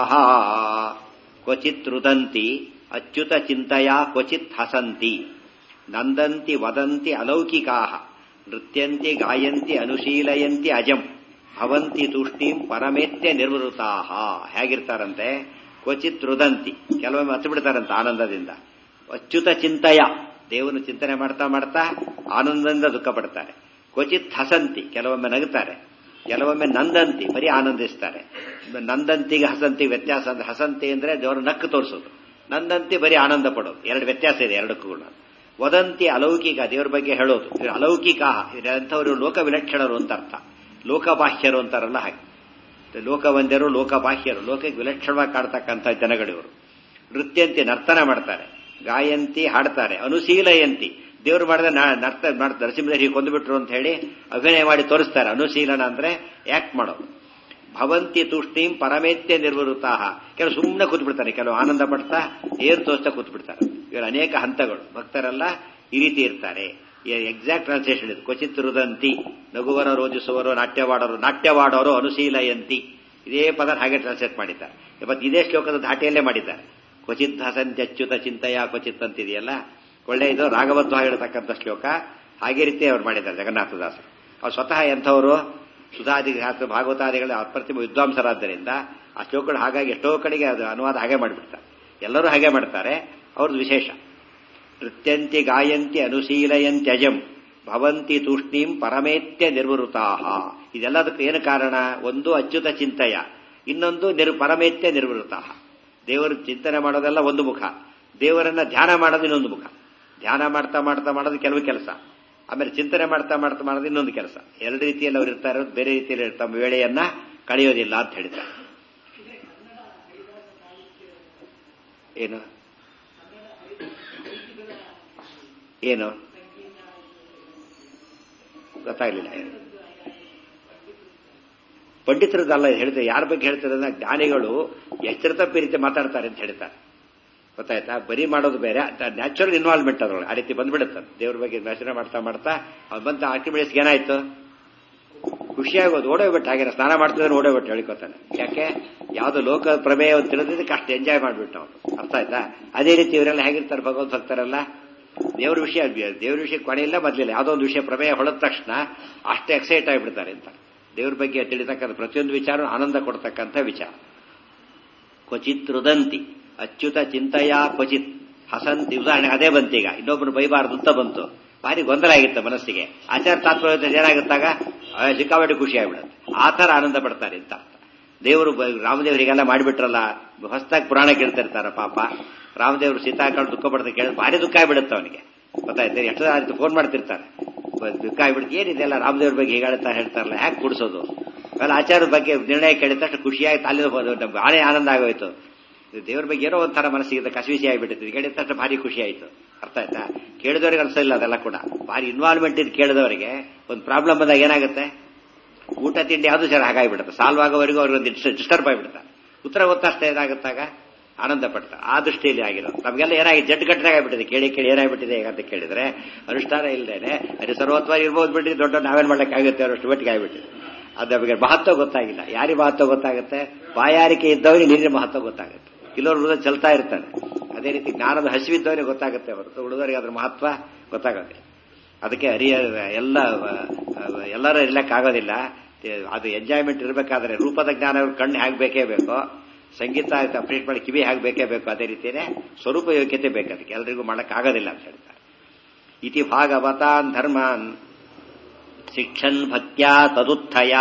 ಕ್ವಚಿತ್ ರುದಂತಿ ಅಚ್ಯುತ ಚಿಂತೆಯ ಕ್ವಚಿತ್ ಹಸಂತಿ ನಂದಂತಿ ವದಂತಿ ಅಲೌಕಿಕಾ ನೃತ್ಯಂತಿ ಗಾಯಂತಿ ಅನುಶೀಲಯಂತಿ ಅಜಂ ಭವಂತಿ ತೂಷ್ಣೀಂ ಪರಮೇತ್ಯ ನಿರ್ವೃತಾ ಹೇಗಿರ್ತಾರಂತೆ ಕ್ವಚಿತ್ ರುದಂತಿ ಕೆಲವೊಮ್ಮೆ ಹತ್ತು ಬಿಡ್ತಾರಂತೆ ಆನಂದದಿಂದ ಅಚ್ಯುತ ಚಿಂತೆಯ ದೇವನ ಚಿಂತನೆ ಮಾಡ್ತಾ ಮಾಡ್ತಾ ಆನಂದದಿಂದ ದುಃಖ ಪಡ್ತಾರೆ ಕ್ವಚಿತ್ ಹಸಂತಿ ಕೆಲವೊಮ್ಮೆ ನಗುತ್ತಾರೆ ಕೆಲವೊಮ್ಮೆ ನಂದಂತಿ ಬರೀ ಆನಂದಿಸ್ತಾರೆ ನಂದಂತಿಗೆ ಹಸಂತಿ ವ್ಯತ್ಯಾಸ ಅಂದ್ರೆ ಹಸಂತಿ ಅಂದ್ರೆ ದೇವರ ನಕ್ಕು ತೋರಿಸೋದು ನಂದಂತಿ ಬರೀ ಆನಂದ ಪಡೋದು ಎರಡು ವ್ಯತ್ಯಾಸ ಇದೆ ಎರಡಕ್ಕೂ ಕೂಡ ವದಂತಿ ಅಲೌಕಿಕ ದೇವರ ಬಗ್ಗೆ ಹೇಳೋದು ಅಲೌಕಿಕ ಅಂಥವರು ಲೋಕ ವಿಲಕ್ಷಣರು ಅಂತ ಅರ್ಥ ಲೋಕಬಾಹ್ಯರು ಅಂತಾರಲ್ಲ ಹಾಗೆ ಲೋಕವಂದ್ಯರು ಲೋಕಬಾಹ್ಯರು ಲೋಕಕ್ಕೆ ವಿಲಕ್ಷಣವಾಗಿ ಕಾಡ್ತಕ್ಕಂಥ ಜನಗಳಿವರು ನೃತ್ಯಂತಿ ನರ್ತನ ಮಾಡ್ತಾರೆ ಗಾಯಂತಿ ಹಾಡ್ತಾರೆ ಅನುಶೀಲಯಂತಿ ದೇವರು ಮಾಡಿದ ನರ್ತ ನರಸಿಂಹದೇವಿ ಕೊಂದುಬಿಟ್ರು ಅಂತ ಹೇಳಿ ಅಭಿನಯ ಮಾಡಿ ತೋರಿಸ್ತಾರೆ ಅನುಶೀಲನ ಅಂದ್ರೆ ಆಕ್ಟ್ ಮಾಡೋದು ಭವಂತಿ ತೂಷ್ಣೀಂ ಪರಮೇತ್ಯ ನಿರ್ವೃತ್ತಾ ಕೆಲವು ಸುಮ್ಮನೆ ಕೂತ್ಬಿಡ್ತಾರೆ ಕೆಲವು ಆನಂದ ಪಡ್ತಾ ಏರ್ ತೋರಿಸ್ತಾ ಕೂತ್ಬಿಡ್ತಾರೆ ಇವರು ಅನೇಕ ಹಂತಗಳು ಭಕ್ತರೆಲ್ಲ ಈ ರೀತಿ ಇರ್ತಾರೆ ಎಕ್ಸಾಕ್ಟ್ ಟ್ರಾನ್ಸ್ಲೇಷನ್ ಇದು ಕ್ವಚಿತ್ ರುದಂತಿ ನಗುವರ ರೋಜಿಸುವರು ನಾಟ್ಯವಾಡೋರು ನಾಟ್ಯವಾಡೋರು ಅನುಶೀಲಯಂತಿ ಇದೇ ಪದ ಹಾಗೆ ಟ್ರಾನ್ಸ್ಲೇಟ್ ಮಾಡಿದ್ದಾರೆ ಇವತ್ತು ಇದೇ ಶ್ಲೋಕದ ಧಾಟಿಯಲ್ಲೇ ಮಾಡಿದ್ದಾರೆ ಕ್ವಚಿತ್ ಹಸಂತಿ ಅಚ್ಯುತ ಚಿಂತೆಯ ಕ್ವಚಿತ್ ಅಂತಿದೆಯಲ್ಲ ಒಳ್ಳೆ ಇದು ರಾಘವತ್ವ ಹೇಳ್ತಕ್ಕಂಥ ಶ್ಲೋಕ ಹಾಗೆ ರೀತಿ ಅವ್ರು ಮಾಡಿದ್ದಾರೆ ಜಗನ್ನಾಥದಾಸರು ಅವ್ರು ಸ್ವತಃ ಎಂಥವರು ಸುಧಾದಿ ಭಾಗವತಾದಿಗಳ ಅಪ್ರತಿಮ ವಿದ್ವಾಂಸರಾದ್ದರಿಂದ ಆ ಶ್ಲೋಕಗಳು ಹಾಗಾಗಿ ಎಷ್ಟೋ ಕಡೆಗೆ ಅದು ಅನುವಾದ ಹಾಗೆ ಮಾಡಿಬಿಡ್ತಾರೆ ಎಲ್ಲರೂ ಹಾಗೆ ಮಾಡ್ತಾರೆ ಅವ್ರದ್ದು ವಿಶೇಷ ನೃತ್ಯಂತಿ ಗಾಯಂತಿ ಅನುಶೀಲಯಂತ್ಯಜಂ ಭವಂತಿ ತೂಷ್ಣೀಂ ಪರಮೇತ್ಯ ನಿರ್ವೃತಾ ಇದೆಲ್ಲದಕ್ಕೆ ಏನು ಕಾರಣ ಒಂದು ಅಚ್ಯುತ ಚಿಂತೆಯ ಇನ್ನೊಂದು ನಿರ್ ಪರಮೇತ್ಯ ನಿರ್ವೃತ ದೇವರು ಚಿಂತನೆ ಮಾಡೋದೆಲ್ಲ ಒಂದು ಮುಖ ದೇವರನ್ನ ಧ್ಯಾನ ಮಾಡೋದು ಇನ್ನೊಂದು ಮುಖ ಧ್ಯಾನ ಮಾಡ್ತಾ ಮಾಡ್ತಾ ಮಾಡೋದು ಕೆಲವು ಕೆಲಸ ಆಮೇಲೆ ಚಿಂತನೆ ಮಾಡ್ತಾ ಮಾಡ್ತಾ ಮಾಡೋದು ಇನ್ನೊಂದು ಕೆಲಸ ಎರಡು ರೀತಿಯಲ್ಲಿ ಅವ್ರು ಇರ್ತಾರೆ ಬೇರೆ ರೀತಿಯಲ್ಲಿ ತಮ್ಮ ವೇಳೆಯನ್ನ ಕಳೆಯೋದಿಲ್ಲ ಅಂತ ಹೇಳ್ತಾರೆ ಏನು ಏನು ಗೊತ್ತಾಗ್ಲಿಲ್ಲ ಪಂಡಿತರದ್ದಲ್ಲ ಹೇಳ್ತಾರೆ ಯಾರ ಬಗ್ಗೆ ಹೇಳ್ತಾರೆ ಅಂದ್ರೆ ಜ್ಞಾನಿಗಳು ಎಚ್ಚರ ತಪ್ಪಿ ರೀತಿ ಮಾತಾಡ್ತಾರೆ ಅಂತ ಹೇಳ್ತಾರೆ ಗೊತ್ತಾಯ್ತಾ ಬರೀ ಮಾಡೋದು ಬೇರೆ ನ್ಯಾಚುರಲ್ ಇನ್ವಾಲ್ವ್ಮೆಂಟ್ ಅದ್ರೊಳಗೆ ಆ ರೀತಿ ಬಂದ್ಬಿಡುತ್ತೆ ದೇವ್ರ ಬಗ್ಗೆ ಯೋಚನೆ ಮಾಡ್ತಾ ಮಾಡ್ತಾ ಅವ್ನು ಬಂತ ಆರ್ಕಿಮಿಡಿಯಸ್ಗೆ ಏನಾಯ್ತು ಖುಷಿಯಾಗೋದು ಓಡೋಗ್ಬಿಟ್ಟು ಹಾಗೆ ಸ್ನಾನ ಮಾಡ್ತಿದ್ರೆ ಓಡೋಗ್ಬಿಟ್ಟು ಹೇಳ್ಕೊತಾನೆ ಯಾಕೆ ಯಾವ್ದು ಲೋಕ ಪ್ರಮೇಯ ತಿಳಿದಿದ್ದಕ್ಕೆ ಅಷ್ಟು ಎಂಜಾಯ್ ಮಾಡ್ಬಿಟ್ಟು ಅವನು ಅರ್ಥ ಆಯ್ತಾ ಅದೇ ರೀತಿ ಇವರೆಲ್ಲ ಹೇಗಿರ್ತಾರೆ ಭಗವಂತ ಭಕ್ತರೆಲ್ಲ ದೇವ್ರ ವಿಷಯ ದೇವ್ರ ವಿಷಯ ಕೊನೆಯಿಲ್ಲ ಮೊದಲಿಲ್ಲ ಯಾವುದೋ ಒಂದು ವಿಷಯ ಪ್ರಮೇಯ ಹೊಡೆದ ತಕ್ಷಣ ಅಷ್ಟು ಎಕ್ಸೈಟ್ ಆಗಿಬಿಡ್ತಾರೆ ಅಂತ ದೇವ್ರ ಬಗ್ಗೆ ತಿಳಿತಕ್ಕಂಥ ಪ್ರತಿಯೊಂದು ವಿಚಾರ ಆನಂದ ಕೊಡ್ತಕ್ಕಂಥ ವಿಚಾರ ಕ್ವಚಿತ್ ರುದಂತಿ ಅಚ್ಯುತ ಚಿಂತೆಯ ಕ್ವಚಿತ್ ಹಸಂತಿ ಉದಾಹರಣೆ ಅದೇ ಬಂತೀಗ ಇನ್ನೊಬ್ಬರು ಬೈಬಾರದು ಅಂತ ಬಂತು ಭಾರಿ ಗೊಂದಲ ಆಗಿತ್ತು ಮನಸ್ಸಿಗೆ ಆಚಾರ ತಾತ್ಪರ್ಯ ಏನಾಗುತ್ತಾಗ ಸಿಕ್ಕಾಪಟ್ಟೆ ಖುಷಿ ಆಗ್ಬಿಡುತ್ತೆ ಆ ಥರ ಆನಂದ ಪಡ್ತಾರೆ ಅಂತ ಅರ್ಥ ದೇವರು ರಾಮದೇವರಿಗೆಲ್ಲ ಮಾಡಿಬಿಟ್ರಲ್ಲ ಹೊಸದಾಗಿ ಪುರಾಣ ಕೇಳ್ತಿರ್ತಾರ ಪಾಪ ರಾಮದೇವರು ಸೀತಾಕಾಳು ದುಃಖ ಪಡ್ತಾ ಕೇಳಿದ್ರೆ ಭಾರಿ ದುಃಖ ಆಗ್ಬಿಡುತ್ತೆ ಅವನಿಗೆ ಗೊತ್ತಾಯ್ತು ಎಷ್ಟು ಆಯ್ತು ಫೋನ್ ಮಾಡ್ತಿರ್ತಾರೆ ದುಃಖ ಆಗ್ಬಿಡುತ್ತೆ ಏನಿದೆಲ್ಲ ರಾಮದೇವ್ರ ಬಗ್ಗೆ ಹೀಗೆ ಹೇಳ್ತಾ ಹೇಳ್ತಾರಲ್ಲ ಯಾಕೆ ಕುಡಿಸೋದು ಆಮೇಲೆ ಆಚಾರದ ಬಗ್ಗೆ ನಿರ್ಣಯ ಕೇಳಿದ ತಕ್ಷಣ ಖುಷಿಯಾಗಿ ತಾಲಿ ನಮ್ಗೆ ಭಾರಿ ಆನಂದ ಆಗೋಯ್ತು ದೇವ್ರ ಬಗ್ಗೆ ಏನೋ ಒಂಥರ ಮನಸ್ಸಿಗೆ ಕಸಿವಿಸಿ ಆಗಿಬಿಟ್ಟಿತ್ತು ಕೇಳಿದ ತಕ್ಷಣ ಭಾರಿ ಖುಷಿ ಆಯ್ತು ಅರ್ಥ ಆಯ್ತಾ ಕೇಳಿದವರಿಗೆ ಅನ್ಸಲಿಲ್ಲ ಅದೆಲ್ಲ ಕೂಡ ಭಾರಿ ಇನ್ವಾಲ್ವ್ಮೆಂಟ್ ಇದು ಕೇಳಿದವರಿಗೆ ಒಂದು ಪ್ರಾಬ್ಲಮ್ ಬಂದಾಗ ಏನಾಗುತ್ತೆ ಊಟ ತಿಂಡಿ ಯಾವುದು ಸರ್ ಹಾಗಾಗಿಬಿಡುತ್ತೆ ಸಾಲ್ವ್ ಆಗೋವರೆಗೂ ಅವ್ರಿಗೆ ಒಂದು ಡಿಸ್ಟರ್ಬ್ ಆಗಿಬಿಡ್ತಾರೆ ಉತ್ತರ ಗೊತ್ತಷ್ಟೇ ಏನಾಗುತ್ತಾಗ ಆನಂದ ಪಡ್ತಾರೆ ಆ ದೃಷ್ಟಿಯಲ್ಲಿ ಆಗಿರೋದು ನಮಗೆಲ್ಲ ಏನಾಗಿ ಜಡ್ ಗಟ್ಟದಾಗ ಆಗ್ಬಿಟ್ಟಿದೆ ಕೇಳಿ ಕೇಳಿ ಏನಾಗ್ಬಿಟ್ಟಿದೆ ಅಂತ ಕೇಳಿದ್ರೆ ಅನುಷ್ಠಾನ ಇಲ್ಲದೇನೆ ಅದು ಸರ್ವತ್ವ ಇರ್ಬೋದು ಬಿಟ್ಟು ದೊಡ್ಡ ನಾವೇನ್ ಮಾಡ್ಲಿಕ್ಕೆ ಆಗುತ್ತೆ ಅಷ್ಟು ಮಟ್ಟಿಗೆ ಆಗಿಬಿಟ್ಟಿದೆ ಅದು ನಮಗೆ ಮಹತ್ವ ಗೊತ್ತಾಗಿಲ್ಲ ಯಾರಿಗೆ ಮಹತ್ವ ಗೊತ್ತಾಗುತ್ತೆ ಬಾಯಾರಿಕೆ ಇದ್ದವರಿಗೆ ನೀರಿನ ಮಹತ್ವ ಗೊತ್ತಾಗುತ್ತೆ ಕೆಲವರು ಹೃದಯ ಚಲ್ತಾ ಇರ್ತಾನೆ ಅದೇ ರೀತಿ ಜ್ಞಾನದ ಹಸಿವಿದ್ದವರಿಗೆ ಗೊತ್ತಾಗುತ್ತೆ ಹೊರತು ಉಳಿದವರಿಗೆ ಅದ್ರ ಮಹತ್ವ ಗೊತ್ತಾಗುತ್ತೆ ಅದಕ್ಕೆ ಅರಿಯ ಎಲ್ಲ ಎಲ್ಲರ ಇರ್ಲಕ್ಕಾಗೋದಿಲ್ಲ ಅದು ಎಂಜಾಯ್ಮೆಂಟ್ ಇರಬೇಕಾದ್ರೆ ರೂಪದ ಜ್ಞಾನ ಕಣ್ಣು ಹೇಗೆ ಬೇಕೇ ಬೇಕೋ ಸಂಗೀತ ಅಪ್ರೇಟ್ ಮಾಡಿ ಕಿವಿ ಹೇಗೆ ಬೇಕೇ ಬೇಕು ಅದೇ ರೀತಿಯೇ ಸ್ವರೂಪ ಯೋಗ್ಯತೆ ಬೇಕು ಅದಕ್ಕೆ ಎಲ್ರಿಗೂ ಮಾಡೋಕ್ಕಾಗೋದಿಲ್ಲ ಅಂತ ಹೇಳ್ತಾರೆ ಇತಿ ಭಾಗವತಾನ್ ಧರ್ಮಾನ್ ಶಿಕ್ಷನ್ ಭಕ್ತ್ಯಾ ತದುತ್ಥಯ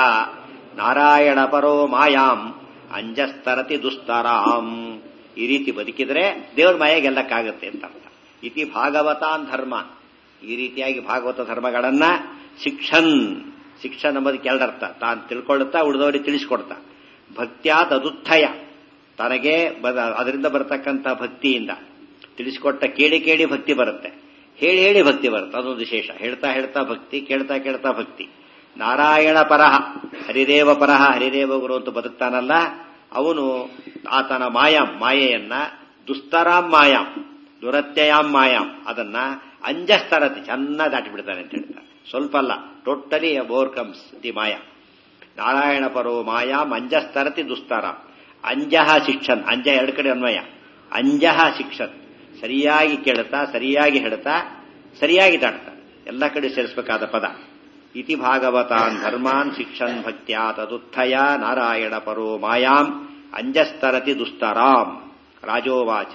ನಾರಾಯಣ ಪರೋ ಮಾಯಾಂ ಅಂಜಸ್ತರತಿ ದುಸ್ತರಾಂ ಈ ರೀತಿ ಬದುಕಿದ್ರೆ ದೇವ್ರ ಮಾಯ ಗೆಲ್ಲಕ್ಕಾಗತ್ತೆ ಅಂತ ಅರ್ಥ ಇತಿ ಭಾಗವತಾನ್ ಧರ್ಮ ಈ ರೀತಿಯಾಗಿ ಭಾಗವತ ಧರ್ಮಗಳನ್ನ ಶಿಕ್ಷನ್ ಶಿಕ್ಷನ್ ಎಂಬುದಕ್ಕೆ ಎರಡರ್ಥ ತಾನು ತಿಳ್ಕೊಳ್ಳುತ್ತಾ ಉಳಿದವರಿಗೆ ತಿಳಿಸ್ಕೊಡ್ತಾ ಭಕ್ತ್ಯಾ ತದುತ್ಥಯ ತನಗೆ ಅದರಿಂದ ಬರತಕ್ಕಂಥ ಭಕ್ತಿಯಿಂದ ತಿಳಿಸಿಕೊಟ್ಟ ಕೇಳಿ ಕೇಳಿ ಭಕ್ತಿ ಬರುತ್ತೆ ಹೇಳಿ ಹೇಳಿ ಭಕ್ತಿ ಬರುತ್ತೆ ಅದೊಂದು ವಿಶೇಷ ಹೇಳ್ತಾ ಹೇಳ್ತಾ ಭಕ್ತಿ ಕೇಳ್ತಾ ಕೇಳ್ತಾ ಭಕ್ತಿ ನಾರಾಯಣ ಪರಹ ಹರಿದೇವ ಪರಹ ಹರಿದೇವ ಗುರು ಅಂತ ಬದುಕ್ತಾನಲ್ಲ ಅವನು ಆತನ ಮಾಯಾಂ ಮಾಯೆಯನ್ನ ದುಸ್ತರಾಂ ಮಾಯಾಂ ದುರತ್ಯಯಾಂ ಮಾಯಾಂ ಅದನ್ನ ಅಂಜಸ್ತರತಿ ಚೆನ್ನಾಗಿ ದಾಟಿಬಿಡ್ತಾನೆ ಅಂತ ಹೇಳ್ತಾರೆ ಸ್ವಲ್ಪ ಅಲ್ಲ ಟೋಟಲಿ ಓವರ್ಕಮ್ಸ್ ದಿ ಮಾಯಾ ನಾರಾಯಣ ಪರೋ ಮಾಯಾಂ ಅಂಜಸ್ತರತಿ ದುಸ್ತರಾಂ ಅಂಜಹ ಶಿಕ್ಷನ್ ಅಂಜ ಎರಡು ಕಡೆ ಅನ್ವಯ ಅಂಜಹ ಶಿಕ್ಷನ್ ಸರಿಯಾಗಿ ಕೇಳುತ್ತಾ ಸರಿಯಾಗಿ ಹೇಳ್ತಾ ಸರಿಯಾಗಿ ದಾಟ್ತಾ ಎಲ್ಲ ಕಡೆ ಸೇರಿಸಬೇಕಾದ ಪದ ಇತಿ ಭಾಗವತಾನ್ ಧರ್ಮಾನ್ ಶಿಕ್ಷನ್ ಭಕ್ತ್ಯಾ ತದುತ್ಥಯ ನಾರಾಯಣ ಪರೋ ಮಾಯಾಂ ಅಂಜಸ್ತರತಿ ದುಸ್ತರಾಂ ರಾಜೋವಾಚ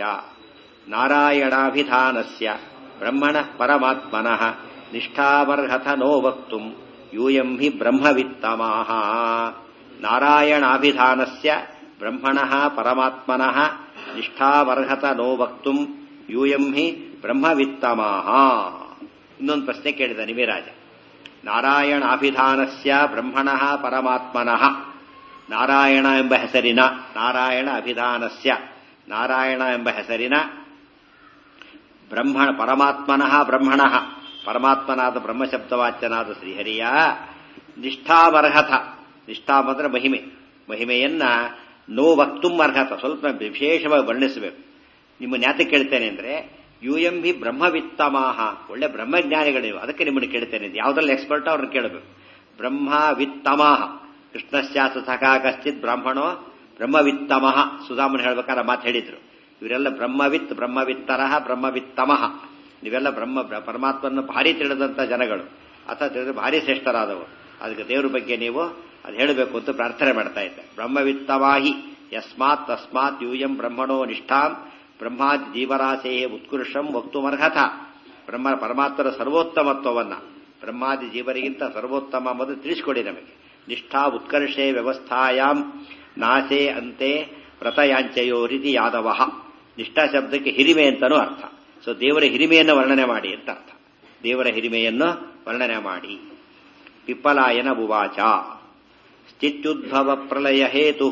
ನಾರಾಯಣಾಭಿಧಾನಸ್ಯ ಬ್ರಹ್ಮಣ ಪರಮಾತ್ಮನಃ ನಿಷ್ಠಾವರ್ಹತ ನೋ ವಕ್ತು ಯೂಯಂ ಹಿ ಬ್ರಹ್ಮವಿತ್ತಮಾಹ ನಾರಾಯಣಾಭಿಧಾನಸ್ಯ ಬ್ರಹ್ಮಣ ಪರಮಾತ್ಮನಃ ನಿಷ್ಠಾವರ್ಹತ ನೋ ವಕ್ತು ಯೂಯಂ ಹಿ ಬ್ರಹ್ಮವಿತ್ತಮಾಹ ಇನ್ನೊಂದು ಪ್ರಶ್ನೆ ಕೇಳಿದ ನಿಮಿರಾಜ ನಾರಾಯಣಾಭಿಧಾನಸ್ಯ ಬ್ರಹ್ಮಣ ಪರಮಾತ್ಮನಃ ನಾರಾಯಣ ಎಂಬ ಹೆಸರಿನ ನಾರಾಯಣ ಅಭಿಧಾನಸ್ಯ ನಾರಾಯಣ ಎಂಬ ಹೆಸರಿನ ಬ್ರಹ್ಮ ಪರಮಾತ್ಮನಃ ಬ್ರಹ್ಮಣ ಪರಮಾತ್ಮನಾದ ಬ್ರಹ್ಮಶಬ್ದವಾಚ್ಯನಾದ ಶ್ರೀಹರಿಯ ನಿಷ್ಠಾವರ್ಹತ ನಿಷ್ಠಾ ಮಾತ್ರ ಮಹಿಮೆ ಮಹಿಮೆಯನ್ನ ನೋ ವಕ್ತುಂ ಅರ್ಹತ ಸ್ವಲ್ಪ ವಿಶೇಷವಾಗಿ ವರ್ಣಿಸಬೇಕು ನಿಮ್ಮ ನ್ಯಾತ ಕೇಳ್ತೇನೆ ಅಂದ್ರೆ ಯು ಎಂ ಹಿ ಬ್ರಹ್ಮವಿತ್ತಮಾಹ ಒಳ್ಳೆ ಬ್ರಹ್ಮಜ್ಞಾನಿಗಳು ನೀವು ಅದಕ್ಕೆ ನಿಮ್ಮನ್ನು ಕೇಳ್ತೇನೆ ಯಾವುದ್ರಲ್ಲಿ ಎಕ್ಸ್ಪರ್ಟ್ ಅವ್ರನ್ನ ಕೇಳಬೇಕು ಬ್ರಹ್ಮವಿತ್ತಮಾಹ ಕೃಷ್ಣಶ್ಚಾಸ ಸಖಾ ಕಶ್ಚಿತ್ ಬ್ರಾಹ್ಮಣೋ ಬ್ರಹ್ಮವಿತ್ತಮಃ ಸುಧಾಮನ್ ಹೇಳ್ಬೇಕಾದ್ರೆ ಮಾತು ಹೇಳಿದ್ರು ಇವರೆಲ್ಲ ಬ್ರಹ್ಮವಿತ್ ಬ್ರಹ್ಮವಿತ್ತರಹ ಬ್ರಹ್ಮವಿತ್ತಮಃ ನೀವೆಲ್ಲ ಬ್ರಹ್ಮ ಪರಮಾತ್ಮನ ಭಾರಿ ತಿಳಿದಂತ ಜನಗಳು ಅಥವಾ ತಿಳಿದ್ರೆ ಭಾರಿ ಶ್ರೇಷ್ಠರಾದವರು ಅದಕ್ಕೆ ದೇವರ ಬಗ್ಗೆ ನೀವು ಅದು ಹೇಳಬೇಕು ಅಂತ ಪ್ರಾರ್ಥನೆ ಮಾಡ್ತಾ ಇದ್ದೆ ಬ್ರಹ್ಮವಿತ್ತವಾಹಿ ಯಸ್ಮಾತ್ ತಸ್ಮಾತ್ ಯೂಯಂ ಬ್ರಹ್ಮಣೋ ನಿಷ್ಠಾಂ ಬ್ರಹ್ಮಾದಿ ಜೀವರಾಶೇ ಉತ್ಕೃಷ್ಟಂ ವಕ್ತುಮರ್ಹತ ಬ್ರಹ್ಮ ಪರಮಾತ್ಮರ ಸರ್ವೋತ್ತಮತ್ವವನ್ನ ಬ್ರಹ್ಮಾದಿ ಜೀವರಿಗಿಂತ ಸರ್ವೋತ್ತಮ ಎಂಬುದು ತಿಳಿಸಿಕೊಡಿ ನಮಗೆ ನಿಷ್ಠಾ ಉತ್ಕರ್ಷೆ ವ್ಯವಸ್ಥಾಯಾಂ ನಾಸೆ ಅಂತೆ ವ್ರತಯಾಂಚಯೋ ರೀತಿ ಯಾದವ ನಿಷ್ಠಾ ಶಬ್ದಕ್ಕೆ ಹಿರಿಮೆ ಅಂತನೂ ಅರ್ಥ ಸೊ ದೇವರ ಹಿರಿಮೆಯನ್ನು ವರ್ಣನೆ ಮಾಡಿ ಅಂತ ಅರ್ಥ ದೇವರ ಹಿರಿಮೆಯನ್ನು ವರ್ಣನೆ ಮಾಡಿ ಪಿಪ್ಪಲಾಯನ ಉವಾಚ ಸ್ಥಿತ್ಯುದ್ಭವ ಪ್ರಳಯ ಹೇತು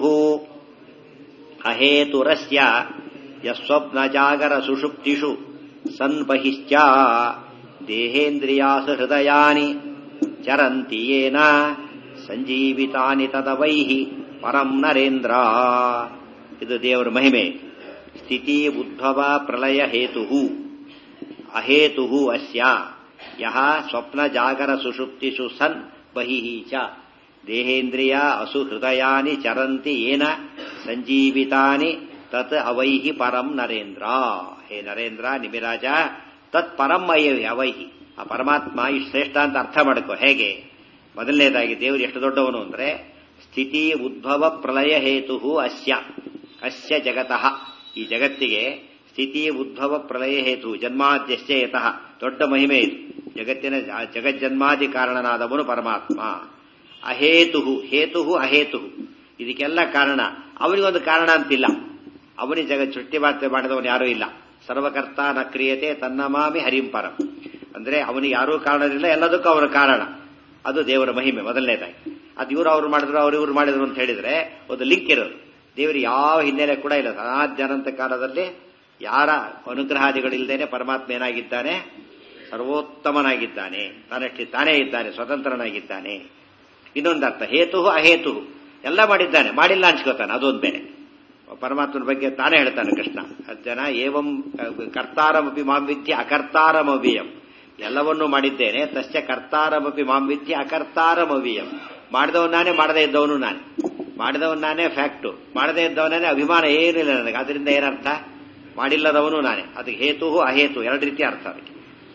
ಅಹೇತುರಸ್ಯ ಯಸ್ವಪ್ನ ಜಾಗರ ಸುಷುಪ್ತಿಷು ಸನ್ಬಹಿಶ್ಚ ದೇಹೇಂದ್ರಿಯಾಸು ಹೃದಯಾನಿ ಚರಂತಿ ಯೇನ ಸಂಜೀವಿತಾನಿ ತದವೈಹಿ ಪರಂ ನರೇಂದ್ರ ಇದು ದೇವರ ಮಹಿಮೆ ಸ್ಥಿತಿ ಉದ್ಭವ ಪ್ರಳಯ ಹೇತು ಅಹೇತು ಅಸ್ಯ ಯಹ ಸ್ವಪ್ನ ಜಾಗರ ಸುಷುಪ್ತಿಷು ಸನ್ ಬಹಿ ಚ ದೇಹೇಂದ್ರಿಯ ಅಸು ಹೃದಯಾನಿ ಚರಂತಿ ಏನ ಸಂಜೀವಿತಾನಿ ತತ್ ಅವೈಹಿ ಪರಂ ನರೇಂದ್ರ ಹೇ ನರೇಂದ್ರ ನಿಮಿರಾಜ ತತ್ ಪರಂ ಅಯ್ಯ ಅವೈಹಿ ಆ ಪರಮಾತ್ಮ ಇಷ್ಟು ಶ್ರೇಷ್ಠ ಅಂತ ಅರ್ಥ ಮಾಡ್ಕೋ ಹೇಗೆ ಮೊದಲನೇದಾಗಿ ದೇವರು ಎಷ್ಟು ದೊಡ್ಡವನು ಅಂದ್ರೆ ಸ್ಥಿತಿ ಉದ್ಭವ ಪ್ರಳಯ ಹೇತು ಅಸ್ಯ ಅಸ್ಯ ಜಗತಃ ಈ ಜಗತ್ತಿಗೆ ಸ್ಥಿತಿ ಉದ್ಭವ ಪ್ರಳಯ ಹೇತು ಜನ್ಮಾದ್ಯಶ್ಚ ಯತಃ ದೊಡ್ಡ ಮಹಿಮೆ ಇದು ಜಗತ್ತಿನ ಜಗಜ್ಜನ್ಮಾದಿ ಕಾರಣನಾದವನು ಪರಮಾತ್ಮ ಅಹೇತು ಹೇತು ಅಹೇತು ಇದಕ್ಕೆಲ್ಲ ಕಾರಣ ಅವನಿಗೊಂದು ಕಾರಣ ಅಂತಿಲ್ಲ ಅವನಿಗೆ ಜಗತ್ ಸೃಷ್ಟಿ ಮಾಡಿದವನು ಯಾರೂ ಇಲ್ಲ ಸರ್ವಕರ್ತ ನ ಕ್ರಿಯತೆ ತನ್ನಮಾಮಿ ಹರಿಂಪರಂ ಅಂದ್ರೆ ಅವನಿಗೆ ಯಾರೂ ಕಾರಣವಿಲ್ಲ ಎಲ್ಲದಕ್ಕೂ ಅವರ ಕಾರಣ ಅದು ದೇವರ ಮಹಿಮೆ ಮೊದಲನೇದಾಗಿ ಅದು ಇವರು ಅವ್ರು ಮಾಡಿದ್ರು ಅವ್ರು ಇವ್ರು ಮಾಡಿದ್ರು ಅಂತ ಹೇಳಿದ್ರೆ ಒಂದು ಲಿಂಕ್ ಇರೋದು ದೇವರಿಗೆ ಯಾವ ಹಿನ್ನೆಲೆ ಕೂಡ ಇಲ್ಲ ಅನಾದ್ಯನಂತ ಕಾಲದಲ್ಲಿ ಯಾರ ಅನುಗ್ರಹಾದಿಗಳಿಲ್ಲದೇನೆ ಪರಮಾತ್ಮ ಏನಾಗಿದ್ದಾನೆ ಸರ್ವೋತ್ತಮನಾಗಿದ್ದಾನೆ ತಾನಷ್ಟಿ ತಾನೇ ಇದ್ದಾನೆ ಸ್ವತಂತ್ರನಾಗಿದ್ದಾನೆ ಇನ್ನೊಂದು ಅರ್ಥ ಹೇತು ಅಹೇತು ಎಲ್ಲ ಮಾಡಿದ್ದಾನೆ ಮಾಡಿಲ್ಲ ಅನ್ಸ್ಕೋತಾನೆ ಅದೊಂದು ಬೇರೆ ಪರಮಾತ್ಮನ ಬಗ್ಗೆ ತಾನೇ ಹೇಳ್ತಾನೆ ಕೃಷ್ಣ ಜನ ಏವಂ ಕರ್ತಾರಮಪಿ ಮಾಂವಿದ್ಯ ಅಕರ್ತಾರಮವಿಯಂ ಎಲ್ಲವನ್ನೂ ಮಾಡಿದ್ದೇನೆ ತಸ್ಯ ಕರ್ತಾರಮಪಿ ಮಾಂವಿದ್ಯ ಅಕರ್ತಾರಮವಿಯಂ ಮಾಡಿದವನ್ ನಾನೇ ಮಾಡದೇ ಇದ್ದವನು ನಾನೇ ಮಾಡಿದವನ್ ನಾನೇ ಫ್ಯಾಕ್ಟು ಮಾಡದೇ ಇದ್ದವನೇ ಅಭಿಮಾನ ಏನಿಲ್ಲ ನನಗೆ ಅದರಿಂದ ಏನರ್ಥ ಮಾಡಿಲ್ಲದವನು ನಾನೇ ಅದಕ್ಕೆ ಹೇತು ಅಹೇತು ಎರಡು ರೀತಿ ಅರ್ಥ ಅದಕ್ಕೆ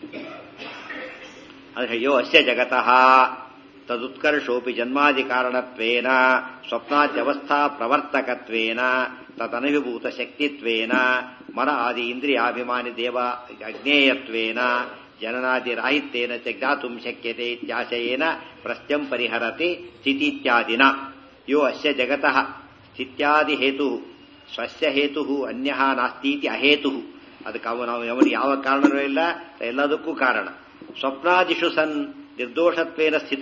ಅದಕ್ಕೆ ಅಯ್ಯೋ ಅಸ್ಯ ಜಗತಃ ತದುತ್ಕರ್ಷೋಪಿ ಜನ್ಮಾದಿ ಕಾರಣತ್ವೇನ ಸ್ವಪ್ನಾದ್ಯವಸ್ಥಾ ಪ್ರವರ್ತಕತ್ವೇನ ತದನವಿಭೂತ ಶಕ್ತಿತ್ವೇನ ಮನ ಆದಿ ಇಂದ್ರಿಯಾಭಿಮಾನಿ ದೇವ ಅಜ್ಞೇಯತ್ವೇನ ಜನನಾದಿ ರಾಹಿತ್ಯೇನ ಚ ಜ್ಞಾತುಂ ಶಕ್ಯತೆ ಇತ್ಯಾಶಯೇನ ಪ್ರಶ್ನಂ ಪರಿಹರತಿ ಸ್ಥಿತಿತ್ಯಾದಿನ ಯೋ ಅಸ್ಯ ಜಗತಃ ಸ್ಥಿತ್ಯಾದಿ ಹೇತು ಸ್ವಸ್ಯ ಹೇತು ಅನ್ಯ ನಾಸ್ತೀತಿ ಅಹೇತು ಅದಕ್ಕೆ ಅವನು ಅವನಿಗೆ ಯಾವ ಕಾರಣವೂ ಇಲ್ಲ ಎಲ್ಲದಕ್ಕೂ ಕಾರಣ ಸ್ವಪ್ನಾದಿಷು ಸನ್ ನಿರ್ದೋಷತ್ವೇನ ಸ್ಥಿತ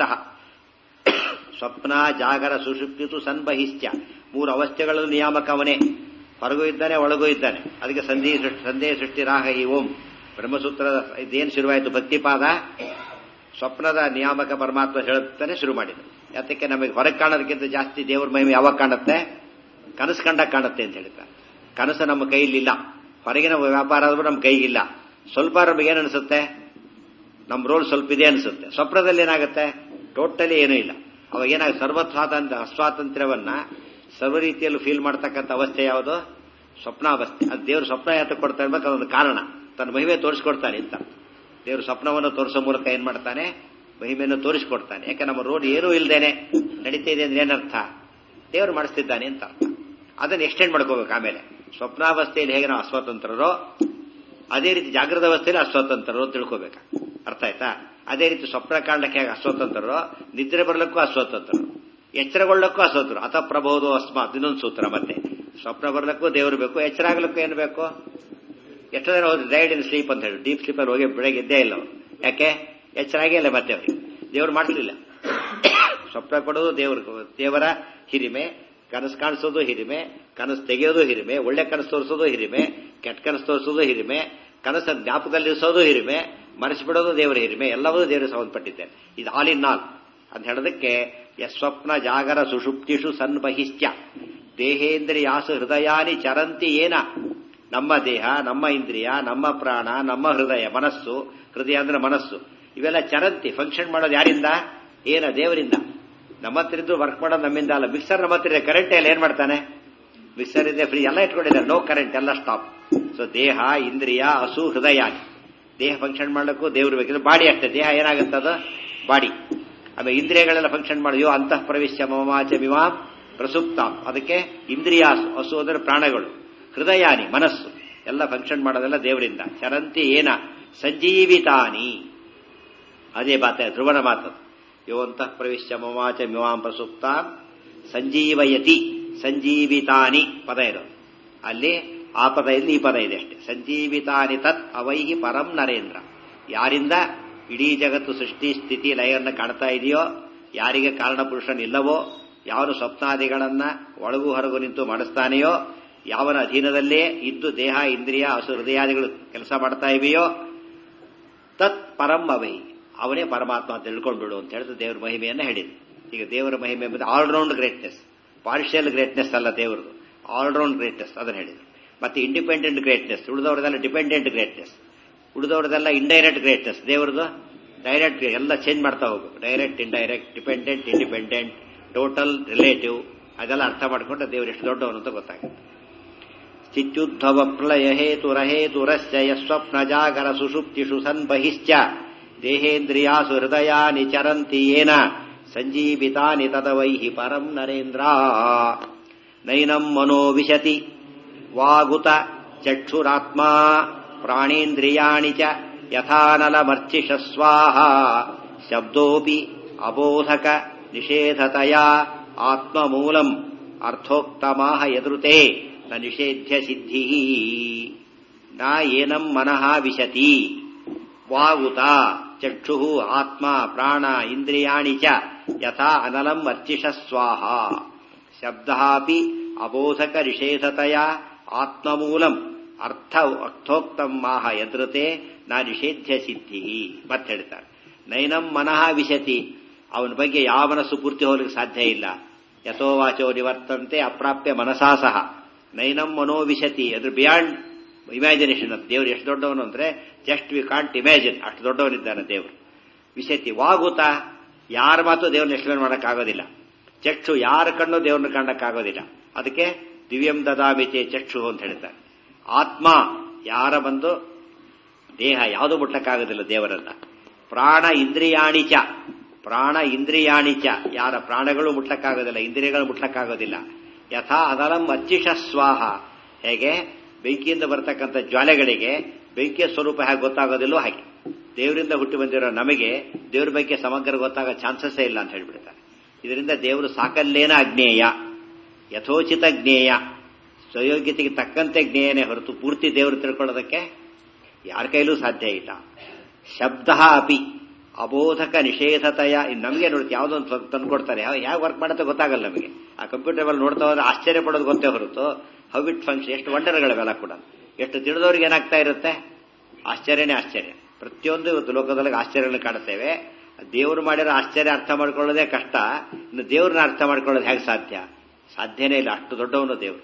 ಸ್ವಪ್ನ ಜಾಗರ ಸುಷುಪ್ತಿತು ಸನ್ಬಹಿಶ್ಚ ಮೂರು ಅವಸ್ಥೆಗಳಲ್ಲಿ ನಿಯಾಮಕ ಅವನೇ ಹೊರಗೂ ಇದ್ದಾನೆ ಒಳಗೂ ಇದ್ದಾನೆ ಅದಕ್ಕೆ ಸಂಧಿ ಸಂದೇಹ ಸೃಷ್ಟಿ ರಾಹ ಈ ಓಂ ಬ್ರಹ್ಮಸೂತ್ರದ ಇದೇನು ಶುರುವಾಯಿತು ಭಕ್ತಿಪಾದ ಸ್ವಪ್ನದ ನಿಯಾಮಕ ಪರಮಾತ್ಮ ಹೇಳುತ್ತಾನೆ ಶುರು ಮಾಡಿದ ಯಾತಕ್ಕೆ ನಮಗೆ ಹೊರಗೆ ಕಾಣೋದಕ್ಕಿಂತ ಜಾಸ್ತಿ ದೇವರ ಮಹಿಮೆ ಯಾವಾಗ ಕಾಣುತ್ತೆ ಕನಸು ಕಂಡಾಗ ಕಾಣುತ್ತೆ ಅಂತ ಹೇಳ್ತಾರೆ ಕನಸು ನಮ್ಮ ಕೈಲಿಲ್ಲ ಹೊರಗಿನ ವ್ಯಾಪಾರ ಆದ್ರೂ ನಮ್ಮ ಕೈಗಿಲ್ಲ ಸ್ವಲ್ಪ ನಮಗೆ ಏನು ಅನಿಸುತ್ತೆ ನಮ್ಮ ರೋಲ್ ಸ್ವಲ್ಪ ಇದೆ ಅನಿಸುತ್ತೆ ಸ್ವಪ್ನದಲ್ಲಿ ಏನಾಗುತ್ತೆ ಟೋಟಲಿ ಏನೂ ಇಲ್ಲ ಅವಾಗ ಏನಾಗ ಸರ್ವ ಸ್ವಾತಂತ್ರ್ಯ ಅಸ್ವಾತಂತ್ರ್ಯವನ್ನ ಸರ್ವ ರೀತಿಯಲ್ಲೂ ಫೀಲ್ ಮಾಡ್ತಕ್ಕಂಥ ಅವಸ್ಥೆ ಯಾವುದು ಸ್ವಪ್ನಾವಸ್ಥೆ ಅದು ದೇವರು ಸ್ವಪ್ನ ಯಾತಕ್ಕೆ ಕೊಡ್ತಾ ಇರ್ಬೇಕು ಅದೊಂದು ಕಾರಣ ತನ್ನ ಮಹಿಮೆ ತೋರಿಸ್ಕೊಡ್ತಾನೆ ಅಂತ ದೇವರು ಸ್ವಪ್ನವನ್ನು ತೋರಿಸೋ ಮೂಲಕ ಏನ್ ಮಾಡ್ತಾನೆ ಮಹಿಮೆಯನ್ನು ತೋರಿಸ್ಕೊಡ್ತಾನೆ ಯಾಕೆ ನಮ್ಮ ರೋಡ್ ಏನೂ ಇಲ್ದೇನೆ ನಡೀತಾ ಇದೆ ಅಂದ್ರೆ ಏನರ್ಥ ದೇವರು ಮಾಡಿಸ್ತಿದ್ದಾನೆ ಅಂತ ಅರ್ಥ ಅದನ್ನು ಎಕ್ಸ್ಟೆಂಡ್ ಮಾಡ್ಕೋಬೇಕು ಆಮೇಲೆ ಸ್ವಪ್ನಾವಸ್ಥೆಯಲ್ಲಿ ಹೇಗೆ ನಾವು ಅಸ್ವತಂತ್ರರೋ ಅದೇ ರೀತಿ ಜಾಗೃತ ಅವಸ್ಥೆಯಲ್ಲಿ ಅಸ್ವತಂತ್ರರು ಅಂತ ತಿಳ್ಕೋಬೇಕು ಅರ್ಥ ಆಯ್ತಾ ಅದೇ ರೀತಿ ಸ್ವಪ್ನ ಕಾಂಡಕ್ಕೆ ಹೇಗೆ ಅಸ್ವತಂತ್ರರು ನಿದ್ರೆ ಬರಲಿಕ್ಕೂ ಅಸ್ವತಂತ್ರರು ಎಚ್ಚರಗೊಳ್ಳಕ್ಕೂ ಅಸ್ವತಂತ್ರರು ಅಥ ಪ್ರಬೋಧೋ ಅಸ್ಮಾತ್ ಇನ್ನೊಂದು ಸೂತ್ರ ಮತ್ತೆ ಸ್ವಪ್ನ ಬರ್ಲಿಕ್ಕೂ ದೇವರು ಬೇಕು ಎಚ್ಚರ ಆಗ್ಲಿಕ್ಕೂ ಏನು ಬೇಕು ಎಷ್ಟೋ ಜನ ಹೋದ್ರೆ ಡೈಡ್ ಇನ್ ಸ್ಲೀಪ್ ಅಂತ ಹೇಳಿ ಡೀಪ್ ಸ್ಲೀಪಲ್ಲಿ ಹೋಗಿ ಬೆಳಗ್ಗೆ ಎದ್ದೇ ಇಲ್ಲ ಅವರು ಯಾಕೆ ಎಚ್ಚರಾಗೇ ಇಲ್ಲ ಮತ್ತೆ ಅವರಿಗೆ ದೇವರು ಮಾಡಲಿಲ್ಲ ಸ್ವಪ್ನ ಕೊಡೋದು ದೇವರು ದೇವರ ಹಿರಿಮೆ ಕನಸು ಕಾಣಿಸೋದು ಹಿರಿಮೆ ಕನಸು ತೆಗೆಯೋದು ಹಿರಿಮೆ ಒಳ್ಳೆ ಕನಸು ತೋರಿಸೋದು ಹಿರಿಮೆ ಕೆಟ್ಟ ಕನಸು ತೋರಿಸೋದು ಹಿರಿಮೆ ಕನಸು ಜ್ಞಾಪಕದಲ್ಲಿರಿಸೋದು ಹಿರಿಮೆ ಮರೆಸಿಬಿಡೋದು ದೇವರ ಹಿರಿಮೆ ಎಲ್ಲವೂ ದೇವರು ಸಂಬಂಧಪಟ್ಟಿದ್ದೇನೆ ಇದು ಆಲ್ ಇನ್ ಆಲ್ ಅಂತ ಹೇಳೋದಕ್ಕೆ ಯಸ್ವಪ್ನ ಜಾಗರ ಸುಷುಪ್ತಿಷು ಸನ್ಬಹಿಶ್ಚ ದೇಹೇಂದ್ರಿಯಾಸು ಹೃದಯಾನಿ ಚರಂತಿ ಏನ ನಮ್ಮ ದೇಹ ನಮ್ಮ ಇಂದ್ರಿಯ ನಮ್ಮ ಪ್ರಾಣ ನಮ್ಮ ಹೃದಯ ಮನಸ್ಸು ಹೃದಯ ಅಂದ್ರೆ ಮನಸ್ಸು ಇವೆಲ್ಲ ಚರಂತಿ ಫಂಕ್ಷನ್ ಮಾಡೋದು ಯಾರಿಂದ ಏನ ದೇವರಿಂದ ನಮ್ಮ ಹತ್ರ ಇದ್ದು ವರ್ಕ್ ಮಾಡೋದು ನಮ್ಮಿಂದ ಅಲ್ಲ ಮಿಕ್ಸರ್ ನಮ್ಮ ಹತ್ರ ಕರೆಂಟ್ ಎಲ್ಲ ಏನ್ ಮಾಡ್ತಾನೆ ಮಿಕ್ಸರ್ ಇದೆ ಫ್ರೀ ಎಲ್ಲ ಇಟ್ಕೊಂಡಿದ್ದಾರೆ ನೋ ಕರೆಂಟ್ ಎಲ್ಲ ಸ್ಟಾಪ್ ಸೊ ದೇಹ ಇಂದ್ರಿಯ ಹಸು ಹೃದಯ ದೇಹ ಫಂಕ್ಷನ್ ಮಾಡಲಿಕ್ಕೂ ದೇವ್ರ ಬೇಕಿದ್ರೆ ಬಾಡಿ ಅಷ್ಟೇ ದೇಹ ಏನಾಗುತ್ತದ ಬಾಡಿ ಆಮೇಲೆ ಇಂದ್ರಿಯಗಳೆಲ್ಲ ಫಂಕ್ಷನ್ ಮಾಡಿದ್ಯೋ ಅಂತಃ ಪ್ರವೇಶ ಮಮಾಚ ವಿಮಾಂ ಪ್ರಸುಪ್ತಾಂ ಅದಕ್ಕೆ ಇಂದ್ರಿಯ ಹಸು ಅಂದ್ರೆ ಪ್ರಾಣಗಳು ಹೃದಯಾನಿ ಮನಸ್ಸು ಎಲ್ಲ ಫಂಕ್ಷನ್ ಮಾಡೋದೆಲ್ಲ ದೇವರಿಂದ ಚರಂತಿ ಏನ ಸಂಜೀವಿತಾನಿ ಅದೇ ಮಾತೆ ಧ್ರುವನ ಮಾತು ಯೋ ಅಂತಃ ಪ್ರವೇಶ ಮಮಾಚ ಮಿಮಾಂ ಪ್ರಸುಪ್ತಾಂ ಸಂಜೀವಯತಿ ಸಂಜೀವಿತಾನಿ ಪದ ಇರೋದು ಅಲ್ಲಿ ಆ ಪದ ಇಲ್ಲಿ ಈ ಪದ ಇದೆ ಅಷ್ಟೇ ಸಂಜೀವಿತಾನಿ ತತ್ ಅವೈಹಿ ಪರಂ ನರೇಂದ್ರ ಯಾರಿಂದ ಇಡೀ ಜಗತ್ತು ಸೃಷ್ಟಿ ಸ್ಥಿತಿ ಲಯವನ್ನು ಕಾಣ್ತಾ ಇದೆಯೋ ಯಾರಿಗೆ ಕಾರಣ ಪುರುಷನಿಲ್ಲವೋ ಯಾವನು ಸ್ವಪ್ನಾದಿಗಳನ್ನ ಒಳಗು ಹೊರಗು ನಿಂತು ಮಾಡಿಸ್ತಾನೆಯೋ ಯಾವನ ಅಧೀನದಲ್ಲೇ ಇದ್ದು ದೇಹ ಇಂದ್ರಿಯ ಹಸು ಹೃದಯಾದಿಗಳು ಕೆಲಸ ಮಾಡ್ತಾ ಇವೆಯೋ ತತ್ ಪರಂ ಅವೈ ಅವನೇ ಪರಮಾತ್ಮ ಅಂತ ತಿಳ್ಕೊಂಡ್ಬಿಡು ಅಂತ ಹೇಳಿದ್ರೆ ದೇವರ ಮಹಿಮೆಯನ್ನು ಹೇಳಿದೆ ಈಗ ದೇವರ ಮಹಿಮೆ ಎಂಬುದು ಆಲ್ರೌಂಡ್ ಗ್ರೇಟ್ನೆಸ್ ಪಾರ್ಷಿಯಲ್ ಗ್ರೇಟ್ನೆಸ್ ಅಲ್ಲ ದೇವರದು ಆಲ್ರೌಂಡ್ ಗ್ರೇಟ್ನೆಸ್ ಅದನ್ನು ಹೇಳಿದ್ರು ಮತ್ತೆ ಇಂಡಿಪೆಂಡೆಂಟ್ ಗ್ರೇಟ್ನೆಸ್ ಉಳಿದವ್ರದೆಲ್ಲ ಡಿಪೆಂಡೆಂಟ್ ಗ್ರೇಟ್ನೆಸ್ ಉಳಿದವ್ರದೆಲ್ಲ ಇಂಡೈರೆಕ್ಟ್ ಗ್ರೇಟ್ನೆಸ್ ದೇವರದು ಡೈರೆಕ್ಟ್ ಎಲ್ಲ ಚೇಂಜ್ ಮಾಡ್ತಾ ಹೋಗು direct indirect dependent independent total relative ಅದೆಲ್ಲ ಅರ್ಥ ಮಾಡಿಕೊಂಡ್ರೆ ದೇವರು ಎಷ್ಟು ದೊಡ್ಡವನು ಅಂತ ಗೊತ್ತಾಗುತ್ತೆ ಸ್ಥಿತ್ಯುದ್ಧವ ಪ್ರಳಯ ಹೇತುರಹೇತುರಶ್ಚ ಯಸ್ವಪ್ನ ಜಾಗರ ಸುಷುಪ್ತಿಷು ಸನ್ಬಹಿಶ್ಚ ದೇಹೇಂದ್ರಿಯಾಸು ಹೃದಯಾನಿ ಚರಂತಿ ಏನ ಸಂಜೀವಿತಾನಿ ತದವೈಹಿ ಪರಂ ನರೇಂದ್ರ ನೈನಂ ಮನೋ ವಿಶತಿ ವಾಗುತ ಚಕ್ಷುರಾತ್ಮ ಪ್ರಾಣೇಂದ್ರಿಯಾಣಿ ಚ ಯಥಾನಲಮರ್ಚಿಷ ಸ್ವಾಹ ಶಬ್ದೋಪಿ ಅಬೋಧಕ ನಿಷೇಧತೆಯ ಆತ್ಮಮೂಲಂ ಅರ್ಥೋಕ್ತಮಾಹ ಎದುರುತೆ ನ ನಿಷೇಧ್ಯ ಸಿದ್ಧಿ ನ ಏನಂ ಮನಃ ವಿಶತಿ ವಾಗುತ ಚಕ್ಷು ಆತ್ಮ ಪ್ರಾಣ ಇಂದ್ರಿಯಾಣಿ ಚ ಯಥಾ ಅನಲಂ ಅರ್ಚಿಷ ಸ್ವಾಹ ಶಬ್ದ ಅಬೋಧಕ ನಿಷೇಧತೆಯ ಆತ್ಮಮೂಲಂ ಅರ್ಥ ಅರ್ಥೋಕ್ತಂ ಮಾಹ ಎದುರತೆ ನಾ ನಿಷೇಧ್ಯ ಸಿದ್ಧಿ ಮತ್ತೆ ಹೇಳ್ತಾರೆ ನೈನಂ ಮನಃ ವಿಶತಿ ಅವನ ಬಗ್ಗೆ ಯಾವ ಮನಸ್ಸು ಪೂರ್ತಿ ಹೋಗ್ಲಿಕ್ಕೆ ಸಾಧ್ಯ ಇಲ್ಲ ಯಥೋ ವಾಚೋ ನಿವರ್ತಂತೆ ಅಪ್ರಾಪ್ಯ ಮನಸಾ ಸಹ ನೈನಂ ಮನೋ ವಿಶತಿ ಅದ್ರ ಬಿಯಾಂಡ್ ಇಮ್ಯಾಜಿನೇಷನ್ ಅಂತ ದೇವ್ರು ಎಷ್ಟು ದೊಡ್ಡವನು ಅಂದ್ರೆ ಜಸ್ಟ್ ವಿ ಕಾಂಟ್ ಇಮ್ಯಾಜಿನ್ ಅಷ್ಟು ದೊಡ್ಡವನಿದ್ದಾನೆ ದೇವರು ವಿಶತಿ ವಾಗುತ ಯಾರ ಮಾತು ದೇವ್ರನ್ನ ಎಕ್ಸ್ಪ್ಲೇನ್ ಮಾಡೋಕ್ಕಾಗೋದಿಲ್ಲ ಚಕ್ಷು ಯಾರ ಕಣ್ಣು ದೇವ್ರನ್ನ ಕಾಣಕ್ಕಾಗೋದಿಲ್ಲ ಅದಕ್ಕೆ ದಿವ್ಯಂ ದದಾಮಿಚೆ ಚಕ್ಷು ಅಂತ ಹೇಳ್ತಾರೆ ಆತ್ಮ ಯಾರ ಬಂದು ದೇಹ ಯಾವುದು ಮುಟ್ಟಕ್ಕಾಗೋದಿಲ್ಲ ದೇವರನ್ನ ಪ್ರಾಣ ಇಂದ್ರಿಯಾಣಿಚ ಪ್ರಾಣ ಇಂದ್ರಿಯಾಣಿಚ ಯಾರ ಪ್ರಾಣಗಳು ಮುಟ್ಲಕ್ಕಾಗೋದಿಲ್ಲ ಇಂದ್ರಿಯಗಳು ಮುಟ್ಲಕ್ಕಾಗೋದಿಲ್ಲ ಯಥಾ ಅದರಂ ಅಚ್ಚಿಷ ಸ್ವಾಹ ಹೇಗೆ ಬೆಂಕಿಯಿಂದ ಬರ್ತಕ್ಕಂಥ ಜ್ವಾಲೆಗಳಿಗೆ ಬೆಂಕಿಯ ಸ್ವರೂಪ ಹೇಗೆ ಗೊತ್ತಾಗೋದಿಲ್ಲೋ ಹಾಗೆ ದೇವರಿಂದ ಹುಟ್ಟಿ ಬಂದಿರೋ ನಮಗೆ ದೇವ್ರ ಬಗ್ಗೆ ಸಮಗ್ರ ಗೊತ್ತಾಗೋ ಚಾನ್ಸಸ್ಸೇ ಇಲ್ಲ ಅಂತ ಹೇಳ್ಬಿಡ್ತಾರೆ ಇದರಿಂದ ದೇವರು ಸಾಕಲ್ಲೇನ ಅಜ್ಞೇಯ ಯಥೋಚಿತ ಜ್ಞೇಯ ಸ್ವಯೋಗ್ಯತೆಗೆ ತಕ್ಕಂತೆ ಜ್ಞೇಯನೇ ಹೊರತು ಪೂರ್ತಿ ದೇವರು ತಿಳ್ಕೊಳ್ಳೋದಕ್ಕೆ ಯಾರ ಕೈಲೂ ಸಾಧ್ಯ ಇಲ್ಲ ಶಬ್ದ ಅಪಿ ಅಬೋಧಕ ನಿಷೇಧತೆಯ ನಮಗೆ ನೋಡಿ ಯಾವುದೊಂದು ತಂದುಕೊಡ್ತಾರೆ ಯಾವ ವರ್ಕ್ ಮಾಡುತ್ತೆ ಗೊತ್ತಾಗಲ್ಲ ನಮಗೆ ಆ ಕಂಪ್ಯೂಟರ್ ಮೇಲೆ ನೋಡ್ತಾ ಹೋದ್ರೆ ಆಶ್ಚರ್ಯ ಪಡೋದು ಗೊತ್ತೇ ಹೊರತು ಹೌ ಇಟ್ ಫಂಕ್ಷನ್ ಎಷ್ಟು ವಂಡರ್ಗಳಿವೆಲ್ಲ ಕೂಡ ಎಷ್ಟು ತಿಳಿದವ್ರಿಗೆ ಏನಾಗ್ತಾ ಇರುತ್ತೆ ಆಶ್ಚರ್ಯನೇ ಆಶ್ಚರ್ಯ ಪ್ರತಿಯೊಂದು ಇವತ್ತು ಲೋಕದೊಳಗೆ ಆಶ್ಚರ್ಯಗಳನ್ನು ಕಾಣುತ್ತೇವೆ ದೇವರು ಮಾಡಿರೋ ಆಶ್ಚರ್ಯ ಅರ್ಥ ಮಾಡ್ಕೊಳ್ಳೋದೇ ಕಷ್ಟ ಇನ್ನು ದೇವ್ರನ್ನ ಅರ್ಥ ಮಾಡ್ಕೊಳ್ಳೋದು ಹೇಗೆ ಸಾಧ್ಯ ಸಾಧ್ಯನೇ ಇಲ್ಲ ಅಷ್ಟು ದೊಡ್ಡವನು ದೇವರು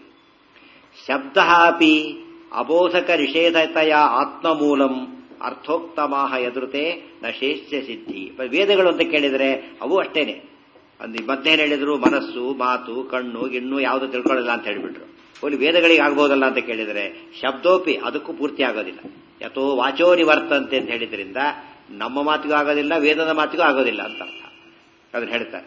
ಶಬ್ದ ಅಪಿ ಅಬೋಧಕ ನಿಷೇಧತೆಯ ಆತ್ಮಮೂಲಂ ಅರ್ಥೋಕ್ತಮಾಹ ಎದುರುತೆ ನ ಶೇಷ್ಯ ಸಿದ್ಧಿ ವೇದಗಳು ಅಂತ ಕೇಳಿದರೆ ಅವು ಅಷ್ಟೇನೆ ಒಂದು ಮತ್ತೇನು ಹೇಳಿದ್ರು ಮನಸ್ಸು ಮಾತು ಕಣ್ಣು ಗಿಣ್ಣು ಯಾವುದು ತಿಳ್ಕೊಳ್ಳಲ್ಲ ಅಂತ ಹೇಳಿಬಿಟ್ರು ಹೋಲಿ ವೇದಗಳಿಗೆ ಆಗ್ಬೋದಲ್ಲ ಅಂತ ಕೇಳಿದರೆ ಶಬ್ದೋಪಿ ಅದಕ್ಕೂ ಪೂರ್ತಿ ಆಗೋದಿಲ್ಲ ಯಥೋ ವಾಚೋ ನಿವರ್ತಂತೆ ಅಂತ ಹೇಳಿದ್ರಿಂದ ನಮ್ಮ ಮಾತಿಗೂ ಆಗೋದಿಲ್ಲ ವೇದದ ಮಾತಿಗೂ ಆಗೋದಿಲ್ಲ ಅಂತ ಅರ್ಥ ಅದನ್ನ ಹೇಳ್ತಾರೆ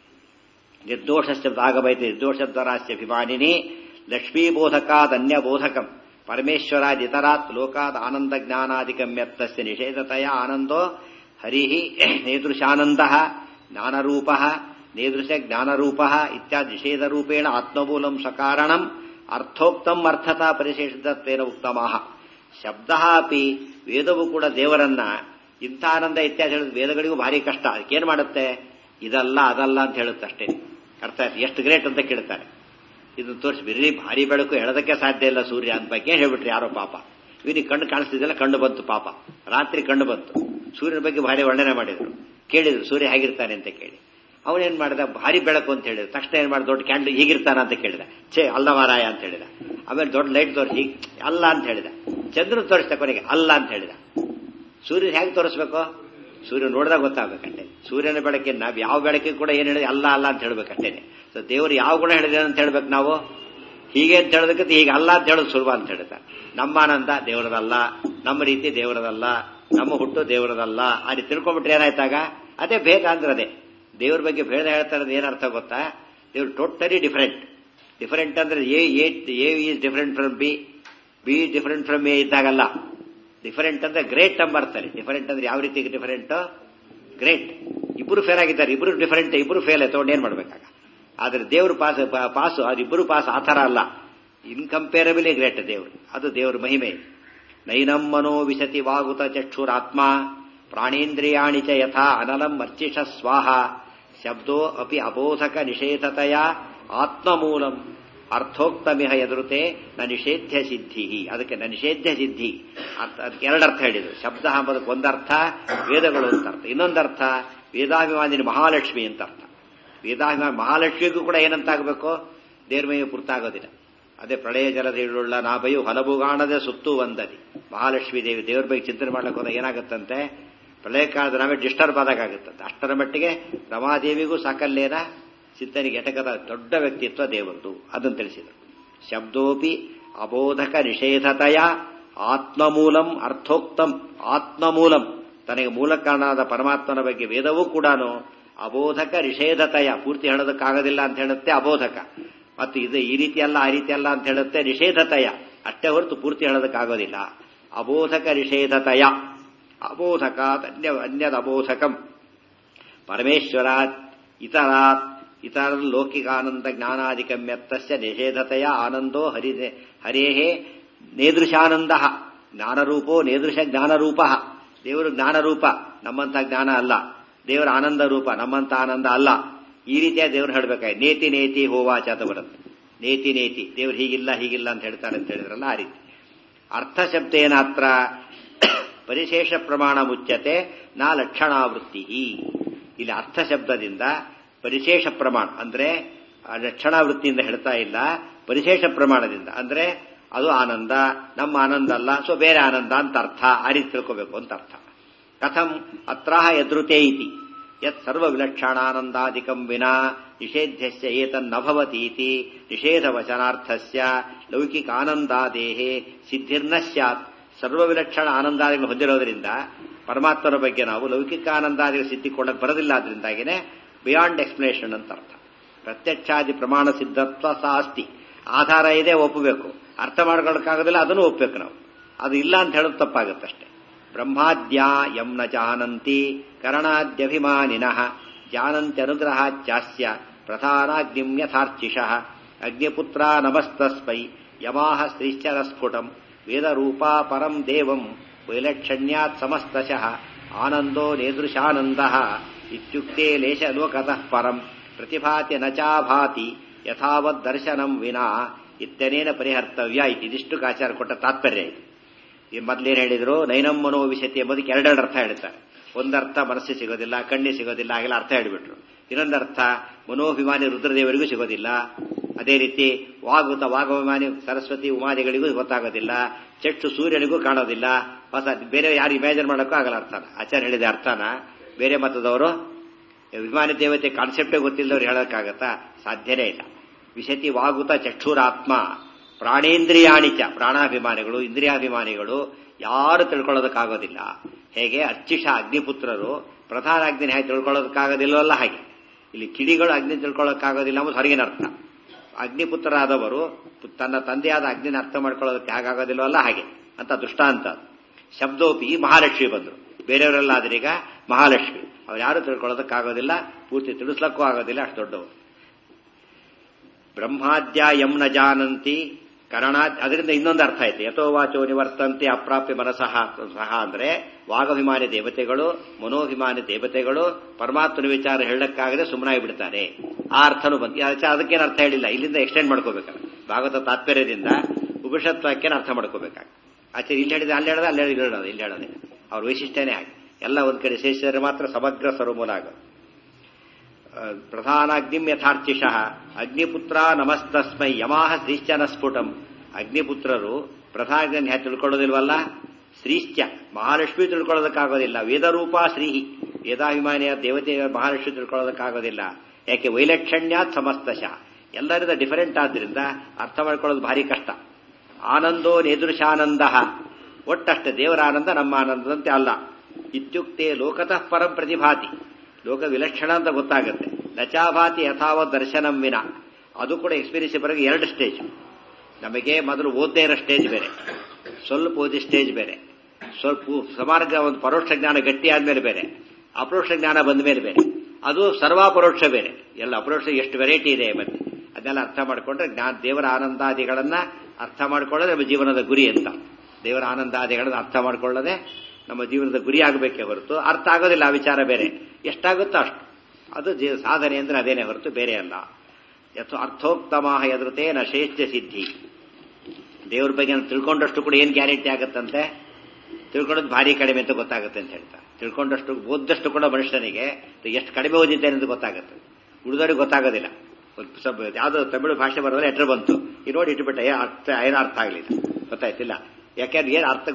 ನಿರ್ದೋಷ ಶಬ್ದ ಆಗಬೈತೆ ನಿರ್ದೋಷ ಶಬ್ದರಾಸ್ಯ ಅಭಿಮಾನಿನಿ ಲಕ್ಷ್ಮೀಬೋಧಕಾದನ್ಯ ಬೋಧಕಂ ಪರಮೇಶ್ವರಾದಿತರಾತ್ ಲೋಕಾದ ಆನಂದ ಜ್ಞಾನಾದಿಕಮ್ಯತ್ತಸ್ಯ ನಿಷೇಧತೆಯ ಆನಂದೋ ಹರಿ ನೇದೃಶಾನಂದ ಜ್ಞಾನರೂಪ ನೇದೃಶ ಜ್ಞಾನರೂಪ ಇತ್ಯಾದಿ ನಿಷೇಧರೂಪೇಣ ಆತ್ಮಮೂಲಂ ಸಕಾರಣಂ ಅರ್ಥೋಕ್ತಂ ಅರ್ಥತಾ ಪರಿಶೇಷಿತತ್ವೇನ ಉತ್ತಮಾಹ ಶಬ್ದ ಅಪಿ ವೇದವು ಕೂಡ ದೇವರನ್ನ ಇಂಥ ಆನಂದ ಇತ್ಯಾದಿ ಹೇಳಿದ ವೇದಗಳಿಗೂ ಭಾರಿ ಕಷ್ಟ ಅದಕ್ಕೇನು ಮಾಡುತ್ತೆ ಇದಲ್ಲ ಅದಲ್ಲ ಅಂತ ಹೇಳುತ್ತೆ ಅಷ್ಟೇ ಅರ್ಥ ಆಯ್ತು ಎಷ್ಟು ಗ್ರೇಟ್ ಅಂತ ಕೇಳ್ತಾರೆ ಇದನ್ನು ತೋರಿಸಿ ಬಿರಿ ಭಾರಿ ಬೆಳಕು ಹೇಳೋದಕ್ಕೆ ಸಾಧ್ಯ ಇಲ್ಲ ಸೂರ್ಯ ಅಂತ ಬಗ್ಗೆ ಹೇಳ್ಬಿಟ್ರಿ ಯಾರೋ ಪಾಪ ಇವನಿಗೆ ಕಣ್ಣು ಕಾಣಿಸ್ತಿದ್ದಲ್ಲ ಕಣ್ಣು ಬಂತು ಪಾಪ ರಾತ್ರಿ ಕಣ್ಣು ಬಂತು ಸೂರ್ಯನ ಬಗ್ಗೆ ಭಾರಿ ವರ್ಣನೆ ಮಾಡಿದ್ರು ಕೇಳಿದ್ರು ಸೂರ್ಯ ಹೇಗಿರ್ತಾನೆ ಅಂತ ಕೇಳಿ ಅವನೇನ್ ಮಾಡಿದ ಭಾರಿ ಬೆಳಕು ಅಂತ ಹೇಳಿದ ತಕ್ಷಣ ಏನ್ ಮಾಡಿದ ದೊಡ್ಡ ಕ್ಯಾಂಡಲ್ ಹೀಗಿರ್ತಾನ ಅಂತ ಕೇಳಿದ ಛೇ ಅಲ್ಲ ಮಾರಾಯ ಅಂತ ಹೇಳಿದ ಆಮೇಲೆ ದೊಡ್ಡ ಲೈಟ್ ತೋರಿಸಿ ಅಲ್ಲ ಅಂತ ಹೇಳಿದ ಚಂದ್ರ ತೋರಿಸಿದ ಕೊನೆಗೆ ಅಲ್ಲ ಅಂತ ಹೇಳಿದ ಸೂರ್ಯನ ಹೇಗೆ ತೋರಿಸ್ಬೇಕು ಸೂರ್ಯ ನೋಡಿದಾಗ ಗೊತ್ತಾಗಬೇಕಂತೆ ಸೂರ್ಯನ ಬೆಳಕಿನ ನಾವು ಯಾವ ಬೆಳಕಿಗೆ ಕೂಡ ಏನ್ ಹೇಳಿದೆ ಅಲ್ಲ ಅಲ್ಲ ಅಂತ ಹೇಳ್ಬೇಕಷ್ಟೇನೆ ಸೊ ದೇವರು ಯಾವ ಗುಣ ಹೇಳಿದೆ ಅಂತ ಹೇಳ್ಬೇಕು ನಾವು ಹೀಗೆ ಅಂತ ಹೇಳೋದಕ್ಕೆ ಹೀಗೆ ಅಲ್ಲ ಅಂತ ಹೇಳೋದು ಸುಲಭ ಅಂತ ಹೇಳ್ತಾರೆ ನಮ್ಮ ಆನಂದ ದೇವರದಲ್ಲ ನಮ್ಮ ರೀತಿ ದೇವರದಲ್ಲ ನಮ್ಮ ಹುಟ್ಟು ದೇವರದಲ್ಲ ಆ ರೀತಿ ತಿಳ್ಕೊಂಡ್ಬಿಟ್ರೆ ಏನಾಯ್ತಾಗ ಅದೇ ಭೇದ ಅಂದ್ರೆ ಅದೇ ದೇವ್ರ ಬಗ್ಗೆ ಭೇದ ಹೇಳ್ತಾ ಇರೋದು ಏನರ್ಥ ಗೊತ್ತಾ ದೇವ್ರು ಟೋಟಲಿ ಡಿಫರೆಂಟ್ ಡಿಫರೆಂಟ್ ಅಂದ್ರೆ A A is different from B B different from A ಇದ್ದಾಗಲ್ಲ ಡಿಫರೆಂಟ್ ಅಂದ್ರೆ ಗ್ರೇಟ್ ಅಂಬರ್ತಾರೆ ಡಿಫರೆಂಟ್ ಅಂದ್ರೆ ಯಾವ ರೀತಿ ಡಿಫರೆಂಟ್ ಗ್ರೇಟ್ ಇಬ್ಬರು ಫೇಲ್ ಆಗಿದ್ದಾರೆ ಇಬ್ಬರು ಡಿಫರೆಂಟ್ ಇಬ್ಬರು ಫೇಲ್ ತಗೊಂಡು ಏನ್ ಮಾಡ್ಬೇಕಾಗ ಆದ್ರೆ ದೇವ್ರ ಪಾಸ್ ಪಾಸು ಅದಿಬ್ಬರು ಪಾಸ್ ಆ ಥರ ಅಲ್ಲ ಇನ್ಕಂಪೇರಬಲಿ ಗ್ರೇಟ್ ದೇವರು ಅದು ದೇವ್ರ ಮಹಿಮೆ ನೈನಂ ಮನೋ ವಿಶತಿ ವಾಗುತ ಚಕ್ಷುರಾತ್ಮ ಪ್ರಾಣೇಂದ್ರಿಯಾಣಿ ಚ ಯಥಾ ಅನಲಂ ಅರ್ಚಿಷ ಸ್ವಾಹ ಶಬ್ದೋ ಅಪಿ ಅಬೋಧಕ ನಿಷೇಧತೆಯ ಆತ್ಮಮೂಲಂ ಅರ್ಥೋಕ್ತಮಿಹ ಎದುರುತೆ ನ ನಿಷೇಧ್ಯ ಸಿದ್ಧಿ ಅದಕ್ಕೆ ನ ನಿಷೇಧ್ಯ ಸಿದ್ಧಿ ಅದಕ್ಕೆ ಎರಡರ್ಥ ಹೇಳಿದ್ರು ಶಬ್ದ ಎಂಬುದಕ್ಕೆ ಒಂದರ್ಥ ವೇದಗಳು ಅಂತ ಅರ್ಥ ಇನ್ನೊಂದರ್ಥ ವೇದಾಭಿಮಾನಿನಿ ಮಹಾಲಕ್ಷ್ಮಿ ಅಂತ ಅರ್ಥ ವೇದಾಭಿಮಾನಿ ಮಹಾಲಕ್ಷ್ಮಿಗೂ ಕೂಡ ಏನಂತಾಗಬೇಕು ದೇರ್ಮಯ ಪುರ್ತಾಗೋದಿಲ್ಲ ಅದೇ ಪ್ರಳಯ ಜಲದಿಳುಳ್ಳ ನಾಭಯು ಹಲಬುಗಾಣದೆ ಸುತ್ತು ಒಂದದಿ ಮಹಾಲಕ್ಷ್ಮೀ ದೇವಿ ದೇವ್ರ ಬಗ್ಗೆ ಚಿಂತನೆ ಮಾಡ್ಲಿಕ್ಕೆ ಹೋದಾಗ ಏನಾಗುತ್ತಂತೆ ಪ್ರಳಯ ಕಾಲದ ನಾವೇ ಡಿಸ್ಟರ್ಬ್ ಆದಾಗುತ್ತಂತೆ ಅಷ್ಟರ ಮಟ್ಟಿಗೆ ರಮಾದೇವಿಗೂ ಸಾಕಲ್ಲೇನ ಚಿಂತನೆಗೆ ಎಟಕದ ದೊಡ್ಡ ವ್ಯಕ್ತಿತ್ವ ದೇವರದು ಅದನ್ನು ತಿಳಿಸಿದರು ಶಬ್ದೋಪಿ ಅಬೋಧಕ ನಿಷೇಧತೆಯ ಆತ್ಮಮೂಲಂ ಅರ್ಥೋಕ್ತಂ ಆತ್ಮಮೂಲಂ ತನಗೆ ಮೂಲ ಕಾರಣವಾದ ಪರಮಾತ್ಮನ ಬಗ್ಗೆ ವೇದವೂ ಕೂಡ ಅಬೋಧಕ ನಿಷೇಧತೆಯ ಪೂರ್ತಿ ಹೇಳೋದಕ್ಕಾಗೋದಿಲ್ಲ ಅಂತ ಹೇಳುತ್ತೆ ಅಬೋಧಕ ಮತ್ತು ಇದು ಈ ರೀತಿ ಅಲ್ಲ ಆ ರೀತಿ ಅಲ್ಲ ಅಂತ ಹೇಳುತ್ತೆ ನಿಷೇಧತೆಯ ಅಷ್ಟೇ ಹೊರತು ಪೂರ್ತಿ ಹೇಳೋದಕ್ಕಾಗೋದಿಲ್ಲ ಅಬೋಧಕ ನಿಷೇಧತೆಯ ಅಬೋಧಕಾತ್ ಅನ್ಯ ಅನ್ಯದ ಅಬೋಧಕಂ ಪರಮೇಶ್ವರಾತ್ ಇತರಾತ್ ಇತರ ಲೌಕಿಕಾನಂದ ಜ್ಞಾನಾಧಿಕಮ್ಯತ್ತಸ್ಯ ನಿಷೇಧತೆಯ ಆನಂದೋ ಹರಿ ಹರೇಹೇ ನೇದೃಶಾನಂದ ಜ್ಞಾನರೂಪೋ ನೇದೃಶ ಜ್ಞಾನರೂಪ ದೇವರು ಜ್ಞಾನರೂಪ ನಮ್ಮಂತ ಜ್ಞಾನ ಅಲ್ಲ ದೇವರ ಆನಂದ ರೂಪ ನಮ್ಮಂತ ಆನಂದ ಅಲ್ಲ ಈ ರೀತಿಯ ದೇವ್ರು ಹೇಳ್ಬೇಕಾಗಿ ನೇತಿ ನೇತಿ ಹೋವಾಚ ಅಂತ ಬರುತ್ತೆ ನೇತಿ ನೇತಿ ದೇವ್ರು ಹೀಗಿಲ್ಲ ಹೀಗಿಲ್ಲ ಅಂತ ಹೇಳ್ತಾರೆ ಅಂತ ಹೇಳಿದ್ರಲ್ಲ ಆ ರೀತಿ ಅರ್ಥ ಶಬ್ದೇನಾತ್ರ ಪರಿಶೇಷ ಪ್ರಮಾಣ ಮುಚ್ಚತೆ ನಾ ಲಕ್ಷಣಾವೃತ್ತಿ ಇಲ್ಲಿ ಅರ್ಥ ಶಬ್ದದಿಂದ ಪರಿಶೇಷ ಪ್ರಮಾಣ ಅಂದ್ರೆ ಲಕ್ಷಣಾವೃತ್ತಿಯಿಂದ ಹೇಳ್ತಾ ಇಲ್ಲ ಪರಿಶೇಷ ಪ್ರಮಾಣದಿಂದ ಅಂದ್ರೆ ಅದು ಆನಂದ ನಮ್ಮ ಆನಂದ ಅಲ್ಲ ಸೊ ಬೇರೆ ಆನಂದ ಅಂತ ಅರ್ಥ ಆ ರೀತಿ ತಿಳ್ಕೋಬೇಕು ಅಂತ ಅರ್ಥ ಕಥಂ ಅತ್ರಾಹ ಎದುರುತೆ ಇತಿ ಯತ್ ಸರ್ವ ವಿಲಕ್ಷಣಾನಂದಾದಿಕಂ ವಿನಾ ನಿಷೇಧ್ಯಸ್ಯ ಏತನ್ನ ಭವತೀತಿ ನಿಷೇಧವಚನಾರ್ಥಸ್ಯ ಲೌಕಿಕಾನಂದಾದೇಹೇ ಸಿದ್ಧಿರ್ನ ಸ್ಯಾತ್ ಸರ್ವ ವಿಲಕ್ಷಣ ಆನಂದಾದಿಗಳು ಹೊಂದಿರೋದ್ರಿಂದ ಪರಮಾತ್ಮನ ಬಗ್ಗೆ ನಾವು ಲೌಕಿಕಾನಂದಾದಿಗಳು ಸಿದ್ಧಿ ಕೊಡಕ್ಕೆ ಬರೋದಿಲ್ಲ ಆದ್ರಿಂದಾಗಿನೇ ಬಿಯಾಂಡ್ ಎಕ್ಸ್ಪ್ಲನೇಷನ್ ಅಂತ ಅರ್ಥ ಪ್ರತ್ಯಕ್ಷಾದಿ ಪ್ರಮಾಣ ಸಿದ್ಧತ್ವ ಸಾಸ್ತಿ ಆಧಾರ ಇದೆ ಒಪ್ಪಬೇಕು ಅರ್ಥ ಮಾಡ್ಕೊಳ್ಳೋಕ್ಕಾಗೋದಿಲ್ಲ ಅದನ್ನು ಒಪ್ಪಬೇಕು ನಾವು ಅದು ಇಲ್ಲ ಅಂತ ಹೇಳೋದು ತಪ್ಪಾಗುತ್ತಷ್ಟೇ ಬ್ರಹ್ಮಾದ್ಯಾ ಯಂ ನ ಜಾನಂತಿ ಕರಣಾದ್ಯಭಿಮಾನಿನಃ ಜಾನಂತ್ಯನುಗ್ರಹಾಚ್ಚಾಸ್ಯ ಪ್ರಧಾನಾಗ್ನಿಂ ಯಥಾರ್ಚಿಷಃ ಅಗ್ನಿಪುತ್ರ ನಮಸ್ತಸ್ಮೈ ಯಮಾಹ ಸ್ತ್ರೀಶ್ಚರ ಸ್ಫುಟಂ ವೇದರೂಪಾ ಪರಂ ದೇವಂ ವೈಲಕ್ಷಣ್ಯಾತ್ ಸಮಸ್ತಶಃ ಆನಂದೋ ನೇದೃಶಾನಂದ ಇತ್ಯುಕ್ತೆ ಲೇಶ ಲೋಕತಃ ಪರಂ ಪ್ರತಿಭಾತಿ ನ ಚಾಭಾತಿ ಯಥಾವತ್ ದರ್ಶನಂ ವಿನಾ ಇತ್ಯನೇನ ಪರಿಹರ್ತವ್ಯ ಇತಿ ಇದಿಷ್ಟು ಆಚಾರ ಕೊಟ್ಟ ತಾತ್ಪರ್ಯ ಇದು ಈ ಮೊದಲೇನು ಹೇಳಿದ್ರು ನೈನಂ ಮನೋವಿಶತಿ ಎಂಬುದಕ್ಕೆ ಎರಡೆರಡು ಅರ್ಥ ಹೇಳ್ತಾರೆ ಒಂದರ್ಥ ಮನಸ್ಸಿಗೆ ಸಿಗೋದಿಲ್ಲ ಕಣ್ಣಿಗೆ ಸಿಗೋದಿಲ್ಲ ಹಾಗೆಲ್ಲ ಅರ್ಥ ಹೇಳಿಬಿಟ್ರು ಇನ್ನೊಂದರ್ಥ ಮನೋಭಿಮಾನಿ ರುದ್ರದೇವರಿಗೂ ಸಿಗೋದಿಲ್ಲ ಅದೇ ರೀತಿ ವಾಗುತ ವಾಗಭಿಮಾನಿ ಸರಸ್ವತಿ ಉಮಾದಿಗಳಿಗೂ ಗೊತ್ತಾಗೋದಿಲ್ಲ ಚಕ್ಷು ಸೂರ್ಯನಿಗೂ ಕಾಣೋದಿಲ್ಲ ಹೊಸ ಬೇರೆ ಯಾರು ಇಮ್ಯಾಜಿನ್ ಮಾಡೋಕ್ಕೂ ಆಗಲ್ಲ ಅರ್ಥನ ಆಚಾರ್ಯ ಹೇಳಿದ ಅರ್ಥನ ಬೇರೆ ಮತದವರು ವಿಮಾನಿ ದೇವತೆ ಕಾನ್ಸೆಪ್ಟೇ ಗೊತ್ತಿಲ್ಲದವ್ರು ಹೇಳೋಕ್ಕಾಗತ್ತಾ ಸಾಧ್ಯನೇ ಇಲ್ಲ ವಿಶತಿ ವಾಗುತ ಚಕ್ಷುರಾತ್ಮ ಪ್ರಾಣೇಂದ್ರಿಯಾಣಿಚ ಪ್ರಾಣಾಭಿಮಾನಿಗಳು ಇಂದ್ರಿಯಾಭಿಮಾನಿಗಳು ಯಾರು ತಿಳ್ಕೊಳ್ಳೋದಕ್ಕಾಗೋದಿಲ್ಲ ಹೇಗೆ ಅರ್ಚಿಷ ಅಗ್ನಿಪುತ್ರರು ಪ್ರಧಾನ ಅಗ್ನಿ ಹೇಗೆ ತಿಳ್ಕೊಳ್ಳೋದಕ್ಕಾಗೋದಿಲ್ಲವಲ್ಲ ಹಾಗೆ ಇಲ್ಲಿ ಕಿಡಿಗಳು ಅಗ್ನಿ ತಿಳ್ಕೊಳ್ಳೋಕ್ಕಾಗೋದಿಲ್ಲ ಅನ್ನೋದು ಹೊರಗಿನ ಅರ್ಥ ಅಗ್ನಿಪುತ್ರರಾದವರು ತನ್ನ ತಂದೆಯಾದ ಅಗ್ನಿನ ಅರ್ಥ ಮಾಡ್ಕೊಳ್ಳೋದಕ್ಕೆ ಹೇಗಾಗೋದಿಲ್ಲವಲ್ಲ ಹಾಗೆ ಅಂತ ದೃಷ್ಟಾಂತ ಶಬ್ದೋಪಿ ಮಹಾಲಕ್ಷ್ಮಿ ಬಂದರು ಬೇರೆಯವರೆಲ್ಲ ಆದ್ರೀಗ ಮಹಾಲಕ್ಷ್ಮಿ ಅವ್ರು ಯಾರು ತಿಳ್ಕೊಳ್ಳೋದಕ್ಕಾಗೋದಿಲ್ಲ ಪೂರ್ತಿ ತಿಳಿಸ್ಲಕ್ಕೂ ಆಗೋದಿಲ್ಲ ಅಷ್ಟು ದೊಡ್ಡವರು ಬ್ರಹ್ಮಾದ್ಯ ಯಂ ನ ಜಾನಂತಿ ಕರಣಾದ್ ಅದರಿಂದ ಇನ್ನೊಂದು ಅರ್ಥ ಐತೆ ಯಥೋವಾಚೋ ನಿವರ್ತಂತೆ ಅಪ್ರಾಪ್ಯ ಮನಸಃ ಸಹ ಅಂದ್ರೆ ವಾಗಭಿಮಾನಿ ದೇವತೆಗಳು ಮನೋಭಿಮಾನಿ ದೇವತೆಗಳು ಪರಮಾತ್ಮನ ವಿಚಾರ ಹೇಳಕ್ಕಾಗದೆ ಸುಮ್ಮನಾಗಿ ಬಿಡ್ತಾರೆ ಆ ಅರ್ಥನೂ ಬಂತು ಅದಕ್ಕೇನು ಅರ್ಥ ಹೇಳಿಲ್ಲ ಇಲ್ಲಿಂದ ಎಕ್ಸ್ಟೆಂಡ್ ಮಾಡ್ಕೋಬೇಕಾಗ ಭಾಗವತ ತಾತ್ಪರ್ಯದಿಂದ ಉಪನಿಷತ್ ವಾಕ್ಯನ ಅರ್ಥ ಮಾಡ್ಕೋಬೇಕಾಗ ಆಚೆ ಇಲ್ಲಿ ಹೇಳಿದ ಅಲ್ಲಿ ಹೇಳದ ಅಲ್ಲಿ ಹೇಳೋದು ಇಲ್ಲಿ ಹೇಳೋದೆ ಅವ್ರ ವೈಶಿಷ್ಟ್ಯನೇ ಹಾಗೆ ಎಲ್ಲ ಒಂದ್ ಕಡೆ ಸೇರಿಸಿದರೆ ಮಾತ್ರ ಸಮಗ್ರ ಸರ್ವಮೂಲ ಆಗೋದು ಪ್ರಧಾನಾಗ್ನಿಂ ಯಥಾರ್ಚಿಷಃ ಅಗ್ನಿಪುತ್ರ ನಮಸ್ತಸ್ಮೈ ಯಮಾಹ ಶ್ರೀಶ್ಚನ ಸ್ಫುಟಂ ಅಗ್ನಿಪುತ್ರರು ಪ್ರಧಾನ ಹ್ಯಾ ತಿಳ್ಕೊಳ್ಳೋದಿಲ್ವಲ್ಲ ಶ್ರೀಶ್ಚ ಮಹಾಲಕ್ಷ್ಮಿ ತಿಳ್ಕೊಳ್ಳೋದಕ್ಕಾಗೋದಿಲ್ಲ ವೇದರೂಪ ಶ್ರೀಹಿ ವೇದಾಭಿಮಾನಿಯ ದೇವತೆಯ ಮಹಾಲಕ್ಷ್ಮಿ ತಿಳ್ಕೊಳ್ಳೋದಕ್ಕಾಗೋದಿಲ್ಲ ಯಾಕೆ ವೈಲಕ್ಷಣ್ಯಾತ್ ಸಮಸ್ತಶಃ ಎಲ್ಲರಿಂದ ಡಿಫರೆಂಟ್ ಆದ್ರಿಂದ ಅರ್ಥ ಮಾಡ್ಕೊಳ್ಳೋದು ಭಾರಿ ಕಷ್ಟ ಆನಂದೋ ನೇದೃಶಾನಂದ ಒಟ್ಟಷ್ಟೇ ದೇವರ ಆನಂದ ನಮ್ಮ ಆನಂದದಂತೆ ಅಲ್ಲ ಇತ್ಯುಕ್ತೆ ಲೋಕತಃ ಪರಂ ಪ್ರತಿಭಾತಿ ಲೋಕ ವಿಲಕ್ಷಣ ಅಂತ ಗೊತ್ತಾಗುತ್ತೆ ನಚಾಭಾತಿ ಯಥಾವ ದರ್ಶನಂ ವಿನ ಅದು ಕೂಡ ಎಕ್ಸ್ಪೀರಿಯನ್ಸ್ ಬರೋಕೆ ಎರಡು ಸ್ಟೇಜ್ ನಮಗೆ ಮೊದಲು ಓದ್ದೇ ಇರೋ ಸ್ಟೇಜ್ ಬೇರೆ ಸ್ವಲ್ಪ ಓದಿ ಸ್ಟೇಜ್ ಬೇರೆ ಸ್ವಲ್ಪ ಸಮಾರ್ಗ ಒಂದು ಪರೋಕ್ಷ ಜ್ಞಾನ ಗಟ್ಟಿ ಆದ್ಮೇಲೆ ಬೇರೆ ಅಪರೋಕ್ಷ ಜ್ಞಾನ ಬಂದ ಮೇಲೆ ಬೇರೆ ಅದು ಸರ್ವಾಪರೋಕ್ಷ ಬೇರೆ ಎಲ್ಲ ಅಪರೋಕ್ಷ ಎಷ್ಟು ವೆರೈಟಿ ಇದೆ ಮತ್ತೆ ಅದನ್ನೆಲ್ಲ ಅರ್ಥ ಮಾಡಿಕೊಂಡ್ರೆ ಜ್ಞಾನ ದೇವರ ಆನಂದಾದಿಗಳನ್ನ ಅರ್ಥ ಮಾಡ್ಕೊಳ್ಳೋದೇ ನಮ್ಮ ಜೀವನದ ಗುರಿ ಅಂತ ದೇವರ ಆನಂದಾದಿಗಳನ್ನ ಅರ್ಥ ಮಾಡ್ಕೊಳ್ಳೋದೇ ನಮ್ಮ ಜೀವನದ ಗುರಿ ಆಗಬೇಕೇ ಹೊರತು ಅರ್ಥ ಆಗೋದಿಲ್ಲ ಆ ವಿಚಾರ ಬೇರೆ ಎಷ್ಟಾಗುತ್ತೋ ಅಷ್ಟು ಅದು ಜೀವ ಸಾಧನೆ ಅಂದ್ರೆ ಅದೇನೇ ಹೊರತು ಬೇರೆ ಅಲ್ಲ ಯಥೋ ಅರ್ಥೋಕ್ತಮಾಹ ಎದುರುತೆ ನ ಶ್ರೇಷ್ಠ ಸಿದ್ಧಿ ದೇವ್ರ ಬಗ್ಗೆ ತಿಳ್ಕೊಂಡಷ್ಟು ಕೂಡ ಏನು ಗ್ಯಾರಂಟಿ ಆಗುತ್ತಂತೆ ತಿಳ್ಕೊಳ್ಳೋದು ಭಾರಿ ಕಡಿಮೆ ಅಂತ ಗೊತ್ತಾಗುತ್ತೆ ಅಂತ ಹೇಳ್ತಾರೆ ತಿಳ್ಕೊಂಡಷ್ಟು ಓದ್ದಷ್ಟು ಕೂಡ ಮನುಷ್ಯನಿಗೆ ಎಷ್ಟು ಕಡಿಮೆ ಓದಿದ್ದೇನೆ ಅಂತ ಗೊತ್ತಾಗುತ್ತೆ ಉಳಿದವರಿಗೆ ಗೊತ್ತಾಗೋದಿಲ್ಲ ಯಾವುದೋ ತಮಿಳು ಭಾಷೆ ಬರೋದ್ರೆ ಎಟ್ರ ಬಂತು ಈ ನೋಡಿ ಇಟ್ಬಿಟ್ಟೆ ಅರ್ಥ ಏನೋ ಅರ್ಥ ಆಗಲಿಲ್ಲ ಗೊತ್ತಾಯ್ತಿಲ್ಲ ಯಾಕೆಂದ್ರೆ ಏನು ಅರ್ಥ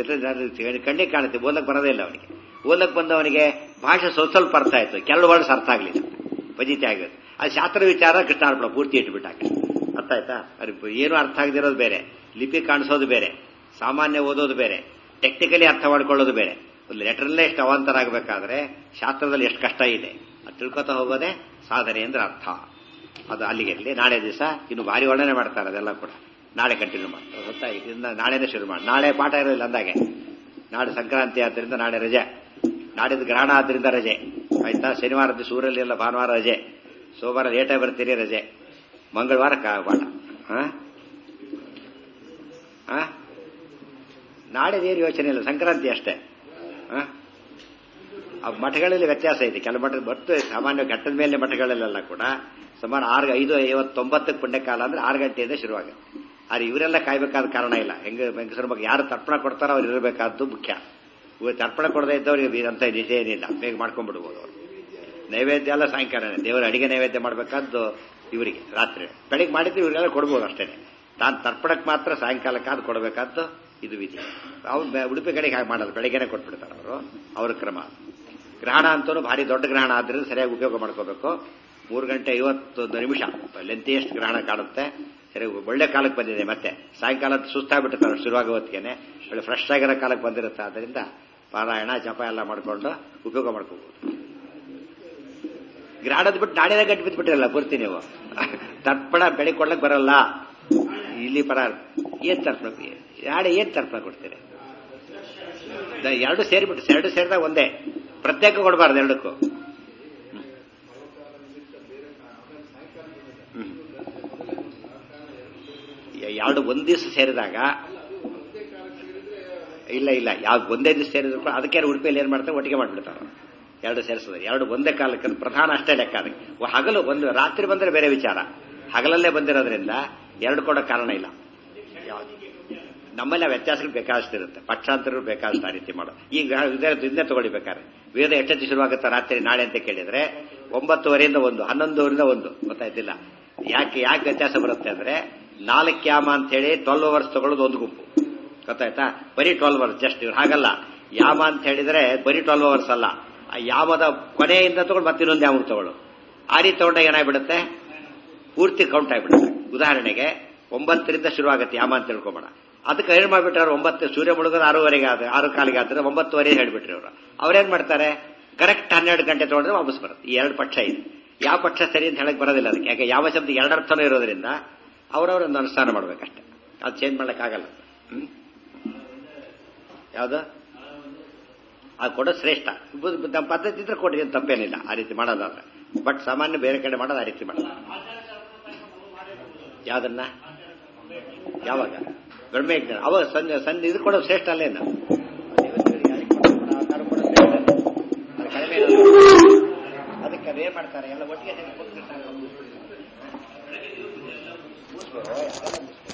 ಕಣ್ಣಿಗೆ ಕಾಣುತ್ತೆ ಓದಕ್ ಬರೋದೇ ಇಲ್ಲ ಅವನಿಗೆ ಓದಕ್ ಬಂದವನಿಗೆ ಭಾಷೆ ಸ್ವಲ್ಪ ಸ್ವಲ್ಪ ಅರ್ಥ ಆಯ್ತು ಕೆಲವು ವರ್ಡ್ಸ್ ಅರ್ಥ ಆಗಲಿಲ್ಲ ಪಜಿತಿ ಆಗುತ್ತೆ ಅದು ಶಾಸ್ತ್ರ ವಿಚಾರ ಕೃಷ್ಣಾರ್ಪಣ ಪೂರ್ತಿ ಇಟ್ಬಿಟ್ಟಾಗ ಅರ್ಥ ಆಯ್ತಾ ಏನು ಅರ್ಥ ಆಗದಿರೋದು ಬೇರೆ ಲಿಪಿ ಕಾಣಿಸೋದು ಬೇರೆ ಸಾಮಾನ್ಯ ಓದೋದು ಬೇರೆ ಟೆಕ್ನಿಕಲಿ ಅರ್ಥ ಮಾಡ್ಕೊಳ್ಳೋದು ಬೇರೆ ಒಂದು ಲೆಟರ್ಲ್ಲೇ ಎಷ್ಟು ಅವಾಂತರ ಆಗಬೇಕಾದ್ರೆ ಶಾಸ್ತ್ರದಲ್ಲಿ ಎಷ್ಟು ಕಷ್ಟ ಇದೆ ಅದು ತಿಳ್ಕೊತಾ ಹೋಗೋದೇ ಸಾಧನೆ ಅಂದ್ರೆ ಅರ್ಥ ಅದು ಅಲ್ಲಿಗೆ ಇರಲಿ ನಾಳೆ ದಿವಸ ಇನ್ನು ಭಾರಿ ಒಳ್ಳೆನೆ ಮಾಡ್ತಾರೆ ಅದೆಲ್ಲ ಕೂಡ ನಾಳೆ ಕಂಟಿನ್ಯೂ ಮಾಡ್ತಾರೆ ಗೊತ್ತಾ ಇದರಿಂದ ನಾಳೆನೇ ಶುರು ಮಾಡಿ ನಾಳೆ ಪಾಠ ಇರೋದಿಲ್ಲ ಅಂದಾಗೆ ನಾಳೆ ಸಂಕ್ರಾಂತಿ ಆದ್ದರಿಂದ ನಾಳೆ ರಜೆ ನಾಡಿದ್ದು ಗ್ರಹಣ ಆದ್ರಿಂದ ರಜೆ ಆಯ್ತಾ ಶನಿವಾರ ದಿವಸ ಊರಲ್ಲಿ ಎಲ್ಲ ಭಾನುವಾರ ರಜೆ ಸೋಮವಾರ ಲೇಟಾಗಿ ಬರ್ತೀರಿ ರಜೆ ಮಂಗಳವಾರ ಪಾಠ ಹಾ ಹಾ ನಾಳೆ ಏನು ಯೋಚನೆ ಇಲ್ಲ ಸಂಕ್ರಾಂತಿ ಅಷ್ಟೇ ಆ ಮಠಗಳಲ್ಲಿ ವ್ಯತ್ಯಾಸ ಇದೆ ಕೆಲವು ಮಠ ಬರ್ತದೆ ಸಾಮಾನ್ಯ ಘಟ್ಟದ ಮೇಲೆ ಮಠಗಳಲ್ಲೆಲ್ಲ ಕೂಡ ಸುಮಾರು ಆರು ಐದು ಐವತ್ತೊಂಬತ್ತಕ್ಕೆ ಪುಣ್ಯಕಾಲ ಅಂದ್ರೆ ಆರು ಗಂಟೆಯಿಂದ ಶುರುವಾಗುತ್ತೆ ಆದ್ರೆ ಇವರೆಲ್ಲ ಕಾಯ್ಬೇಕಾದ ಕಾರಣ ಇಲ್ಲ ಹೆಂಗ ಹೆಂಗಸರ ಬಗ್ಗೆ ಯಾರು ತರ್ಪಣ ಕೊಡ್ತಾರೋ ಅವ್ರು ಇರಬೇಕಾದ್ದು ಮುಖ್ಯ ಇವರು ತರ್ಪಣ ಕೊಡದೇ ಇದ್ದವ್ರಿಗೆ ಅಂತ ನಿಜ ಏನಿಲ್ಲ ಬೇಗ ಮಾಡ್ಕೊಂಡ್ಬಿಡ್ಬೋದು ಅವರು ನೈವೇದ್ಯ ಎಲ್ಲ ಸಾಯಂಕಾಲನೇ ದೇವರ ಅಡಿಗೆ ನೈವೇದ್ಯ ಮಾಡಬೇಕಾದ್ದು ಇವರಿಗೆ ರಾತ್ರಿ ಬೆಳಿಗ್ಗೆ ಮಾಡಿದ್ರೆ ಇವರಿಗೆಲ್ಲ ಕೊಡ್ಬೋದು ಅಷ್ಟೇ ತಾನು ತರ್ಪಣಕ್ಕೆ ಮಾತ್ರ ಸಾಯಂಕಾಲಕ್ಕಾದ್ ಕೊಡಬೇಕಾದ್ದು ಇದು ವಿಧಿ ಅವ್ರು ಉಡುಪಿ ಕಡೆಗೆ ಹಾಗೆ ಮಾಡೋದು ಬೆಳಗ್ಗೆನೆ ಕೊಟ್ಬಿಡ್ತಾರೆ ಅವರು ಅವ್ರ ಕ್ರಮ ಗ್ರಹಣ ಅಂತೂ ಭಾರಿ ದೊಡ್ಡ ಗ್ರಹಣ ಆದ್ರಿಂದ ಸರಿಯಾಗಿ ಉಪಯೋಗ ಮಾಡ್ಕೋಬೇಕು ಮೂರು ಗಂಟೆ ಐವತ್ತೊಂದು ನಿಮಿಷ ಲೆಂತಿಯಷ್ಟು ಗ್ರಹಣ ಕಾಣುತ್ತೆ ಸರಿ ಒಳ್ಳೆ ಕಾಲಕ್ಕೆ ಬಂದಿದೆ ಮತ್ತೆ ಸಾಯಂಕಾಲ ಸುಸ್ತಾಗ್ಬಿಟ್ಟಿರ್ತಾರೆ ಶುರುವಾಗ ಹೊತ್ತಿಗೆನೆ ಒಳ್ಳೆ ಫ್ರೆಶ್ ಆಗಿರೋ ಕಾಲಕ್ಕೆ ಬಂದಿರುತ್ತೆ ಆದ್ದರಿಂದ ಪಾರಾಯಣ ಜಪ ಎಲ್ಲ ಮಾಡ್ಕೊಂಡು ಉಪಯೋಗ ಮಾಡ್ಕೋಬಹುದು ಗ್ರಹಣದ ಬಿಟ್ಟು ನಾಡಿನ ಗಂಟು ಬಿದ್ದುಬಿಟ್ಟಿರಲ್ಲ ಬರ್ತೀನಿ ನೀವು ತರ್ಪಣ ಬೆಳೆ ಕೊಡ್ಲಕ್ ಬರಲ್ಲ ಇಲ್ಲಿ ಪರ ಏನ್ ತರ್ಪಣ ನಾಳೆ ಏನ್ ತರ್ಪಣ ಕೊಡ್ತೀರಿ ಎರಡು ಸೇರಿಬಿಟ್ಟು ಎರಡು ಸೇರಿದಾಗ ಒಂದೇ ಪ್ರತ್ಯೇಕ ಕೊಡಬಾರ್ದು ಎರಡಕ್ಕೂ ಎರಡು ಒಂದ್ ದಿವಸ ಸೇರಿದಾಗ ಇಲ್ಲ ಇಲ್ಲ ಯಾವ್ದು ಒಂದೇ ದಿವಸ ಸೇರಿದ್ರು ಕೂಡ ಅದಕ್ಕೆ ಉಡುಪಿಯಲ್ಲಿ ಏನ್ ಮಾಡ್ತಾರೆ ಒಟ್ಟಿಗೆ ಮಾಡ್ಬಿಡ್ತಾರೆ ಎರಡು ಸೇರಿಸಿದ್ರೆ ಎರಡು ಒಂದೇ ಕಾಲಕ್ಕೆ ಪ್ರಧಾನ ಅಷ್ಟೇ ಲೆಕ್ಕ ಅದಕ್ಕೆ ಹಗಲು ಒಂದು ರಾತ್ರಿ ಬಂದ್ರೆ ಬೇರೆ ವಿಚಾರ ಹಗಲಲ್ಲೇ ಬಂದಿರೋದ್ರಿಂದ ಎರಡು ಕೊಡೋ ಕಾರಣ ಇಲ್ಲ ನಮ್ಮಲ್ಲಿ ವ್ಯತ್ಯಾಸಗಳು ಬೇಕಾದಷ್ಟಿರುತ್ತೆ ಪಕ್ಷಾಂತರಗಳು ಬೇಕಾದಷ್ಟು ಆ ರೀತಿ ಮಾಡೋದು ಈಗ ಇದನ್ನೇ ತಗೊಳ್ಬೇಕಾದ್ರೆ ವೇದ ಎಷ್ಟೊತ್ತಿ ಶುರುವಾಗುತ್ತೆ ರಾತ್ರಿ ನಾಳೆ ಅಂತ ಕೇಳಿದ್ರೆ ಒಂಬತ್ತುವರೆಯಿಂದ ಒಂದು ಹನ್ನೊಂದುವರೆಯಿಂದ ಒಂದು ಗೊತ್ತಾಯ್ತಿಲ್ಲ ಯಾಕೆ ಯಾಕೆ ವ್ಯತ್ಯಾಸ ಬರುತ್ತೆ ಅಂದ್ರೆ ನಾಲ್ಕು ಯಾಮ ಅಂತ ಹೇಳಿ ಟ್ವೆಲ್ ಅವರ್ಸ್ ತಗೊಳ್ಳೋದು ಒಂದು ಗುಂಪು ಗೊತ್ತಾಯ್ತಾ ಬರೀ ಟ್ವೆಲ್ವ್ ಅವರ್ಸ್ ಜಸ್ಟ್ ಇವ್ರು ಹಾಗಲ್ಲ ಯಾಮ ಅಂತ ಹೇಳಿದ್ರೆ ಬರೀ ಟ್ವೆಲ್ವ್ ಅವರ್ಸ್ ಅಲ್ಲ ಆ ಯಾಮದ ಕೊನೆಯಿಂದ ತಗೊಂಡು ಮತ್ತೆ ಇನ್ನೊಂದು ಯಾಮ ತಗೊಳ್ಳು ಆ ರೀತಿ ತಗೊಂಡಾಗ ಏನಾಗ್ಬಿಡುತ್ತೆ ಪೂರ್ತಿ ಕೌಂಟ್ ಆಗಿಬಿಡುತ್ತೆ ಉದಾಹರಣೆಗೆ ಒಂಬತ್ತರಿಂದ ಶುರುವಾಗುತ್ತೆ ಯಾಮ ಅಂತ ತಿಳ್ಕೊಬೇಡ ಅದಕ್ಕೆ ಏನ್ ಮಾಡ್ಬಿಟ್ರೆ ಒಂಬತ್ತು ಸೂರ್ಯ ಮುಳುಗೋದು ಆರೂವರೆಗೆ ಆದ್ರೆ ಆರು ಕಾಲಿಗೆ ಆದ್ರೆ ಒಂಬತ್ತುವರೆ ಹೇಳ್ಬಿಟ್ರಿ ಅವರು ಅವ್ರೇನ್ ಮಾಡ್ತಾರೆ ಕರೆಕ್ಟ್ ಹನ್ನೆರಡು ಗಂಟೆ ತಗೊಂಡ್ರೆ ವಾಪಸ್ ಬರುತ್ತೆ ಈ ಎರಡು ಪಕ್ಷ ಇದೆ ಯಾವ ಪಕ್ಷ ಸರಿ ಅಂತ ಹೇಳಕ್ ಬರೋದಿಲ್ಲ ಅದಕ್ಕೆ ಯಾಕೆ ಯಾವ ಶಬ್ದ ಎರಡರ್ಥನೂ ಇರೋದ್ರಿಂದ ಅವರವರೊಂದು ಅನುಷ್ಠಾನ ಮಾಡ್ಬೇಕಷ್ಟೆ ಅದು ಚೇಂಜ್ ಮಾಡಕ್ಕಾಗಲ್ಲ ಹ್ಮ್ ಯಾವ್ದು ಅದು ಕೊಡೋದು ಶ್ರೇಷ್ಠ ನಮ್ಮ ಪದ್ಧತಿ ಇದ್ರೆ ಕೊಡಿ ಅಂತ ತಪ್ಪೇನಿಲ್ಲ ಆ ರೀತಿ ಮಾಡೋದಾದ್ರೆ ಬಟ್ ಸಾಮಾನ್ಯ ಬೇರೆ ಕಡೆ ಮಾಡೋದು ಆ ರೀತಿ ಮಾಡೋದು ಯಾವ್ದನ್ನ ಯಾವಾಗ ಬ್ರಹ್ಮ ಯಜ್ಞ ಅವಾಗ ಸಂಜೆ ಸಂಜೆ ಇದು ಕೊಡೋದು ಶ್ರೇಷ್ಠ ಅಲ್ಲೇನು ಅದಕ್ಕೆ ಅದೇನ್ ಮಾಡ್ತಾರೆ ಎಲ್ಲ ಒಟ್ಟಿಗೆ ಕೂತ್ಬಿಡ್ತಾರೆ